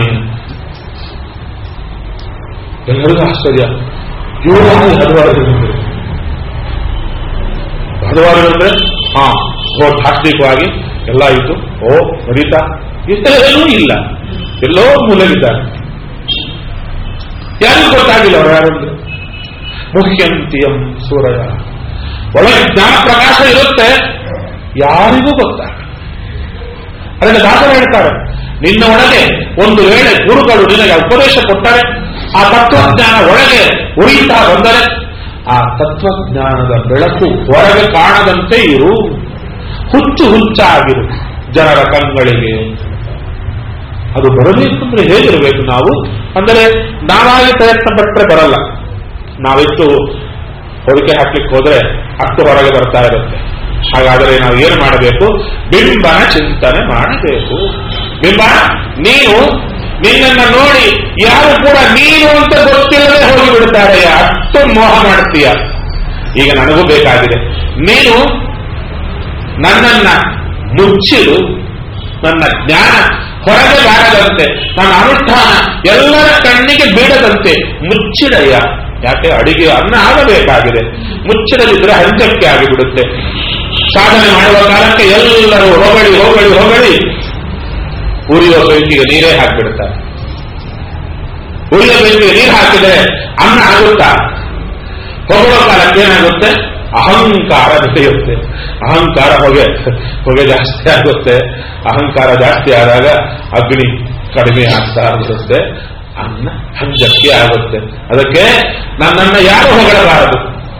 ಎಲ್ಲರಿಗೂ ಆಶ್ಚರ್ಯ ಇವರು ಹದವಾರ್ಯರು ಹದವಾರ್ಯರು ಅಂದ್ರೆ ಹಾ ಧಾರ್ಮಿಕವಾಗಿ ಎಲ್ಲ ಆಯಿತು ಓ ನಡೀತಾ ಇಷ್ಟೇನೂ ಇಲ್ಲ ಎಲ್ಲೋ ಮೂಲೆಗಿದ್ದಾರೆ ಯಾರಿಗೂ ಗೊತ್ತಾಗಿಲ್ಲ ಅವರು ಯಾರಂದ್ರೆ ಮುಖ್ಯಂತಿಯಂ ಸೂರ್ಯ ಒಳಗೆ ಜ್ಞಾನ ಪ್ರಕಾಶ ಇರುತ್ತೆ ಯಾರಿಗೂ ಗೊತ್ತಾಗ ಅದಕ್ಕೆ ದಾಸರು ಹೇಳ್ತಾರೆ ನಿನ್ನ ಒಳಗೆ ಒಂದು ವೇಳೆ ಗುರುಗಳು ನಿನಗೆ ಉಪದೇಶ ಕೊಟ್ಟರೆ ಆ ತತ್ವಜ್ಞಾನ ಒಳಗೆ ಉರಿತಾ ಬಂದರೆ ಆ ತತ್ವಜ್ಞಾನದ ಬೆಳಕು ಹೊರಗೆ ಕಾಣದಂತೆ ಇರು ಹುಚ್ಚು ಹುಚ್ಚಾಗಿರು ಜನರ ಕಣ್ಗಳಿಗೆ ಅದು ಬರಬೇಕು ಅಂದ್ರೆ ಹೇಗಿರಬೇಕು ನಾವು ಅಂದರೆ ನಾವಾಗಿ ಪ್ರಯತ್ನ ಪಟ್ಟರೆ ಬರಲ್ಲ ನಾವೆಷ್ಟು ಹೊದಿಕೆ ಹಾಕ್ಲಿಕ್ಕೆ ಹೋದ್ರೆ ಅಷ್ಟು ಹೊರಗೆ ಬರ್ತಾ ಇರುತ್ತೆ ಹಾಗಾದರೆ ನಾವು ಏನು ಮಾಡಬೇಕು ಬಿಂಬನ ಚಿಂತನೆ ಮಾಡಬೇಕು ಬಿಂಬ ನೀನು ನಿನ್ನನ್ನ ನೋಡಿ ಯಾರು ಕೂಡ ನೀನು ಅಂತ ಗೊತ್ತಿಲ್ಲದೆ ಹೋಗಿ ಬಿಡ್ತಾರೆ ಅಷ್ಟು ಮೋಹ ಮಾಡ್ತೀಯ ಈಗ ನನಗೂ ಬೇಕಾಗಿದೆ ನೀನು ನನ್ನನ್ನ ಮುಚ್ಚಿಡು ನನ್ನ ಜ್ಞಾನ ಹೊರಗೆ ಬಾರದಂತೆ ನನ್ನ ಅನುಷ್ಠಾನ ಎಲ್ಲರ ಕಣ್ಣಿಗೆ ಬೀಳದಂತೆ ಮುಚ್ಚಿಡಯ್ಯ ಯಾಕೆ ಅಡಿಗೆ ಅನ್ನ ಆಗಬೇಕಾಗಿದೆ ಮುಚ್ಚಿಡದಿದ್ರೆ ಹಂಚಕ್ಕೆ ಆಗಿಬಿಡುತ್ತೆ ಸಾಧನೆ ಮಾಡುವ ಕಾಲಕ್ಕೆ ಎಲ್ಲರೂ ಹೊಗಳಿ ಹೊಗಳಿ ಹೊಗಳಿ ಉರಿಯುವ ಬೆಂಕಿಗೆ ನೀರೇ ಹಾಕಿಬಿಡ್ತಾರೆ ಉರಿಯುವ ಬೆಂಕಿಗೆ ನೀರು ಹಾಕಿದರೆ ಅನ್ನ ಆಗುತ್ತಾ ಹೊಗಳೋ ಕಾಲಕ್ಕೆ ಏನಾಗುತ್ತೆ ಅಹಂಕಾರ ಬೆಳೆಯುತ್ತೆ ಅಹಂಕಾರ ಹೊಗೆ ಹೊಗೆ ಜಾಸ್ತಿ ಆಗುತ್ತೆ ಅಹಂಕಾರ ಜಾಸ್ತಿ ಆದಾಗ ಅಗ್ನಿ ಕಡಿಮೆ ಆಗ್ತಾ ಬರುತ್ತೆ ಅನ್ನ ಹಂಜಕ್ಕೆ ಆಗುತ್ತೆ ಅದಕ್ಕೆ ನನ್ನನ್ನು ಯಾರು ಹೊಗಳಬಾರದು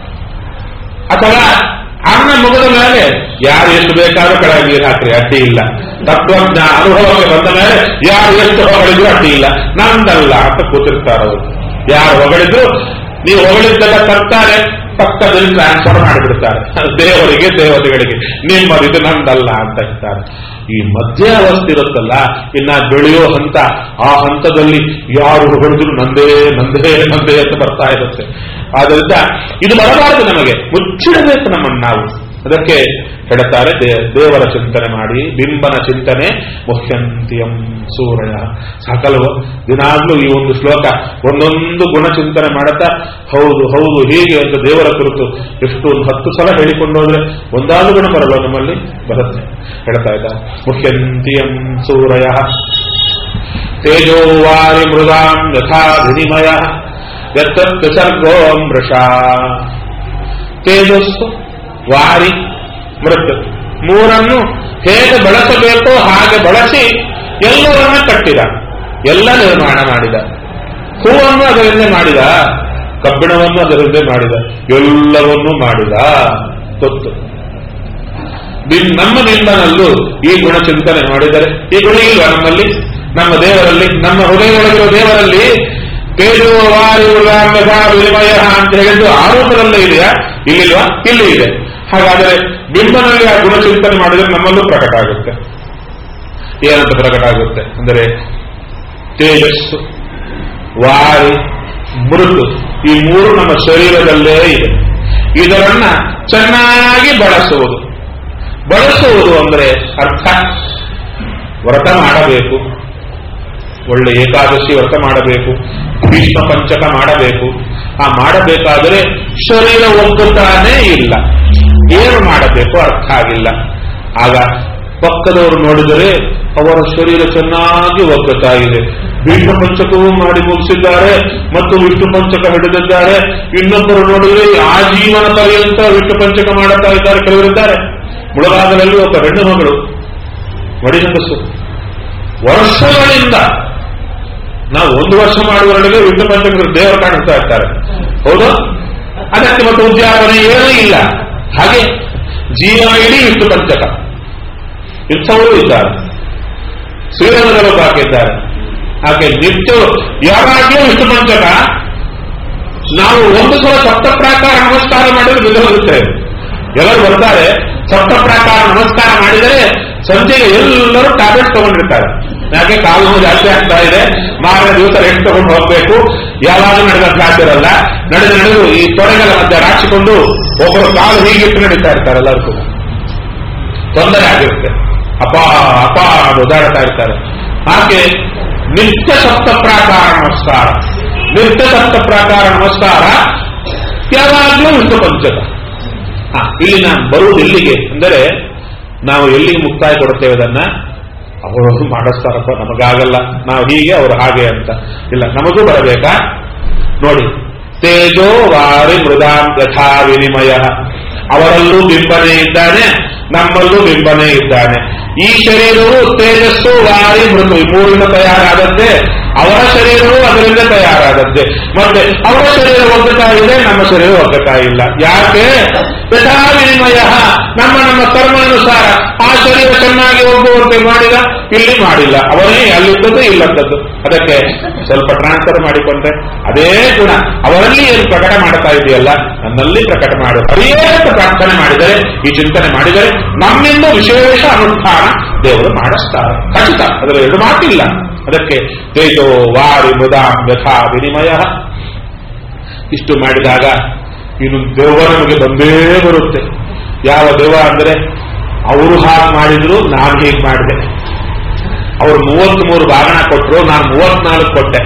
ಅಥವಾ ಅನ್ನ ಮುಗಿದ ಮೇಲೆ ಯಾರು ಎಷ್ಟು ಬೇಕಾದ್ರೂ ಕೆಳಗೆ ನೀರು ಹಾಕ್ರಿ ಅಡ್ಡಿ ಇಲ್ಲ ತತ್ವಜ್ಞಾನ ಅನುಭವಕ್ಕೆ ಬಂದ ಮೇಲೆ ಯಾರು ಎಷ್ಟು ಹೊಗಳಿದ್ರು ಅಡ್ಡಿ ಇಲ್ಲ ನಂದಲ್ಲ ಅಂತ ಕೂತಿರ್ತಾರೆ ಅವರು ಯಾರು ಹೊಗಳಿದ್ರು ನೀವು ಹೊಗಳಿದ್ದೆಲ್ಲ ತರ್ತಾರೆ ಪಕ್ಕದಲ್ಲಿ ಟ್ರಾನ್ಸ್ಫರ್ ಮಾಡಿಬಿಡ್ತಾರೆ ದೇವರಿಗೆ ದೇವತೆಗಳಿಗೆ ನಿಮ್ಮದಿದು ನಂದಲ್ಲ ಅಂತ ಇರ್ತಾರೆ ಈ ಮಧ್ಯಾವಸ್ಥೆ ಇರುತ್ತಲ್ಲ ಇನ್ನ ಬೆಳೆಯೋ ಹಂತ ಆ ಹಂತದಲ್ಲಿ ಯಾರು ಹೊಗಳಿದ್ರು ನಂದೇ ನಂದೇ ನಂದೇ ಅಂತ ಬರ್ತಾ ಇರುತ್ತೆ ಆದ್ದರಿಂದ ಇದು ಬರಬಾರದು ನಮಗೆ ಮುಚ್ಚಿಡಬೇಕು ನಮ್ಮನ್ನು ನಾವು ಅದಕ್ಕೆ ಹೇಳ್ತಾರೆ ದೇ- ದೇವರ ಚಿಂತನೆ ಮಾಡಿ ಬಿಂಬನ ಚಿಂತನೆ ಮುಖ್ಯಂತಿಯಂ ಸೂರ್ಯ ಸಾಕಲ್ವ ದಿನಾಗ್ಲೂ ಈ ಒಂದು ಶ್ಲೋಕ ಒಂದೊಂದು ಗುಣ ಚಿಂತನೆ ಮಾಡುತ್ತಾ ಹೌದು ಹೌದು ಹೀಗೆ ಅಂತ ದೇವರ ಕುರಿತು ಎಷ್ಟು ಒಂದು ಹತ್ತು ಸಲ ಹೇಳಿಕೊಂಡು ಹೋದ್ರೆ ಒಂದಾದ್ರು ಗುಣ ಬರಲ್ಲ ನಮ್ಮಲ್ಲಿ ಬರುತ್ತೆ ಹೇಳ್ತಾ ಇದ್ದ ಮುಖ್ಯಂತಿಯಂ ಸೂರ್ಯ ತೇಜೋವಾರಿ ಮೃದಾಂ ಯಥಾ ವಿನಿಮಯ ಯತ್ತತ್ ಸರ್ಗೋ ಮೃಷಾ ತೇಜಸ್ಸು ವಾರಿ ಮೃತ್ ಮೂರನ್ನು ಹೇಗೆ ಬಳಸಬೇಕೋ ಹಾಗೆ ಬಳಸಿ ಎಲ್ಲವನ್ನ ಕಟ್ಟಿದ ಎಲ್ಲ ನಿರ್ಮಾಣ ಮಾಡಿದ ಹೂವನ್ನು ಅದರಿಂದಲೇ ಮಾಡಿದ ಕಬ್ಬಿಣವನ್ನು ಅದರಿಂದಲೇ ಮಾಡಿದ ಎಲ್ಲವನ್ನೂ ಮಾಡಿದ ಗೊತ್ತು ನಿಮ್- ನಮ್ಮ ನಿಂದನಲ್ಲೂ ಈ ಗುಣ ಚಿಂತನೆ ಮಾಡಿದರೆ ಈ ಗುಣ ಇಲ್ಲ ನಮ್ಮಲ್ಲಿ ನಮ್ಮ ದೇವರಲ್ಲಿ ನಮ್ಮ ಹೃದಯದೊಳಗಿರುವ ದೇವರಲ್ಲಿ ತೇಜೋ ವಾಯು ರಾಮ್ಯಥ ವಿನಿಮಯ ಅಂತ ಹೇಳಿದ್ದು ಆರೋಪದಲ್ಲೇ ಇದೆಯಾ ಇಲ್ಲಿಲ್ವಾ ಇಲ್ಲಿ ಇದೆ ಹಾಗಾದರೆ ಬಿಂಬನಲ್ಲಿ ಆ ಗುಣ ಚಿಂತನೆ ಮಾಡಿದರೆ ನಮ್ಮಲ್ಲೂ ಪ್ರಕಟ ಆಗುತ್ತೆ ಏನಂತ ಪ್ರಕಟ ಆಗುತ್ತೆ ಅಂದರೆ ತೇಜಸ್ಸು ವಾಯು ಮೃದು ಈ ಮೂರು ನಮ್ಮ ಶರೀರದಲ್ಲೇ ಇದೆ ಇದರನ್ನ ಚೆನ್ನಾಗಿ ಬಳಸುವುದು ಬಳಸುವುದು ಅಂದರೆ ಅರ್ಥ ವ್ರತ ಮಾಡಬೇಕು ಒಳ್ಳೆ ಏಕಾದಶಿ ವ್ರತ ಮಾಡಬೇಕು ಭೀಷ್ಮ ಪಂಚಕ ಮಾಡಬೇಕು ಆ ಮಾಡಬೇಕಾದರೆ ಶರೀರ ಒಗ್ಗುತ್ತಾನೇ ಇಲ್ಲ ಏನು ಮಾಡಬೇಕು ಅರ್ಥ ಆಗಿಲ್ಲ ಆಗ ಪಕ್ಕದವರು ನೋಡಿದರೆ ಅವರ ಶರೀರ ಚೆನ್ನಾಗಿ ಒಗ್ಗುತ್ತಾ ಇದೆ ಭೀಷ್ಮ ಪಂಚಕವೂ ಮಾಡಿ ಮುಗಿಸಿದ್ದಾರೆ ಮತ್ತು ವಿಷ್ಣು ಪಂಚಕ ಹಿಡಿದಿದ್ದಾರೆ ಇನ್ನೊಬ್ಬರು ನೋಡಿದರೆ ಆ ಜೀವನ ಪರ್ಯಂತ ವಿಷ್ಣು ಪಂಚಕ ಮಾಡುತ್ತಾ ಇದ್ದಾರೆ ಕೆಲವರಿದ್ದಾರೆ ಮುಳಗಾಗಲಲ್ಲಿ ಒಬ್ಬ ಹೆಣ್ಣು ಮಗಳು ಮಡಿ ಹೆಂಗಸು ವರ್ಷಗಳಿಂದ ನಾವು ಒಂದು ವರ್ಷ ಮಾಡುವವರೆಗೆ ವಿಷ್ಣು ಪಂಚಕರು ದೇವರು ಕಾಣಿಸ್ತಾ ಇರ್ತಾರೆ ಹೌದು ಅದಕ್ಕೆ ಮತ್ತು ಉದ್ಯಾಪನೆ ಏನೂ ಇಲ್ಲ ಹಾಗೆ ಜೀವನ ಇಡೀ ವಿಷ್ಣು ಪಂಚಕ ಇಂಥವರು ಇದ್ದಾರೆ ಶ್ರೀರಂಗದಲ್ಲಿ ಒಬ್ಬ ಆಕೆ ಇದ್ದಾರೆ ಆಕೆ ನಿತ್ಯ ಯಾವಾಗಲೂ ವಿಷ್ಣು ಪಂಚಕ ನಾವು ಒಂದು ಸಲ ಸಪ್ತ ಪ್ರಾಕಾರ ನಮಸ್ಕಾರ ಮಾಡಿದ್ರೆ ಬಿದ್ದು ಹೋಗುತ್ತೇವೆ ಎಲ್ಲರೂ ಬರ್ತಾರೆ ಸಪ್ತ ಪ್ರಾಕಾರ ನಮಸ್ಕಾರ ಮಾಡಿದರೆ ಸಂಜೆಗೆ ಎಲ್ಲರೂ ಟ್ಯಾಬ್ಲೆಟ್ ತಗೊಂಡಿರ್ತಾರೆ ಯಾಕೆ ಕಾಲು ನೋವು ಜಾಸ್ತಿ ಆಗ್ತಾ ಇದೆ ಮಾರನೇ ದಿವಸ ರೆಸ್ಟ್ ತಗೊಂಡು ಹೋಗ್ಬೇಕು ಯಾವಾಗಲೂ ನಡೆದ ಕ್ಲಾಸ್ ಇರಲ್ಲ ನಡೆದು ನಡೆದು ಈ ತೊಡೆಗಳ ಮಧ್ಯೆ ರಾಚಿಕೊಂಡು ಒಬ್ಬರು ಕಾಲು ಹೀಗಿಟ್ಟು ನಡೀತಾ ಇರ್ತಾರೆ ಎಲ್ಲರೂ ಕೂಡ ತೊಂದರೆ ಆಗಿರುತ್ತೆ ಅಪ ಅಪ ಅದು ಓದಾಡ್ತಾ ಇರ್ತಾರೆ ಆಕೆ ನಿತ್ಯ ಸಪ್ತ ಪ್ರಾಕಾರ ನಮಸ್ಕಾರ ನಿತ್ಯ ಸಪ್ತ ಪ್ರಾಕಾರ ನಮಸ್ಕಾರ ಯಾವಾಗಲೂ ವಿಷ್ಣು ಪಂಚಕ ಹ, ಇಲ್ಲಿ ನಾನು ಬರುವುದು ಇಲ್ಲಿಗೆ ಅಂದರೆ ನಾವು ಎಲ್ಲಿಗೆ ಮುಕ್ತಾಯ ಕೊಡುತ್ತೇವೆ ಅದನ್ನ ಅವರು ಮಾಡಿಸ್ತಾರಪ್ಪ ನಮಗಾಗಲ್ಲ ನಾವು ಹೀಗೆ ಅವರು ಹಾಗೆ ಅಂತ ಇಲ್ಲ ನಮಗೂ ಬರಬೇಕಾ ನೋಡಿ ತೇಜೋ ವಾರಿ ಮೃದಾಂ ಯಥಾ ವಿನಿಮಯ ಅವರಲ್ಲೂ ಬಿಂಬನೆ ಇದ್ದಾನೆ ನಮ್ಮಲ್ಲೂ ಬಿಂಬನೆ ಇದ್ದಾನೆ ಈ ಶರೀರವು ತೇಜಸ್ಸು ವಾರಿ ಮೃದು ಈ ಮೂರಿಂದ ತಯಾರಾದದ್ದೇ ಅವರ ಶರೀರವು ಅದರಿಂದ ತಯಾರಾದದ್ದೇ ಮತ್ತೆ ಅವರ ಶರೀರ ಒಗ್ಗತಾ ಇದೆ ನಮ್ಮ ಶರೀರ ಒಗ್ಗತಾ ಇಲ್ಲ ಯಾಕೆ ಯಥಾ ವಿನಿಮಯ ನಮ್ಮ ನಮ್ಮ ಕರ್ಮಾನುಸಾರ ಆ ಶರೀರ ಚೆನ್ನಾಗಿ ಹೋಗುವಂತೆ ಮಾಡಿದ ಇಲ್ಲಿ ಮಾಡಿಲ್ಲ ಅವನೇ ಅಲ್ಲಿದ್ದದ್ದು ಇಲ್ಲದ್ದದ್ದು ಅದಕ್ಕೆ ಸ್ವಲ್ಪ ಟ್ರಾನ್ಸ್ಫರ್ ಮಾಡಿಕೊಂಡ್ರೆ ಅದೇ ಗುಣ ಅವರಲ್ಲಿ ಏನು ಪ್ರಕಟ ಮಾಡ್ತಾ ಇದೆಯಲ್ಲ ನನ್ನಲ್ಲಿ ಪ್ರಕಟ ಮಾಡು ಹರಿಯೇತ ಪ್ರಾರ್ಥನೆ ಮಾಡಿದರೆ ಈ ಚಿಂತನೆ ಮಾಡಿದರೆ ನಮ್ಮಿಂದ ವಿಶೇಷ ಅನುಷ್ಠಾನ ದೇವರು ಮಾಡಿಸ್ತಾರೆ ಖಚಿತ ಅದರ ಎರಡು ಮಾತಿಲ್ಲ ಅದಕ್ಕೆ ತೇಜೋ ವಾರಿ ಮೃದಾಂ ಯಥಾ ವಿನಿಮಯ ಇಷ್ಟು ಮಾಡಿದಾಗ ಇನ್ನು ದೆವ್ವ ನಮಗೆ ಬಂದೇ ಬರುತ್ತೆ ಯಾವ ದೆವ್ವ ಅಂದ್ರೆ ಅವರು ಹಾಗೆ ಮಾಡಿದ್ರು ನಾನು ಹೀಗೆ ಮಾಡಿದೆ ಅವ್ರು ಮೂವತ್ಮೂರು ಬಾಗಣ ಕೊಟ್ಟರು ನಾನು ಮೂವತ್ನಾಲ್ಕು ಕೊಟ್ಟೆ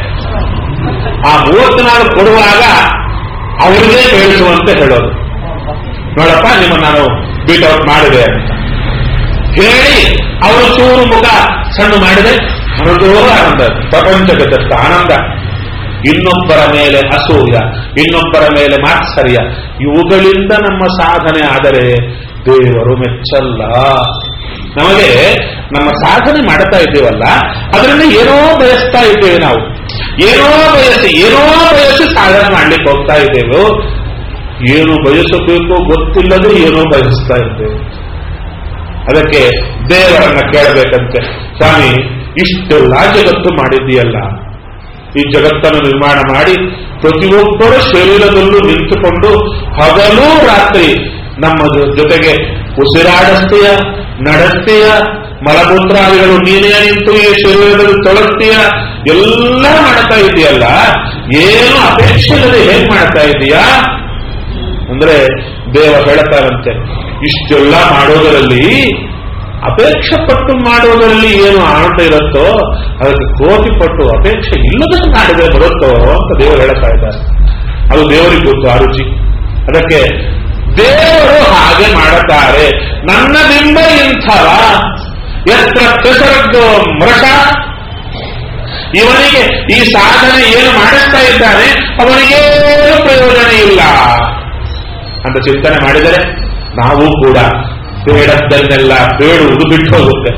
ಆ ಮೂವತ್ನಾಲ್ಕು ಕೊಡುವಾಗ ಅವರಿಗೆ ಕೇಳಿಸುವಂತೆ ಹೇಳೋದು ನೋಡಪ್ಪ ನಿಮ್ಮ ನಾನು ಬೀಟ್ ಔಟ್ ಮಾಡಿದೆ ಅಂತ ಹೇಳಿ ಅವರು ಚೂರು ಮುಖ ಸಣ್ಣ ಮಾಡಿದೆ ಅವರದೋ ಆನಂದ ಪ್ರಪಂಚದಷ್ಟು ಆನಂದ ಇನ್ನೊಬ್ಬರ ಮೇಲೆ ಅಸೂಯ ಇನ್ನೊಬ್ಬರ ಮೇಲೆ ಮಾತ್ಸರ್ಯ ಇವುಗಳಿಂದ ನಮ್ಮ ಸಾಧನೆ ಆದರೆ ದೇವರು ಮೆಚ್ಚಲ್ಲ ನಮಗೆ ನಮ್ಮ ಸಾಧನೆ ಮಾಡ್ತಾ ಇದ್ದೇವಲ್ಲ ಅದರಿಂದ ಏನೋ ಬಯಸ್ತಾ ಇದ್ದೇವೆ ನಾವು ಏನೋ ಬಯಸಿ ಏನೋ ಬಯಸಿ ಸಾಧನೆ ಮಾಡ್ಲಿಕ್ಕೆ ಹೋಗ್ತಾ ಇದ್ದೇವೆ ಏನು ಬಯಸಬೇಕು ಗೊತ್ತಿಲ್ಲದೆ ಏನೋ ಬಯಸ್ತಾ ಇದ್ದೇವೆ ಅದಕ್ಕೆ ದೇವರನ್ನ ಕೇಳಬೇಕಂತೆ ಸ್ವಾಮಿ ಇಷ್ಟೆಲ್ಲ ಜಗತ್ತು ಮಾಡಿದ್ದೀಯಲ್ಲ ಈ ಜಗತ್ತನ್ನು ನಿರ್ಮಾಣ ಮಾಡಿ ಪ್ರತಿಯೊಬ್ಬರ ಶರೀರದಲ್ಲೂ ನಿಂತುಕೊಂಡು ಹಗಲು ರಾತ್ರಿ ನಮ್ಮ ಜೊ- ಜೊತೆಗೆ ಉಸಿರಾಡಸ್ತೀಯ ನಡೆಸ್ತೀಯ ಮಲಮೂತ್ರಾದಿಗಳು ನೀನೇ ನಿಂತು ಈ ಶರೀರದಲ್ಲಿ ತೊಳಸ್ತೀಯ ಎಲ್ಲ ಮಾಡ್ತಾ ಇದೆಯಲ್ಲ ಏನು ಅಪೇಕ್ಷೆ ಇಲ್ಲದೆ ಹೇಗ್ ಮಾಡ್ತಾ ಇದೀಯಾ ಅಂದ್ರೆ ದೇವ ಹೇಳ್ತಾರಂತೆ ಇಷ್ಟೆಲ್ಲ ಮಾಡೋದರಲ್ಲಿ ಅಪೇಕ್ಷೆ ಪಟ್ಟು ಮಾಡುವುದರಲ್ಲಿ ಏನು ಆನಂದ ಇರುತ್ತೋ ಅದಕ್ಕೆ ಕೋಟಿ ಪಟ್ಟು ಅಪೇಕ್ಷೆ ಇಲ್ಲದೆ ಮಾಡಿದ್ರೆ ಬರುತ್ತೋ ಅಂತ ದೇವರು ಹೇಳ್ತಾ ಇದ್ದಾರೆ ಅದು ದೇವರಿಗೆ ಗೊತ್ತು ಆ ರುಚಿ ಅದಕ್ಕೆ ದೇವರು ಹಾಗೆ ಮಾಡುತ್ತಾರೆ ನನ್ನ ಬಿಂಬ ಇಂಥವ ಎತ್ರ ಕೆಸರದ್ದು ಮೃಷ ಇವನಿಗೆ ಈ ಸಾಧನೆ ಏನು ಮಾಡಿಸ್ತಾ ಇದ್ದಾನೆ ಅವನಿಗೇನು ಪ್ರಯೋಜನ ಇಲ್ಲ ಅಂತ ಚಿಂತನೆ ಮಾಡಿದರೆ ನಾವು ಕೂಡ ಬೇಡದ್ದನ್ನೆಲ್ಲ ಬೇಡುವುದು ಬಿಟ್ಟು ಹೋಗುತ್ತೆ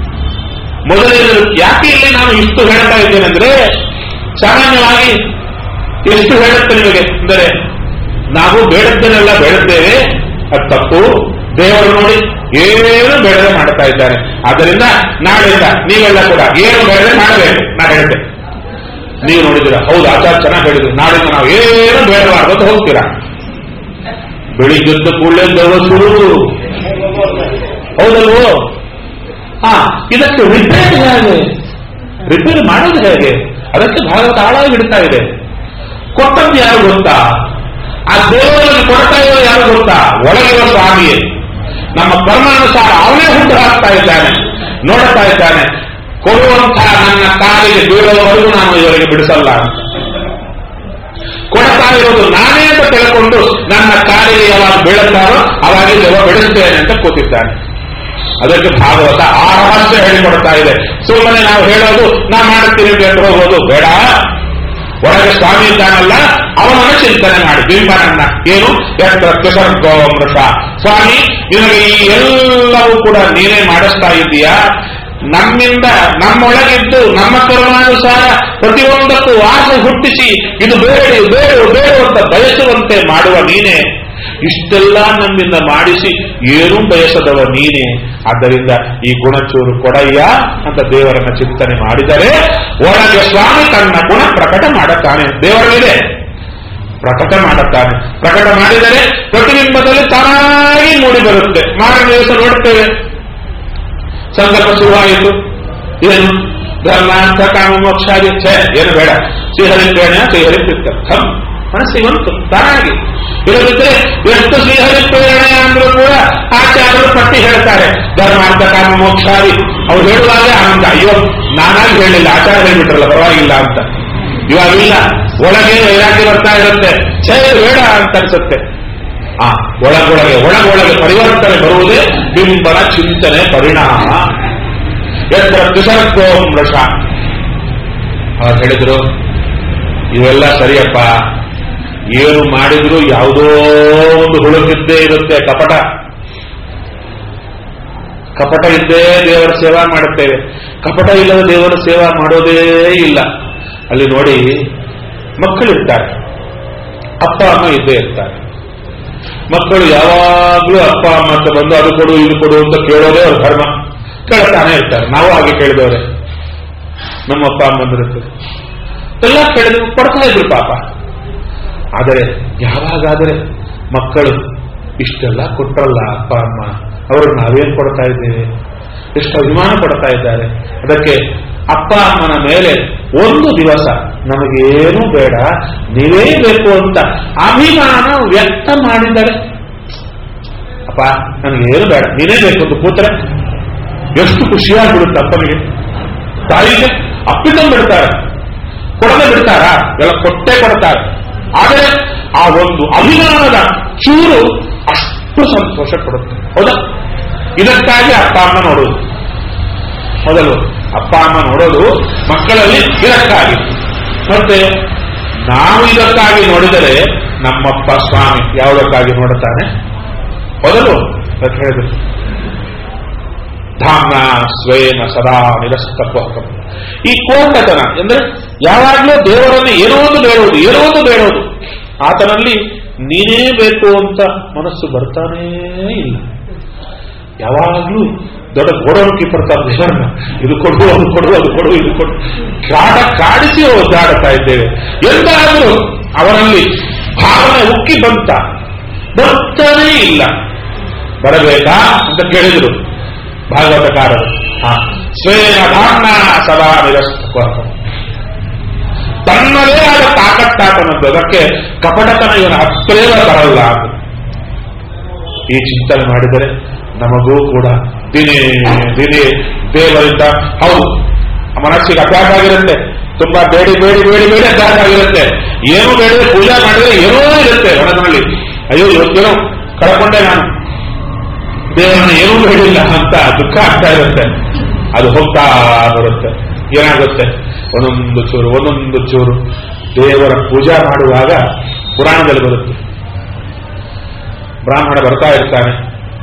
ಮೊದಲನೇ ಯಾಕೆ ಇಲ್ಲಿ ನಾನು ಇಷ್ಟು ಹೇಳ್ತಾ ಇದ್ದೇನೆ ಅಂದ್ರೆ ಸಾಮಾನ್ಯವಾಗಿ ಎಷ್ಟು ಹೇಳುತ್ತೆ ನಿಮಗೆ ಅಂದರೆ ನಾವು ಬೇಡದ್ದನ್ನೆಲ್ಲ ಬೇಡುತ್ತೇವೆ ಅದು ತಪ್ಪು ದೇವರು ನೋಡಿ ಏನು ಬೇಡದೆ ಮಾಡ್ತಾ ಇದ್ದಾನೆ ಆದ್ದರಿಂದ ನಾಳೆಯಿಂದ ನೀವೆಲ್ಲ ಕೂಡ ಏನು ಬೇಡದೆ ಮಾಡಬೇಕು ನಾ ಹೇಳಿದೆ ನೀವು ನೋಡಿದ್ದೀರಾ ಹೌದು ಆಚಾರ ಚೆನ್ನಾಗಿ ಹೇಳಿದ್ರು ನಾಳೆಯಿಂದ ನಾವು ಏನು ಬೇಡಬಾರ್ದು ಅಂತ ಹೋಗ್ತೀರಾ ಬೆಳಿಗ್ಗೆದ್ದ ಕೂಡಲೇ ದೆವ್ವ ಶುರು ಹೌದಲ್ವೋ ಹಾ ಇದಕ್ಕೆ ರಿಪೇರಿ ಹೇಗೆ ರಿಪೇರಿ ಮಾಡೋದು ಹೇಗೆ ಅದಕ್ಕೆ ಭಾಗವತ ಹಾಳಾಗಿ ಬಿಡ್ತಾ ಇದೆ ಕೊಟ್ಟದ್ದು ಯಾರು ಗೊತ್ತಾ ಆ ದೇವರಲ್ಲಿ ಕೊಡ್ತಾ ಇರೋ ಯಾರು ಗೊತ್ತಾ ಒಳಗಿರೋ ಸ್ವಾಮಿಯೇ ನಮ್ಮ ಕರ್ಮಾನುಸಾರ ಅವನೇ ಹುಟ್ಟು ಹಾಕ್ತಾ ಇದ್ದಾನೆ ನೋಡ್ತಾ ಇದ್ದಾನೆ ಕೊಡುವಂತಹ ನನ್ನ ಕಾಲಿಗೆ ಬೀಳುವವರೆಗೂ ನಾನು ಇವರಿಗೆ ಬಿಡಿಸಲ್ಲ ಅಂತ ಕೊಡ್ತಾ ಇರೋದು ನಾನೇ ಅಂತ ತಿಳ್ಕೊಂಡು ನನ್ನ ಕಾಲಿಗೆ ಯಾವಾಗ ಬೀಳುತ್ತಾರೋ ಅವಾಗ ದೆವ್ವ ಬಿಡಿಸ್ತೇನೆ ಅಂತ ಕೂತಿದ್ದಾನೆ ಅದಕ್ಕೆ ಭಾಗವತ ಆ ರಹಸ್ಯ ಹೇಳಿಕೊಡ್ತಾ ಇದೆ ಸುಮ್ಮನೆ ನಾವು ಹೇಳೋದು ನಾ ಮಾಡ್ತೀನಿ ಅಂತ ಹೋಗೋದು ಬೇಡ ಒಳಗೆ ಸ್ವಾಮಿ ಇದ್ದಾನಲ್ಲ ಅವನನ್ನು ಚಿಂತನೆ ಮಾಡಿ ಬಿಂಬನನ್ನ ಏನು ಕೆಸರ್ಗೋ ಮೃಷ ಸ್ವಾಮಿ ನಿನಗೆ ಈ ಎಲ್ಲವೂ ಕೂಡ ನೀನೇ ಮಾಡಿಸ್ತಾ ಇದ್ದೀಯಾ ನಮ್ಮಿಂದ ನಮ್ಮೊಳಗಿದ್ದು ನಮ್ಮ ಕರ್ಮಾನುಸಾರ ಪ್ರತಿಯೊಂದಕ್ಕೂ ಆಸೆ ಹುಟ್ಟಿಸಿ ಇದು ಬೇಡ ಬೇಡ ಬೇಡ ಅಂತ ಬಯಸುವಂತೆ ಮಾಡುವ ನೀನೇ ಇಷ್ಟೆಲ್ಲ ನಮ್ಮಿಂದ ಮಾಡಿಸಿ ಏನೂ ಬಯಸದವ ನೀನೇ ಆದ್ದರಿಂದ ಈ ಗುಣಚೂರು ಕೊಡಯ್ಯ ಅಂತ ದೇವರನ್ನ ಚಿಂತನೆ ಮಾಡಿದರೆ ಒಳಗೆ ಸ್ವಾಮಿ ತನ್ನ ಗುಣ ಪ್ರಕಟ ಮಾಡುತ್ತಾನೆ ದೇವರಲ್ಲಿದೆ ಪ್ರಕಟ ಮಾಡುತ್ತಾನೆ ಪ್ರಕಟ ಮಾಡಿದರೆ ಪ್ರತಿಬಿಂಬದಲ್ಲಿ ತಾನಾಗಿ ಮೂಡಿ ಬರುತ್ತೆ ಮಾರನೇ ದಿವಸ ನೋಡ್ತೇವೆ ಸಂಕಲ್ಪ ಶುರುವಾಯಿತು ಏನು ಧರ್ಮ ಅರ್ಥ ಕಾಮ ಮೋಕ್ಷಾದಿ ಛೇ ಏನು ಬೇಡ ಶ್ರೀಹರಿ ಪ್ರೇಣ ಶ್ರೀಹರಿ ಪ್ರಿತ್ಯರ್ಥಂ ಮನಸ್ಸಿಗೆ ಬಂತು ತಾನಾಗಿ ಇಲ್ಲದಿದ್ರೆ ಎಷ್ಟು ಶ್ರೀಹರಿ ಪ್ರೇರಣೆ ಅಂದ್ರೂ ಕೂಡ ಆಚಾರ್ಯರು ಪಟ್ಟಿ ಹೇಳ್ತಾರೆ ಧರ್ಮ ಅರ್ಥ ಕಾಮ ಮೋಕ್ಷಾದಿ ಅವ್ರು ಹೇಳುವಾಗ ಆನಂದ ಅಯ್ಯೋ ನಾನಾಗಿ ಹೇಳಿಲ್ಲ ಆಚಾರ್ಯ ಹೇಳ್ಬಿಟ್ರಲ್ಲ ಪರವಾಗಿಲ್ಲ ಅಂತ ಇವಾಗಿಲ್ಲ ಒಳಗೆ ವೈರಾಗ್ಯ ಬರ್ತಾ ಇರುತ್ತೆ ಛೇ ಬೇಡ ಅಂತ ಅನ್ಸುತ್ತೆ ಆ ಒಳಗೊಳಗೆ ಒಳಗೊಳಗೆ ಪರಿವರ್ತನೆ ಬರುವುದೇ ಬಿಂಬನ ಚಿಂತನೆ ಪರಿಣಾಮ ಎತ್ತರ ತ್ರಿಸರ್ಗೋಂ ರಸ ಅವ್ರು ಹೇಳಿದ್ರು ಇವೆಲ್ಲ ಸರಿಯಪ್ಪ ಏನು ಮಾಡಿದ್ರು ಯಾವುದೋ ಒಂದು ಹುಳುಕಿದ್ದೇ ಇರುತ್ತೆ ಕಪಟ ಕಪಟ ಇದ್ದೇ ದೇವರ ಸೇವಾ ಮಾಡುತ್ತೇವೆ ಕಪಟ ಇಲ್ಲದ ದೇವರ ಸೇವಾ ಮಾಡೋದೇ ಇಲ್ಲ ಅಲ್ಲಿ ನೋಡಿ ಮಕ್ಕಳಿರ್ತಾರೆ ಅಪ್ಪ ಅಮ್ಮ ಇದ್ದೇ ಇರ್ತಾರೆ ಮಕ್ಕಳು ಯಾವಾಗಲೂ ಅಪ್ಪ ಅಮ್ಮ ಅಂತ ಬಂದು ಅದು ಕೊಡು ಇದು ಕೊಡು ಅಂತ ಕೇಳೋದೇ ಅವ್ರ ಧರ್ಮ ಕೇಳ್ತಾನೆ ಇರ್ತಾರೆ ನಾವು ಹಾಗೆ ಕೇಳಿದವ್ರೆ ನಮ್ಮ ಅಪ್ಪ ಅಮ್ಮಂದಿರುತ್ತೆ ಎಲ್ಲ ಕೇಳಿದ್ರು ಕೊಡ್ತಾ ಇದ್ರು ಪಾಪ ಆದರೆ ಯಾವಾಗಾದರೆ ಮಕ್ಕಳು ಇಷ್ಟೆಲ್ಲ ಕೊಟ್ರಲ್ಲ ಅಪ್ಪ ಅಮ್ಮ ಅವರು ನಾವೇನ್ ಕೊಡ್ತಾ ಇದ್ದೇವೆ ಎಷ್ಟು ಅಭಿಮಾನ ಪಡ್ತಾ ಇದ್ದಾರೆ ಅದಕ್ಕೆ ಅಪ್ಪ ಅಮ್ಮನ ಮೇಲೆ ಒಂದು ದಿವಸ ನಮಗೇನು ಬೇಡ ನೀವೇ ಬೇಕು ಅಂತ ಅಭಿಮಾನ ವ್ಯಕ್ತ ಮಾಡಿದರೆ ಅಪ್ಪ ನನಗೇನು ಬೇಡ ನೀನೇ ಬೇಕು ಅಂತ ಕೂತ್ರೆ ಎಷ್ಟು ಖುಷಿಯಾಗ್ಬಿಡುತ್ತೆ ಅಪ್ಪನಿಗೆ ತಾಯಿಗೆ ಅಪ್ಪಿಕೊಂಡ್ಬಿಡ್ತಾರೆ ಕೊಡದೆ ಬಿಡ್ತಾರ ಎಲ್ಲ ಕೊಟ್ಟೇ ಕೊಡ್ತಾರೆ ಆದರೆ ಆ ಒಂದು ಅಭಿಮಾನದ ಚೂರು ಅಷ್ಟು ಸಂತೋಷ ಕೊಡುತ್ತೆ ಹೌದಾ ಇದಕ್ಕಾಗಿ ಅಪ್ಪ ಅಮ್ಮ ನೋಡೋದು ಮೊದಲು ಅಪ್ಪ ಅಮ್ಮ ನೋಡೋದು ಮಕ್ಕಳಲ್ಲಿ ಇದಕ್ಕಾಗಿ ಮತ್ತೆ ನಾವು ಇದಕ್ಕಾಗಿ ನೋಡಿದರೆ ನಮ್ಮಪ್ಪ ಸ್ವಾಮಿ ಯಾವುದಕ್ಕಾಗಿ ನೋಡುತ್ತಾನೆ ಮೊದಲು ಅಂತ ಹೇಳಿದ್ರು ಧಾಮ್ನ ಸ್ವೇನ ಸದಾ ನಿರಸ್ತತ್ವ ಈ ಕೋಟತನ ಅಂದ್ರೆ ಯಾವಾಗಲೂ ದೇವರನ್ನು ಏನೋ ಒಂದು ಬೇಡೋದು ಏನೋ ಒಂದು ಬೇಡೋದು ಆತನಲ್ಲಿ ನೀನೇ ಬೇಕು ಅಂತ ಮನಸ್ಸು ಬರ್ತಾನೇ ಇಲ್ಲ ಯಾವಾಗಲೂ ದೊಡ್ಡ ಗೋಡೌನ್ ಕೀಪರ್ ತರ ದೇವರನ್ನ ಇದು ಕೊಡು ಅದು ಕೊಡು ಅದು ಕೊಡು ಇದು ಕೊಡು ಕಾಡ ಕಾಡಿಸಿ ಒದ್ದಾಡುತ್ತಾ ಇದ್ದೇವೆ ಎಂದಾದರೂ ಅವರಲ್ಲಿ ಭಾವನೆ ಉಕ್ಕಿ ಬಂತ ಬರ್ತಾನೇ ಇಲ್ಲ ಬರಬೇಕಾ ಅಂತ ಕೇಳಿದರು ಭಾಗವತಕಾರರು ಹಾ ಸ್ವೇನ ಧಾಮ್ನ ಸದಾ ನಿರಸ್ತ ತನ್ನದೇ ಆದ ತಾಕತ್ತಾತನದ್ದು ಅದಕ್ಕೆ ಕಪಟತನ ಇವನ ಹತ್ತಿರೇ ಬರಲ್ಲ ಅದು. ಈ ಚಿಂತನೆ ಮಾಡಿದರೆ ನಮಗೂ ಕೂಡ ದಿನೇ ದಿನೇ ದೇವರಿಂದ ಹೌದು ಮನಸ್ಸಿಗೆ ಅಭ್ಯಾಸ ಆಗಿರುತ್ತೆ ತುಂಬಾ ಬೇಡಿ ಬೇಡಿ ಬೇಡಿ ಬೇಡಿ ಅಭ್ಯಾಸ ಆಗಿರುತ್ತೆ ಏನು ಬೇಡಿದ್ರೆ ಪೂಜೆ ಮಾಡಿದ್ರೆ ಏನೋ ಇರುತ್ತೆ ಮನಸ್ಸಿನಲ್ಲಿ ಅಯ್ಯೋ ಇವತ್ತೇನೋ ಕಳ್ಕೊಂಡೆ ನಾನು ದೇವರನ್ನ ಏನೂ ಹೇಳಿಲ್ಲ ಅಂತ ದುಃಖ ಆಗ್ತಾ ಇರುತ್ತೆ ಅದು ಹೋಗ್ತಾ ಬರುತ್ತೆ ಏನಾಗುತ್ತೆ ಒಂದೊಂದು ಚೂರು ಒಂದೊಂದು ಚೂರು ದೇವರ ಪೂಜಾ ಮಾಡುವಾಗ ಪುರಾಣದಲ್ಲಿ ಬರುತ್ತೆ ಬ್ರಾಹ್ಮಣ ಬರ್ತಾ ಇರ್ತಾನೆ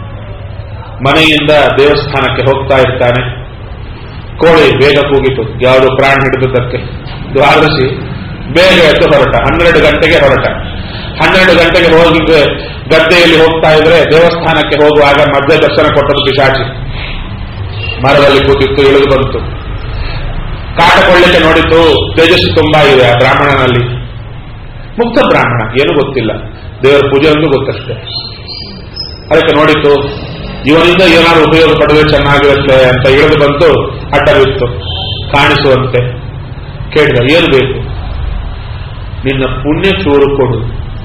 ಮನೆಯಿಂದ ದೇವಸ್ಥಾನಕ್ಕೆ ಹೋಗ್ತಾ ಇರ್ತಾನೆ ಕೋಳಿ ಬೇಗ ಕೂಗಿತು ಯಾವುದು ಪ್ರಾಣ ಹಿಡಿದುದಕ್ಕೆ ದ್ವಾದಶಿ ಬೇಗ ಎದ್ದು ಹೊರಟ ಹನ್ನೆರಡು ಗಂಟೆಗೆ ಹೊರಟ ಹನ್ನೆರಡು ಗಂಟೆಗೆ ಹೋಗಿ ಗದ್ದೆಯಲ್ಲಿ ಹೋಗ್ತಾ ಇದ್ರೆ ದೇವಸ್ಥಾನಕ್ಕೆ ಹೋಗುವಾಗ ಮಧ್ಯ ದರ್ಶನ ಕೊಟ್ಟದ್ದು ಪಿಶಾಚಿ ಮರದಲ್ಲಿ ಕೂತಿತ್ತು ಇಳಿದು ಬಂತು ಕಾಟ ಕೊಳ್ಳಿಕ್ಕೆ ನೋಡಿತು ತೇಜಸ್ಸು ತುಂಬಾ ಇದೆ ಆ ಬ್ರಾಹ್ಮಣನಲ್ಲಿ ಮುಕ್ತ ಬ್ರಾಹ್ಮಣ ಏನು ಗೊತ್ತಿಲ್ಲ ದೇವರ ಪೂಜೆ ಒಂದು ಗೊತ್ತಷ್ಟೇ ಅದಕ್ಕೆ ನೋಡಿತು ಇವನಿಂದ ಏನಾದ್ರು ಉಪಯೋಗ ಪಡೆದ್ರೆ ಚೆನ್ನಾಗಿರುತ್ತೆ ಅಂತ ಇಳಿದು ಬಂತು ಅಡ್ಡವಿತ್ತು ಕಾಣಿಸುವಂತೆ ಕೇಳಿದ ಏನು ಬೇಕು ನಿನ್ನ ಪುಣ್ಯ ಚೂರು ಕೊಡು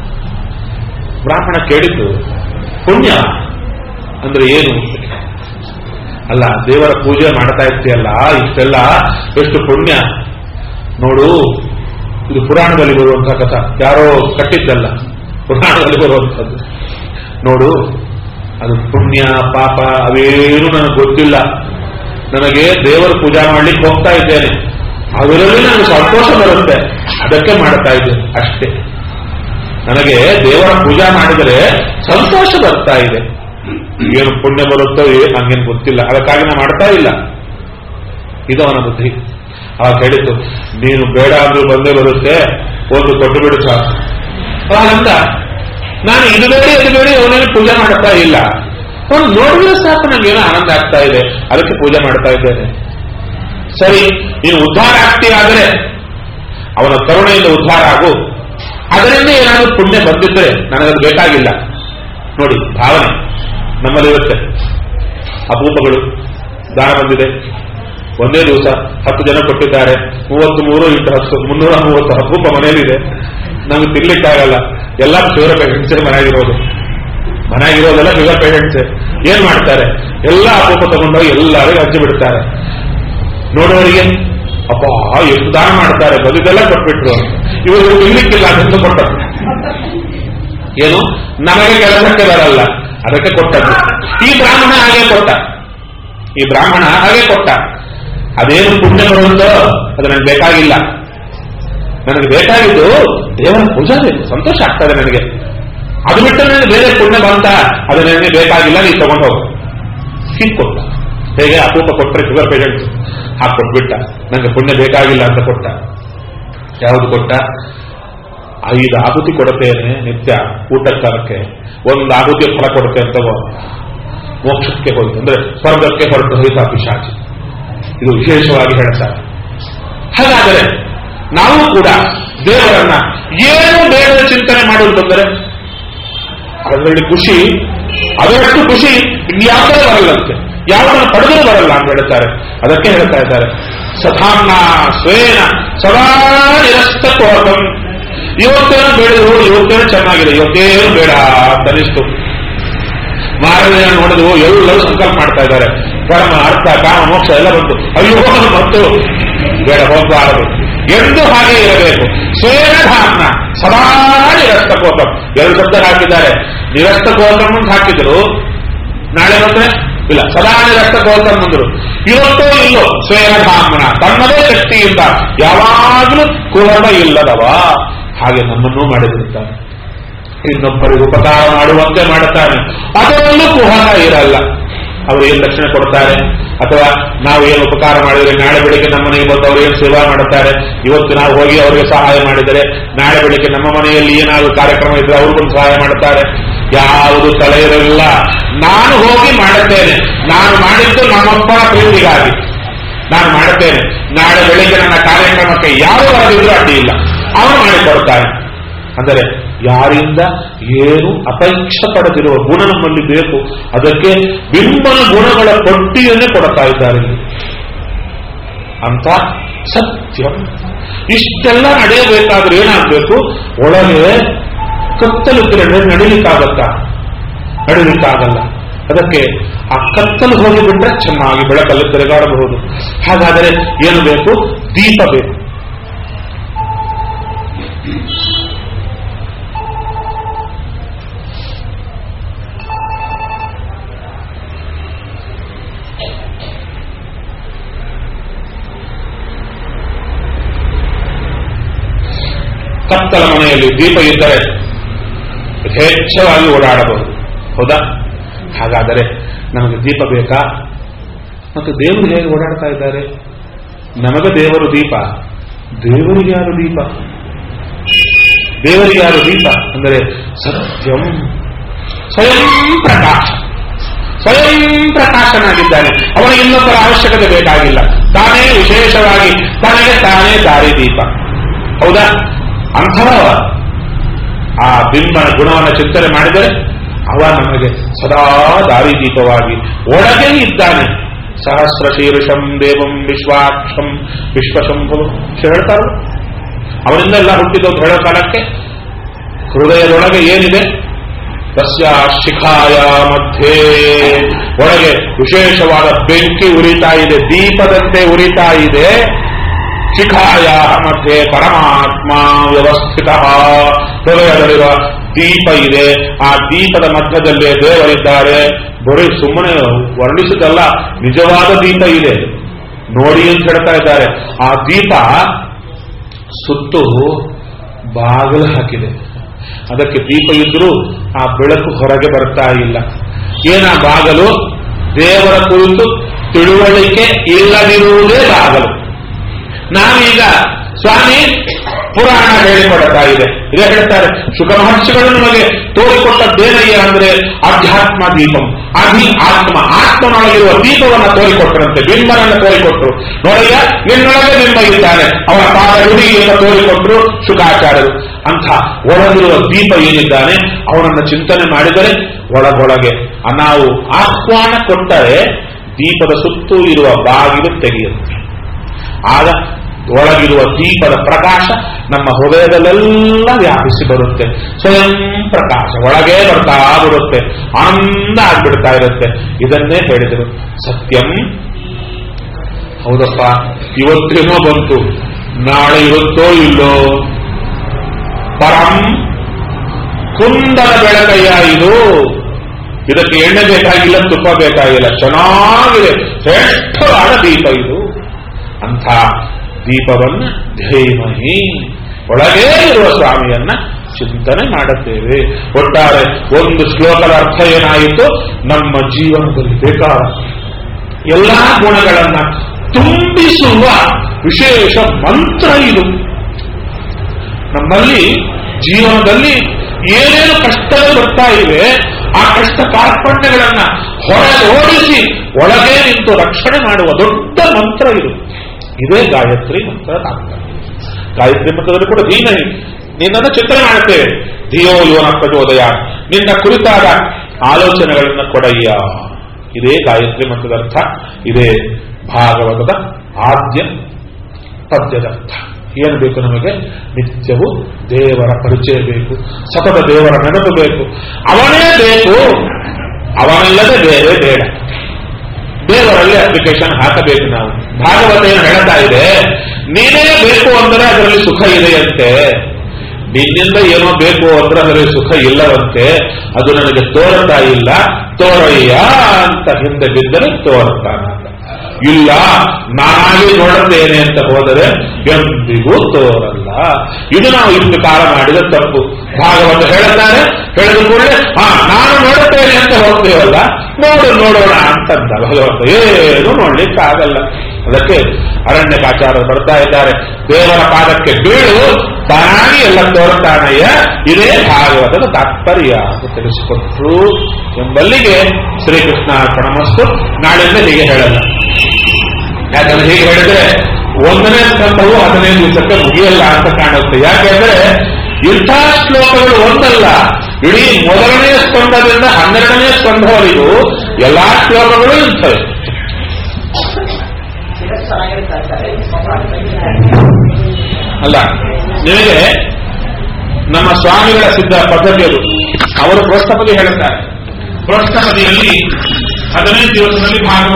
ಬ್ರಾಹ್ಮಣ ಕೇಳಿದ್ದು ಪುಣ್ಯ ಅಂದ್ರೆ ಏನು ಅಲ್ಲ ದೇವರ ಪೂಜೆ ಮಾಡ್ತಾ ಇರ್ತೀಯಲ್ಲ ಇಷ್ಟೆಲ್ಲ ಎಷ್ಟು ಪುಣ್ಯ ನೋಡು ಇದು ಪುರಾಣದಲ್ಲಿ ಬರುವಂತಹ ಕಥಾ ಯಾರೋ ಕಟ್ಟಿದ್ದಲ್ಲ ಪುರಾಣದಲ್ಲಿ ಬರುವಂಥದ್ದು ನೋಡು ಅದು ಪುಣ್ಯ ಪಾಪ ಅವೇನು ನನಗೆ ಗೊತ್ತಿಲ್ಲ ನನಗೆ ದೇವರ ಪೂಜಾ ಮಾಡ್ಲಿಕ್ಕೆ ಹೋಗ್ತಾ ಇದ್ದೇನೆ ಅದರಲ್ಲಿ ನನಗೆ ಸಂತೋಷ ಬರುತ್ತೆ ಅದಕ್ಕೆ ಮಾಡ್ತಾ ಇದ್ದೇನೆ ಅಷ್ಟೇ ನನಗೆ ದೇವರ ಪೂಜಾ ಮಾಡಿದರೆ ಸಂತೋಷ ಬರ್ತಾ ಇದೆ ಏನು ಪುಣ್ಯ ಬರುತ್ತೋ ಏನು ನನಗೇನು ಗೊತ್ತಿಲ್ಲ ಅದಕ್ಕಾಗಿ ನಾನು ಮಾಡ್ತಾ ಇಲ್ಲ ಇದು ಅವನ ಬುದ್ಧಿ ಅವಾಗ ಹೇಳಿತು ನೀನು ಬೇಡ ಅಂದ್ರೂ ಬಂದೇ ಬರುತ್ತೆ ಒಂದು ಕೊಟ್ಟು ಬಿಡು ಸಾಕು ಅವಾಗಂದ ನಾನು ಇದು ಬೇಡಿ ಅದು ಬೇಡಿ ಅವನೇನು ಪೂಜೆ ಮಾಡ್ತಾ ಇಲ್ಲ ಅವನು ನೋಡಿದ್ರೆ ಸಾಕು ನನಗೇನೋ ಆನಂದ ಆಗ್ತಾ ಇದೆ ಅದಕ್ಕೆ ಪೂಜೆ ಮಾಡ್ತಾ ಇದ್ದೇನೆ ಸರಿ ನೀನು ಉದ್ಧಾರ ಆಗ್ತೀಯಾದರೆ ಅವನ ಕರುಣೆಯಿಂದ ಉದ್ಧಾರ ಆಗು ಅದರಿಂದ ಏನಾದರೂ ಪುಣ್ಯ ಬಂದಿದ್ರೆ ನನಗದು ಬೇಕಾಗಿಲ್ಲ ನೋಡಿ ಭಾವನೆ ನಮ್ಮಲ್ಲಿರುತ್ತೆ ಅಪೂಪಗಳು ದಾನ ಬಂದಿದೆ ಒಂದೇ ದಿವಸ ಹತ್ತು ಜನ ಕೊಟ್ಟಿದ್ದಾರೆ ಮೂವತ್ತು ಮೂರು ಇಂಟು ಹತ್ತು ಮುನ್ನೂರ ಮೂವತ್ತು ಅಪೂಪ ಮನೆಯಲ್ಲಿದೆ ನಮ್ಗೆ ತಿನ್ಲಿಕ್ಕಾಗಲ್ಲ ಎಲ್ಲ ಶುಗರ್ ಪೇಷಂಟ್ಸೇ ಮನೆಯಾಗಿರೋದು ಮನೆಯಾಗಿರೋದೆಲ್ಲ ಶುಗರ್ ಪೇಷಂಟ್ಸೇ ಏನ್ ಮಾಡ್ತಾರೆ ಎಲ್ಲ ಅಪೂಪ ತಗೊಂಡೋಗಿ ಎಲ್ಲರಿಗೂ ಹಚ್ಚಿ ಬಿಡ್ತಾರೆ ನೋಡೋರಿಗೆ ಅಪ್ಪ ಎಷ್ಟು ದಾನ ಮಾಡ್ತಾರೆ ಬದುಕೆಲ್ಲ ಕೊಟ್ಬಿಟ್ರು ಇವರು ತಿನ್ಲಿಕ್ಕಿಲ್ಲ ಅದನ್ನು ಕೊಟ್ಟರು ಏನು ನಮಗೆ ಕೆಲಸಕ್ಕೆ ಬರಲ್ಲ ಅದಕ್ಕೆ ಕೊಟ್ಟದ್ದು ಈ ಬ್ರಾಹ್ಮಣ ಹಾಗೆ ಕೊಟ್ಟ ಈ ಬ್ರಾಹ್ಮಣ ಹಾಗೆ ಕೊಟ್ಟ ಅದೇನು ಪುಣ್ಯ ಬರುತ್ತೋ ಅದು ನನಗೆ ಬೇಕಾಗಿಲ್ಲ ನನಗೆ ಬೇಕಾಗಿದ್ದು ದೇವರ ಪೂಜಾ ಬೇಕು ಸಂತೋಷ ಆಗ್ತದೆ ನನಗೆ ಅದು ಬಿಟ್ಟು ನನಗೆ ಬೇರೆ ಪುಣ್ಯ ಬಂತ ಅದು ನನಗೆ ಬೇಕಾಗಿಲ್ಲ ನೀವು ತಗೊಂಡು ಹೋಗು ಹೀಗೆ ಕೊಟ್ಟ ಹೇಗೆ ಅಪೂಪ ಕೊಟ್ಟರೆ ಶುಗರ್ ಪೇಷಂಟ್ ಹಾಕಿ ಕೊಟ್ಬಿಟ್ಟ ನನಗೆ ಪುಣ್ಯ ಬೇಕಾಗಿಲ್ಲ ಅಂತ ಕೊಟ್ಟ ಯಾವುದು ಕೊಟ್ಟ ಐದು ಆಹುತಿ ಕೊಡುತ್ತೇನೆ ನಿತ್ಯ ಊಟಕ್ಕಾರಕ್ಕೆ ಒಂದು ಆಹುತಿ ಫಲ ಕೊಡುತ್ತೆ ಅಂತ ಮೋಕ್ಷಕ್ಕೆ ಹೋಯ್ತು ಅಂದ್ರೆ ಸ್ವರ್ಗಕ್ಕೆ ಹೊರಟು ಹೋಯ್ತಾ ಪಿಶಾಚಿ ಇದು ವಿಶೇಷವಾಗಿ ಹೇಳ್ತಾರೆ ಹಾಗಾದರೆ ನಾವು ಕೂಡ ದೇವರನ್ನ ಏನು ಬೇಡದ ಚಿಂತನೆ ಮಾಡುವುದು ಬಂದರೆ ಅದರಲ್ಲಿ ಖುಷಿ ಅದರಷ್ಟು ಖುಷಿ ಇನ್ಯಾವುದೇ ಬರಲ್ಲಂತೆ ಯಾವುದನ್ನು ಪಡೆದರೂ ಬರಲ್ಲ ಅಂತ ಹೇಳ್ತಾರೆ ಅದಕ್ಕೆ ಹೇಳ್ತಾ ಇದ್ದಾರೆ ಸಧಾಮ್ನ ಸ್ವೇನ ಸದಾ ನಿರಸ್ತ ಕೋಪಂ ಇವತ್ತೇನು ಬೇಡದು ಇವತ್ತೇನು ಚೆನ್ನಾಗಿದೆ ಇವತ್ತೇನು ಬೇಡ ಅಂತ ಅನಿಸ್ತು ಮಾರನೇ ನೋಡಿದ್ರು ಎಲ್ಲರೂ ಸಂಕಲ್ಪ ಮಾಡ್ತಾ ಇದ್ದಾರೆ ಕರ್ಮ ಅರ್ಥ ಕಾಮ ಮೋಕ್ಷ ಎಲ್ಲ ಬಂತು ಅಯ್ಯೋ ಮತ್ತು ಬೇಡ ಹೋಗಬಾರದು ಎಂದು ಹಾಗೆ ಇರಬೇಕು ಸ್ವೇನ ಧಾಮ್ನ ಸದಾ ನಿರಸ್ತಕೋತಂ ಎರಡು ಶಬ್ದ ಹಾಕಿದ್ದಾರೆ ನಿರಸ್ತಕೋತಂ ಅಂತ ಹಾಕಿದ್ರು ನಾಳೆ ಮತ್ತೆ ಇಲ್ಲ ಸದಾ ನಿರಸ್ತಕೋತಂ ಅಂದ್ರು ಇವತ್ತೋ ಇಲ್ಲೋ ಸ್ವೇನ ಧಾಮ್ನ ತನ್ನದೇ ಶಕ್ತಿಯಿಂದ ಯಾವಾಗಲೂ ಕುಹಕ ಇಲ್ಲದವ ಹಾಗೆ ನಮ್ಮನ್ನೂ ಮಾಡಿರುತ್ತಾರೆ ಇನ್ನೊಬ್ಬರಿಗೆ ಉಪಕಾರ ಮಾಡುವಂತೆ ಮಾಡುತ್ತಾನೆ ಅದರಲ್ಲೂ ಕುಹಕ ಇರಲ್ಲ ಅವರು ಏನು ರಕ್ಷಣೆ ಕೊಡ್ತಾರೆ ಅಥವಾ ನಾವು ಏನು ಉಪಕಾರ ಮಾಡಿದರೆ ನಾಳೆ ಬೆಳಿಗ್ಗೆ ನಮ್ಮ ಮನೆಗೆ ಬಂದು ಅವರು ಏನು ಸೇವಾ ಮಾಡುತ್ತಾರೆ ಇವತ್ತು ನಾವು ಹೋಗಿ ಅವರಿಗೆ ಸಹಾಯ ಮಾಡಿದರೆ ನಾಳೆ ಬೆಳಿಗ್ಗೆ ನಮ್ಮ ಮನೆಯಲ್ಲಿ ಏನಾದರೂ ಕಾರ್ಯಕ್ರಮ ಇದ್ರೆ ಅವರು ಬಂದು ಸಹಾಯ ಮಾಡುತ್ತಾರೆ ಯಾವುದು ತಲೆ ಇರಲಿಲ್ಲ ನಾನು ಹೋಗಿ ಮಾಡುತ್ತೇನೆ ನಾನು ಮಾಡಿದ್ದು ನಮ್ಮಪ್ಪನ ಪ್ರೀತಿಗಾಗಿ ನಾನು ಮಾಡುತ್ತೇನೆ ನಾಳೆ ಬೆಳಿಗ್ಗೆ ನನ್ನ ಕಾರ್ಯಕ್ರಮಕ್ಕೆ ಯಾರು ಬರದಿದ್ರು ಅಡ್ಡಿ ಇಲ್ಲ ಅವನು ಮಾಡಿಕೊಡ್ತಾನೆ ಅಂದರೆ ಯಾರಿಂದ ಏನು ಅಪೇಕ್ಷೆ ಪಡೆದಿರುವ ಗುಣ ನಮ್ಮಲ್ಲಿ ಬೇಕು ಅದಕ್ಕೆ ಬಿಂಬನ ಗುಣಗಳ ಪಟ್ಟಿಯನ್ನೇ ಕೊಡ್ತಾ ಇದ್ದಾರೆ ಇಲ್ಲಿ. ಅಂತ ಸತ್ಯ ಇಷ್ಟೆಲ್ಲ ನಡೆಯಬೇಕಾದ್ರೆ ಏನಾಗಬೇಕು ಒಳಗೆ ಕತ್ತಲು ಕಿರಣ ನಡಿಲಿಕ್ಕಾಗತ್ತಾ ನಡಿಲಿಕ್ಕಾಗಲ್ಲ ಅದಕ್ಕೆ ಆ ಕತ್ತಲು ಹೋಗಿಬಿಟ್ರೆ ಚೆನ್ನಾಗಿ ಬೆಳಕಲ್ಲಿ ತಿರುಗಾಡಬಹುದು ಹಾಗಾದರೆ ಏನು ಬೇಕು ದೀಪ ಬೇಕು ಕತ್ತಲ ಮನೆಯಲ್ಲಿ ದೀಪ ಇದ್ದರೆ ಯಥೇಚ್ಛವಾಗಿ ಓಡಾಡಬಹುದು ಹೌದಾ ಹಾಗಾದರೆ ನಮಗೆ ದೀಪ ಬೇಕಾ ಮತ್ತು ದೇವರು ಹೇಗೆ ಓಡಾಡ್ತಾ ಇದ್ದಾರೆ ನಮಗೆ ದೇವರು ದೀಪ ದೇವರಿಗೆ ಯಾರು ದೀಪ ದೇವರಿಗೆ ಯಾರು ದೀಪ ಅಂದರೆ ಸತ್ಯಂ ಸ್ವಯಂ ಪ್ರಕಾಶ ಸ್ವಯಂ ಪ್ರಕಾಶನಾಗಿದ್ದಾನೆ ಅವನಿಗೆ ಇನ್ನೊಬ್ಬರ ಅವಶ್ಯಕತೆ ಬೇಕಾಗಿಲ್ಲ ತಾನೇ ವಿಶೇಷವಾಗಿ ತನಗೆ ತಾನೇ ದಾರಿ ದೀಪ ಹೌದಾ ಅಂಥವ ಆ ಬಿಂಬನ ಗುಣವನ್ನು ಚಿಂತನೆ ಮಾಡಿದರೆ ಅವ ನಮಗೆ ಸದಾ ದಾರಿದೀಪವಾಗಿ ಒಳಗೆ ಇದ್ದಾನೆ ಸಹಸ್ರ ಶೀರ್ಷಂ ದೇವಂ ವಿಶ್ವಾಕ್ಷಂ ವಿಶ್ವಶಂಭು ಹೇಳ್ತಾರ ಅವನಿಂದ ಎಲ್ಲ ಹುಟ್ಟಿದ್ದು ಅಂತ ಹೇಳೋ ಕಾಲಕ್ಕೆ ಹೃದಯದೊಳಗೆ ಏನಿದೆ ತಸ್ಯ ಶಿಖಾಯ ಮಧ್ಯೆ ಒಳಗೆ ವಿಶೇಷವಾದ ಬೆಂಕಿ ಉರಿತಾ ಇದೆ ದೀಪದಂತೆ ಉರಿತಾ ಇದೆ ಶಿಖಾಯ ಮಧ್ಯೆ ಪರಮಾತ್ಮ ವ್ಯವಸ್ಥಿತ ಹೃದಯದಲ್ಲಿರುವ ದೀಪ ಇದೆ ಆ ದೀಪದ ಮಧ್ಯದಲ್ಲೇ ದೇವರಿದ್ದಾರೆ ಬರೀ ಸುಮ್ಮನೆ ವರ್ಣಿಸಿದಲ್ಲ ನಿಜವಾದ ದೀಪ ಇದೆ ನೋಡಿ ಅಂತ ಹೇಳ್ತಾ ಇದ್ದಾರೆ ಆ ದೀಪ ಸುತ್ತು ಬಾಗಿಲು ಹಾಕಿದೆ ಅದಕ್ಕೆ ದೀಪ ಇದ್ರೂ ಆ ಬೆಳಕು ಹೊರಗೆ ಬರ್ತಾ ಇಲ್ಲ ಏನ ಬಾಗಲು ದೇವರ ಕುರಿತು ತಿಳುವಳಿಕೆ ಇಲ್ಲದಿರುವುದೇ ಬಾಗಲು ನಾವೀಗ ಸ್ವಾಮಿ ಪುರಾಣ ಹೇಳಿಕೊಡ್ತಾ ಇದೆ ಇದೇ ಹೇಳ್ತಾರೆ ಶುಕ ಮಹರ್ಷಿಗಳು ನಮಗೆ ತೋರಿಕೊಟ್ಟದ್ದೇನಯ್ಯ ಅಂದ್ರೆ ಅಧ್ಯಾತ್ಮ ದೀಪಂ ಅಧಿ ಆತ್ಮ ಆತ್ಮನೊಳಗಿರುವ ದೀಪವನ್ನು ತೋರಿಕೊಟ್ಟರಂತೆ ಬಿಂಬನನ್ನು ತೋರಿಕೊಟ್ರು ನೋಡಯ್ಯ ನಿನ್ನೊಳಗೆ ಬಿಂಬ ಇದ್ದಾನೆ ಅವನ ಪಾದ ಹುಡುಗಿಯನ್ನು ತೋರಿಕೊಟ್ರು ಶುಕಾಚಾರ್ಯರು ಅಂಥ ಒಳಗಿರುವ ದೀಪ ಏನಿದ್ದಾನೆ ಅವನನ್ನು ಚಿಂತನೆ ಮಾಡಿದರೆ ಒಳಗೊಳಗೆ ನಾವು ಆಹ್ವಾನ ಕೊಟ್ಟರೆ ದೀಪದ ಸುತ್ತೂ ಇರುವ ಬಾಗಿಲು ತೆಗೆಯುತ್ತೆ ಆಗ ಒಳಗಿರುವ ದೀಪದ ಪ್ರಕಾಶ ನಮ್ಮ ಹೃದಯದಲ್ಲೆಲ್ಲ ವ್ಯಾಪಿಸಿ ಬರುತ್ತೆ ಸ್ವಯಂ ಪ್ರಕಾಶ ಒಳಗೆ ಬರ್ತಾ ಬರುತ್ತೆ ಆನಂದ ಆಗ್ಬಿಡ್ತಾ ಇರುತ್ತೆ ಇದನ್ನೇ ಹೇಳಿದರು ಸತ್ಯಂ ಹೌದಪ್ಪ ಇವತ್ತೇನೋ ಬಂತು ನಾಳೆ ಇರುತ್ತೋ ಇಲ್ಲೋ ಪರಂ ಕುಂದನ ಬೆಳಕಯ್ಯ ಇದು ಇದಕ್ಕೆ ಎಣ್ಣೆ ಬೇಕಾಗಿಲ್ಲ ತುಪ್ಪ ಬೇಕಾಗಿಲ್ಲ ಚೆನ್ನಾಗಿದೆ ಶ್ರೇಷ್ಠವಾದ ದೀಪ ಇದು ಅಂಥ ದೀಪವನ್ನು ಧೇಮಹಿ ಒಳಗೇ ಇರುವ ಸ್ವಾಮಿಯನ್ನ ಚಿಂತನೆ ಮಾಡುತ್ತೇವೆ ಒಟ್ಟಾರೆ ಒಂದು ಶ್ಲೋಕದ ಅರ್ಥ ಏನಾಯಿತು ನಮ್ಮ ಜೀವನದಲ್ಲಿ ಬೇಕಾದ ಎಲ್ಲಾ ಗುಣಗಳನ್ನ ತುಂಬಿಸುವ ವಿಶೇಷ ಮಂತ್ರ ಇದು ನಮ್ಮಲ್ಲಿ ಜೀವನದಲ್ಲಿ ಏನೇನು ಕಷ್ಟಗಳು ಬರ್ತಾ ಇವೆ ಆ ಕಷ್ಟ ಕಾರ್ಪಣ್ಯಗಳನ್ನ ಹೊರಗೋಡಿಸಿ ಒಳಗೆ ನಿಂತು ರಕ್ಷಣೆ ಮಾಡುವ ದೊಡ್ಡ ಮಂತ್ರ ಇದು ಇದೇ ಗಾಯತ್ರಿ ಮಂತ್ರ ತಾತ್ಪರ್ಯ ಗಾಯತ್ರಿ ಮಂತ್ರದಲ್ಲಿ ಕೂಡ ಧೀಮಹಿ ನಿನ್ನನ್ನು ಚಿಂತನೆ ಮಾಡುತ್ತೇವೆ ಧಿಯೋ ಯೋನ ಪ್ರಚೋದಯ ನಿನ್ನ ಕುರಿತಾದ ಆಲೋಚನೆಗಳನ್ನ ಕೊಡಯ್ಯ ಇದೇ ಗಾಯತ್ರಿ ಮಂತ್ರದ ಅರ್ಥ ಇದೇ ಭಾಗವತದ ಆದ್ಯ ಪದ್ಯದ ಅರ್ಥ ಏನು ಬೇಕು ನಮಗೆ ನಿತ್ಯವೂ ದೇವರ ಪರಿಚಯ ಬೇಕು ಸತತ ದೇವರ ನೆನಪು ಬೇಕು ಅವನೇ ಬೇಕು ಅವನಲ್ಲದೆ ಬೇರೆ ಬೇಡ ದೇವರಲ್ಲಿ ಅಪ್ಲಿಕೇಶನ್ ಹಾಕಬೇಕು ನಾವು ಭಾಗವತ ಏನು ಹೇಳ್ತಾ ಇದೆ ನೀನೇ ಬೇಕು ಅಂದರೆ ಅದರಲ್ಲಿ ಸುಖ ಇದೆಯಂತೆ ನಿನ್ನಿಂದ ಏನೋ ಬೇಕು ಅಂದ್ರೆ ಅದರಲ್ಲಿ ಸುಖ ಇಲ್ಲವಂತೆ ಅದು ನನಗೆ ತೋರ್ತಾ ಇಲ್ಲ ತೋರಯ್ಯ ಅಂತ ಹಿಂದೆ ಬಿದ್ದರೆ ತೋರ್ತಾನ ಅಂತ ಇಲ್ಲ ನಾನಾಗಿ ನೋಡುತ್ತೇನೆ ಅಂತ ಹೋದರೆ ಎಂದಿಗೂ ತೋರಲ್ಲ ಇದು ನಾವು ಇಷ್ಟು ಕಾಲ ಮಾಡಿದ ತಪ್ಪು ಭಾಗವತ ಹೇಳುತ್ತಾರೆ ಹೇಳಿದ ಕೂಡಲೇ ಹಾ ನಾನು ನೋಡುತ್ತೇನೆ ಅಂತ ಹೋಗ್ತೇವಲ್ಲ ನೋಡು ನೋಡೋಣ ಅಂತಂದ ಭಗವಂತ ಏನು ನೋಡ್ಲಿಕ್ಕಾಗಲ್ಲ ಅದಕ್ಕೆ ಅರಣ್ಯಕಾಚಾರರು ಬರ್ತಾ ಇದ್ದಾರೆ ದೇವರ ಪಾದಕ್ಕೆ ಬೀಳು ತಾನಾಗಿ ಎಲ್ಲ ತೋರ್ತಾನಯ್ಯ ಇದೇ ಭಾಗವತದ ತಾತ್ಪರ್ಯ ಅಂತ ತಿಳಿಸಿಕೊಟ್ರು ಎಂಬಲ್ಲಿಗೆ ಶ್ರೀಕೃಷ್ಣ ಅರ್ಪಣಮಸ್ತು ನಾಳೆಯಿಂದ ಹೀಗೆ ಹೇಳಲ್ಲ ಯಾಕಂದ್ರೆ ಹೀಗೆ ಹೇಳಿದ್ರೆ ಒಂದನೇ ಸ್ಕಂದವು ಹದಿನೈದು ದಿವಸಕ್ಕೆ ಮುಗಿಯಲ್ಲ ಅಂತ ಕಾಣುತ್ತೆ ಯಾಕೆಂದ್ರೆ ಇಂಥ ಶ್ಲೋಕಗಳು ಒಂದಲ್ಲ ಇಡೀ ಮೊದಲನೇ ಸ್ಕಂದದಿಂದ ಹನ್ನೆರಡನೇ ಸ್ಕಂದವರೆಗೂ ಎಲ್ಲಾ ಶ್ಲೋಕಗಳು ಇಂಥವೆ ಶಿರಸ್ಸಾಗಿರ್ತಾರೆ ಅಲ್ಲ ನಿಮಗೆ ನಮ್ಮ ಸ್ವಾಮಿಗಳ ಸಿದ್ಧ ಪದ್ಧತಿಯದು ಅವರು ಪ್ರೋಷ್ಠಪದಿ ಹೇಳುತ್ತಾರೆ ಪ್ರೋಷ್ಠಪದಿಯಲ್ಲಿ ಹದಿನೈದು ದಿವಸದಲ್ಲಿ ಭಾಗವತ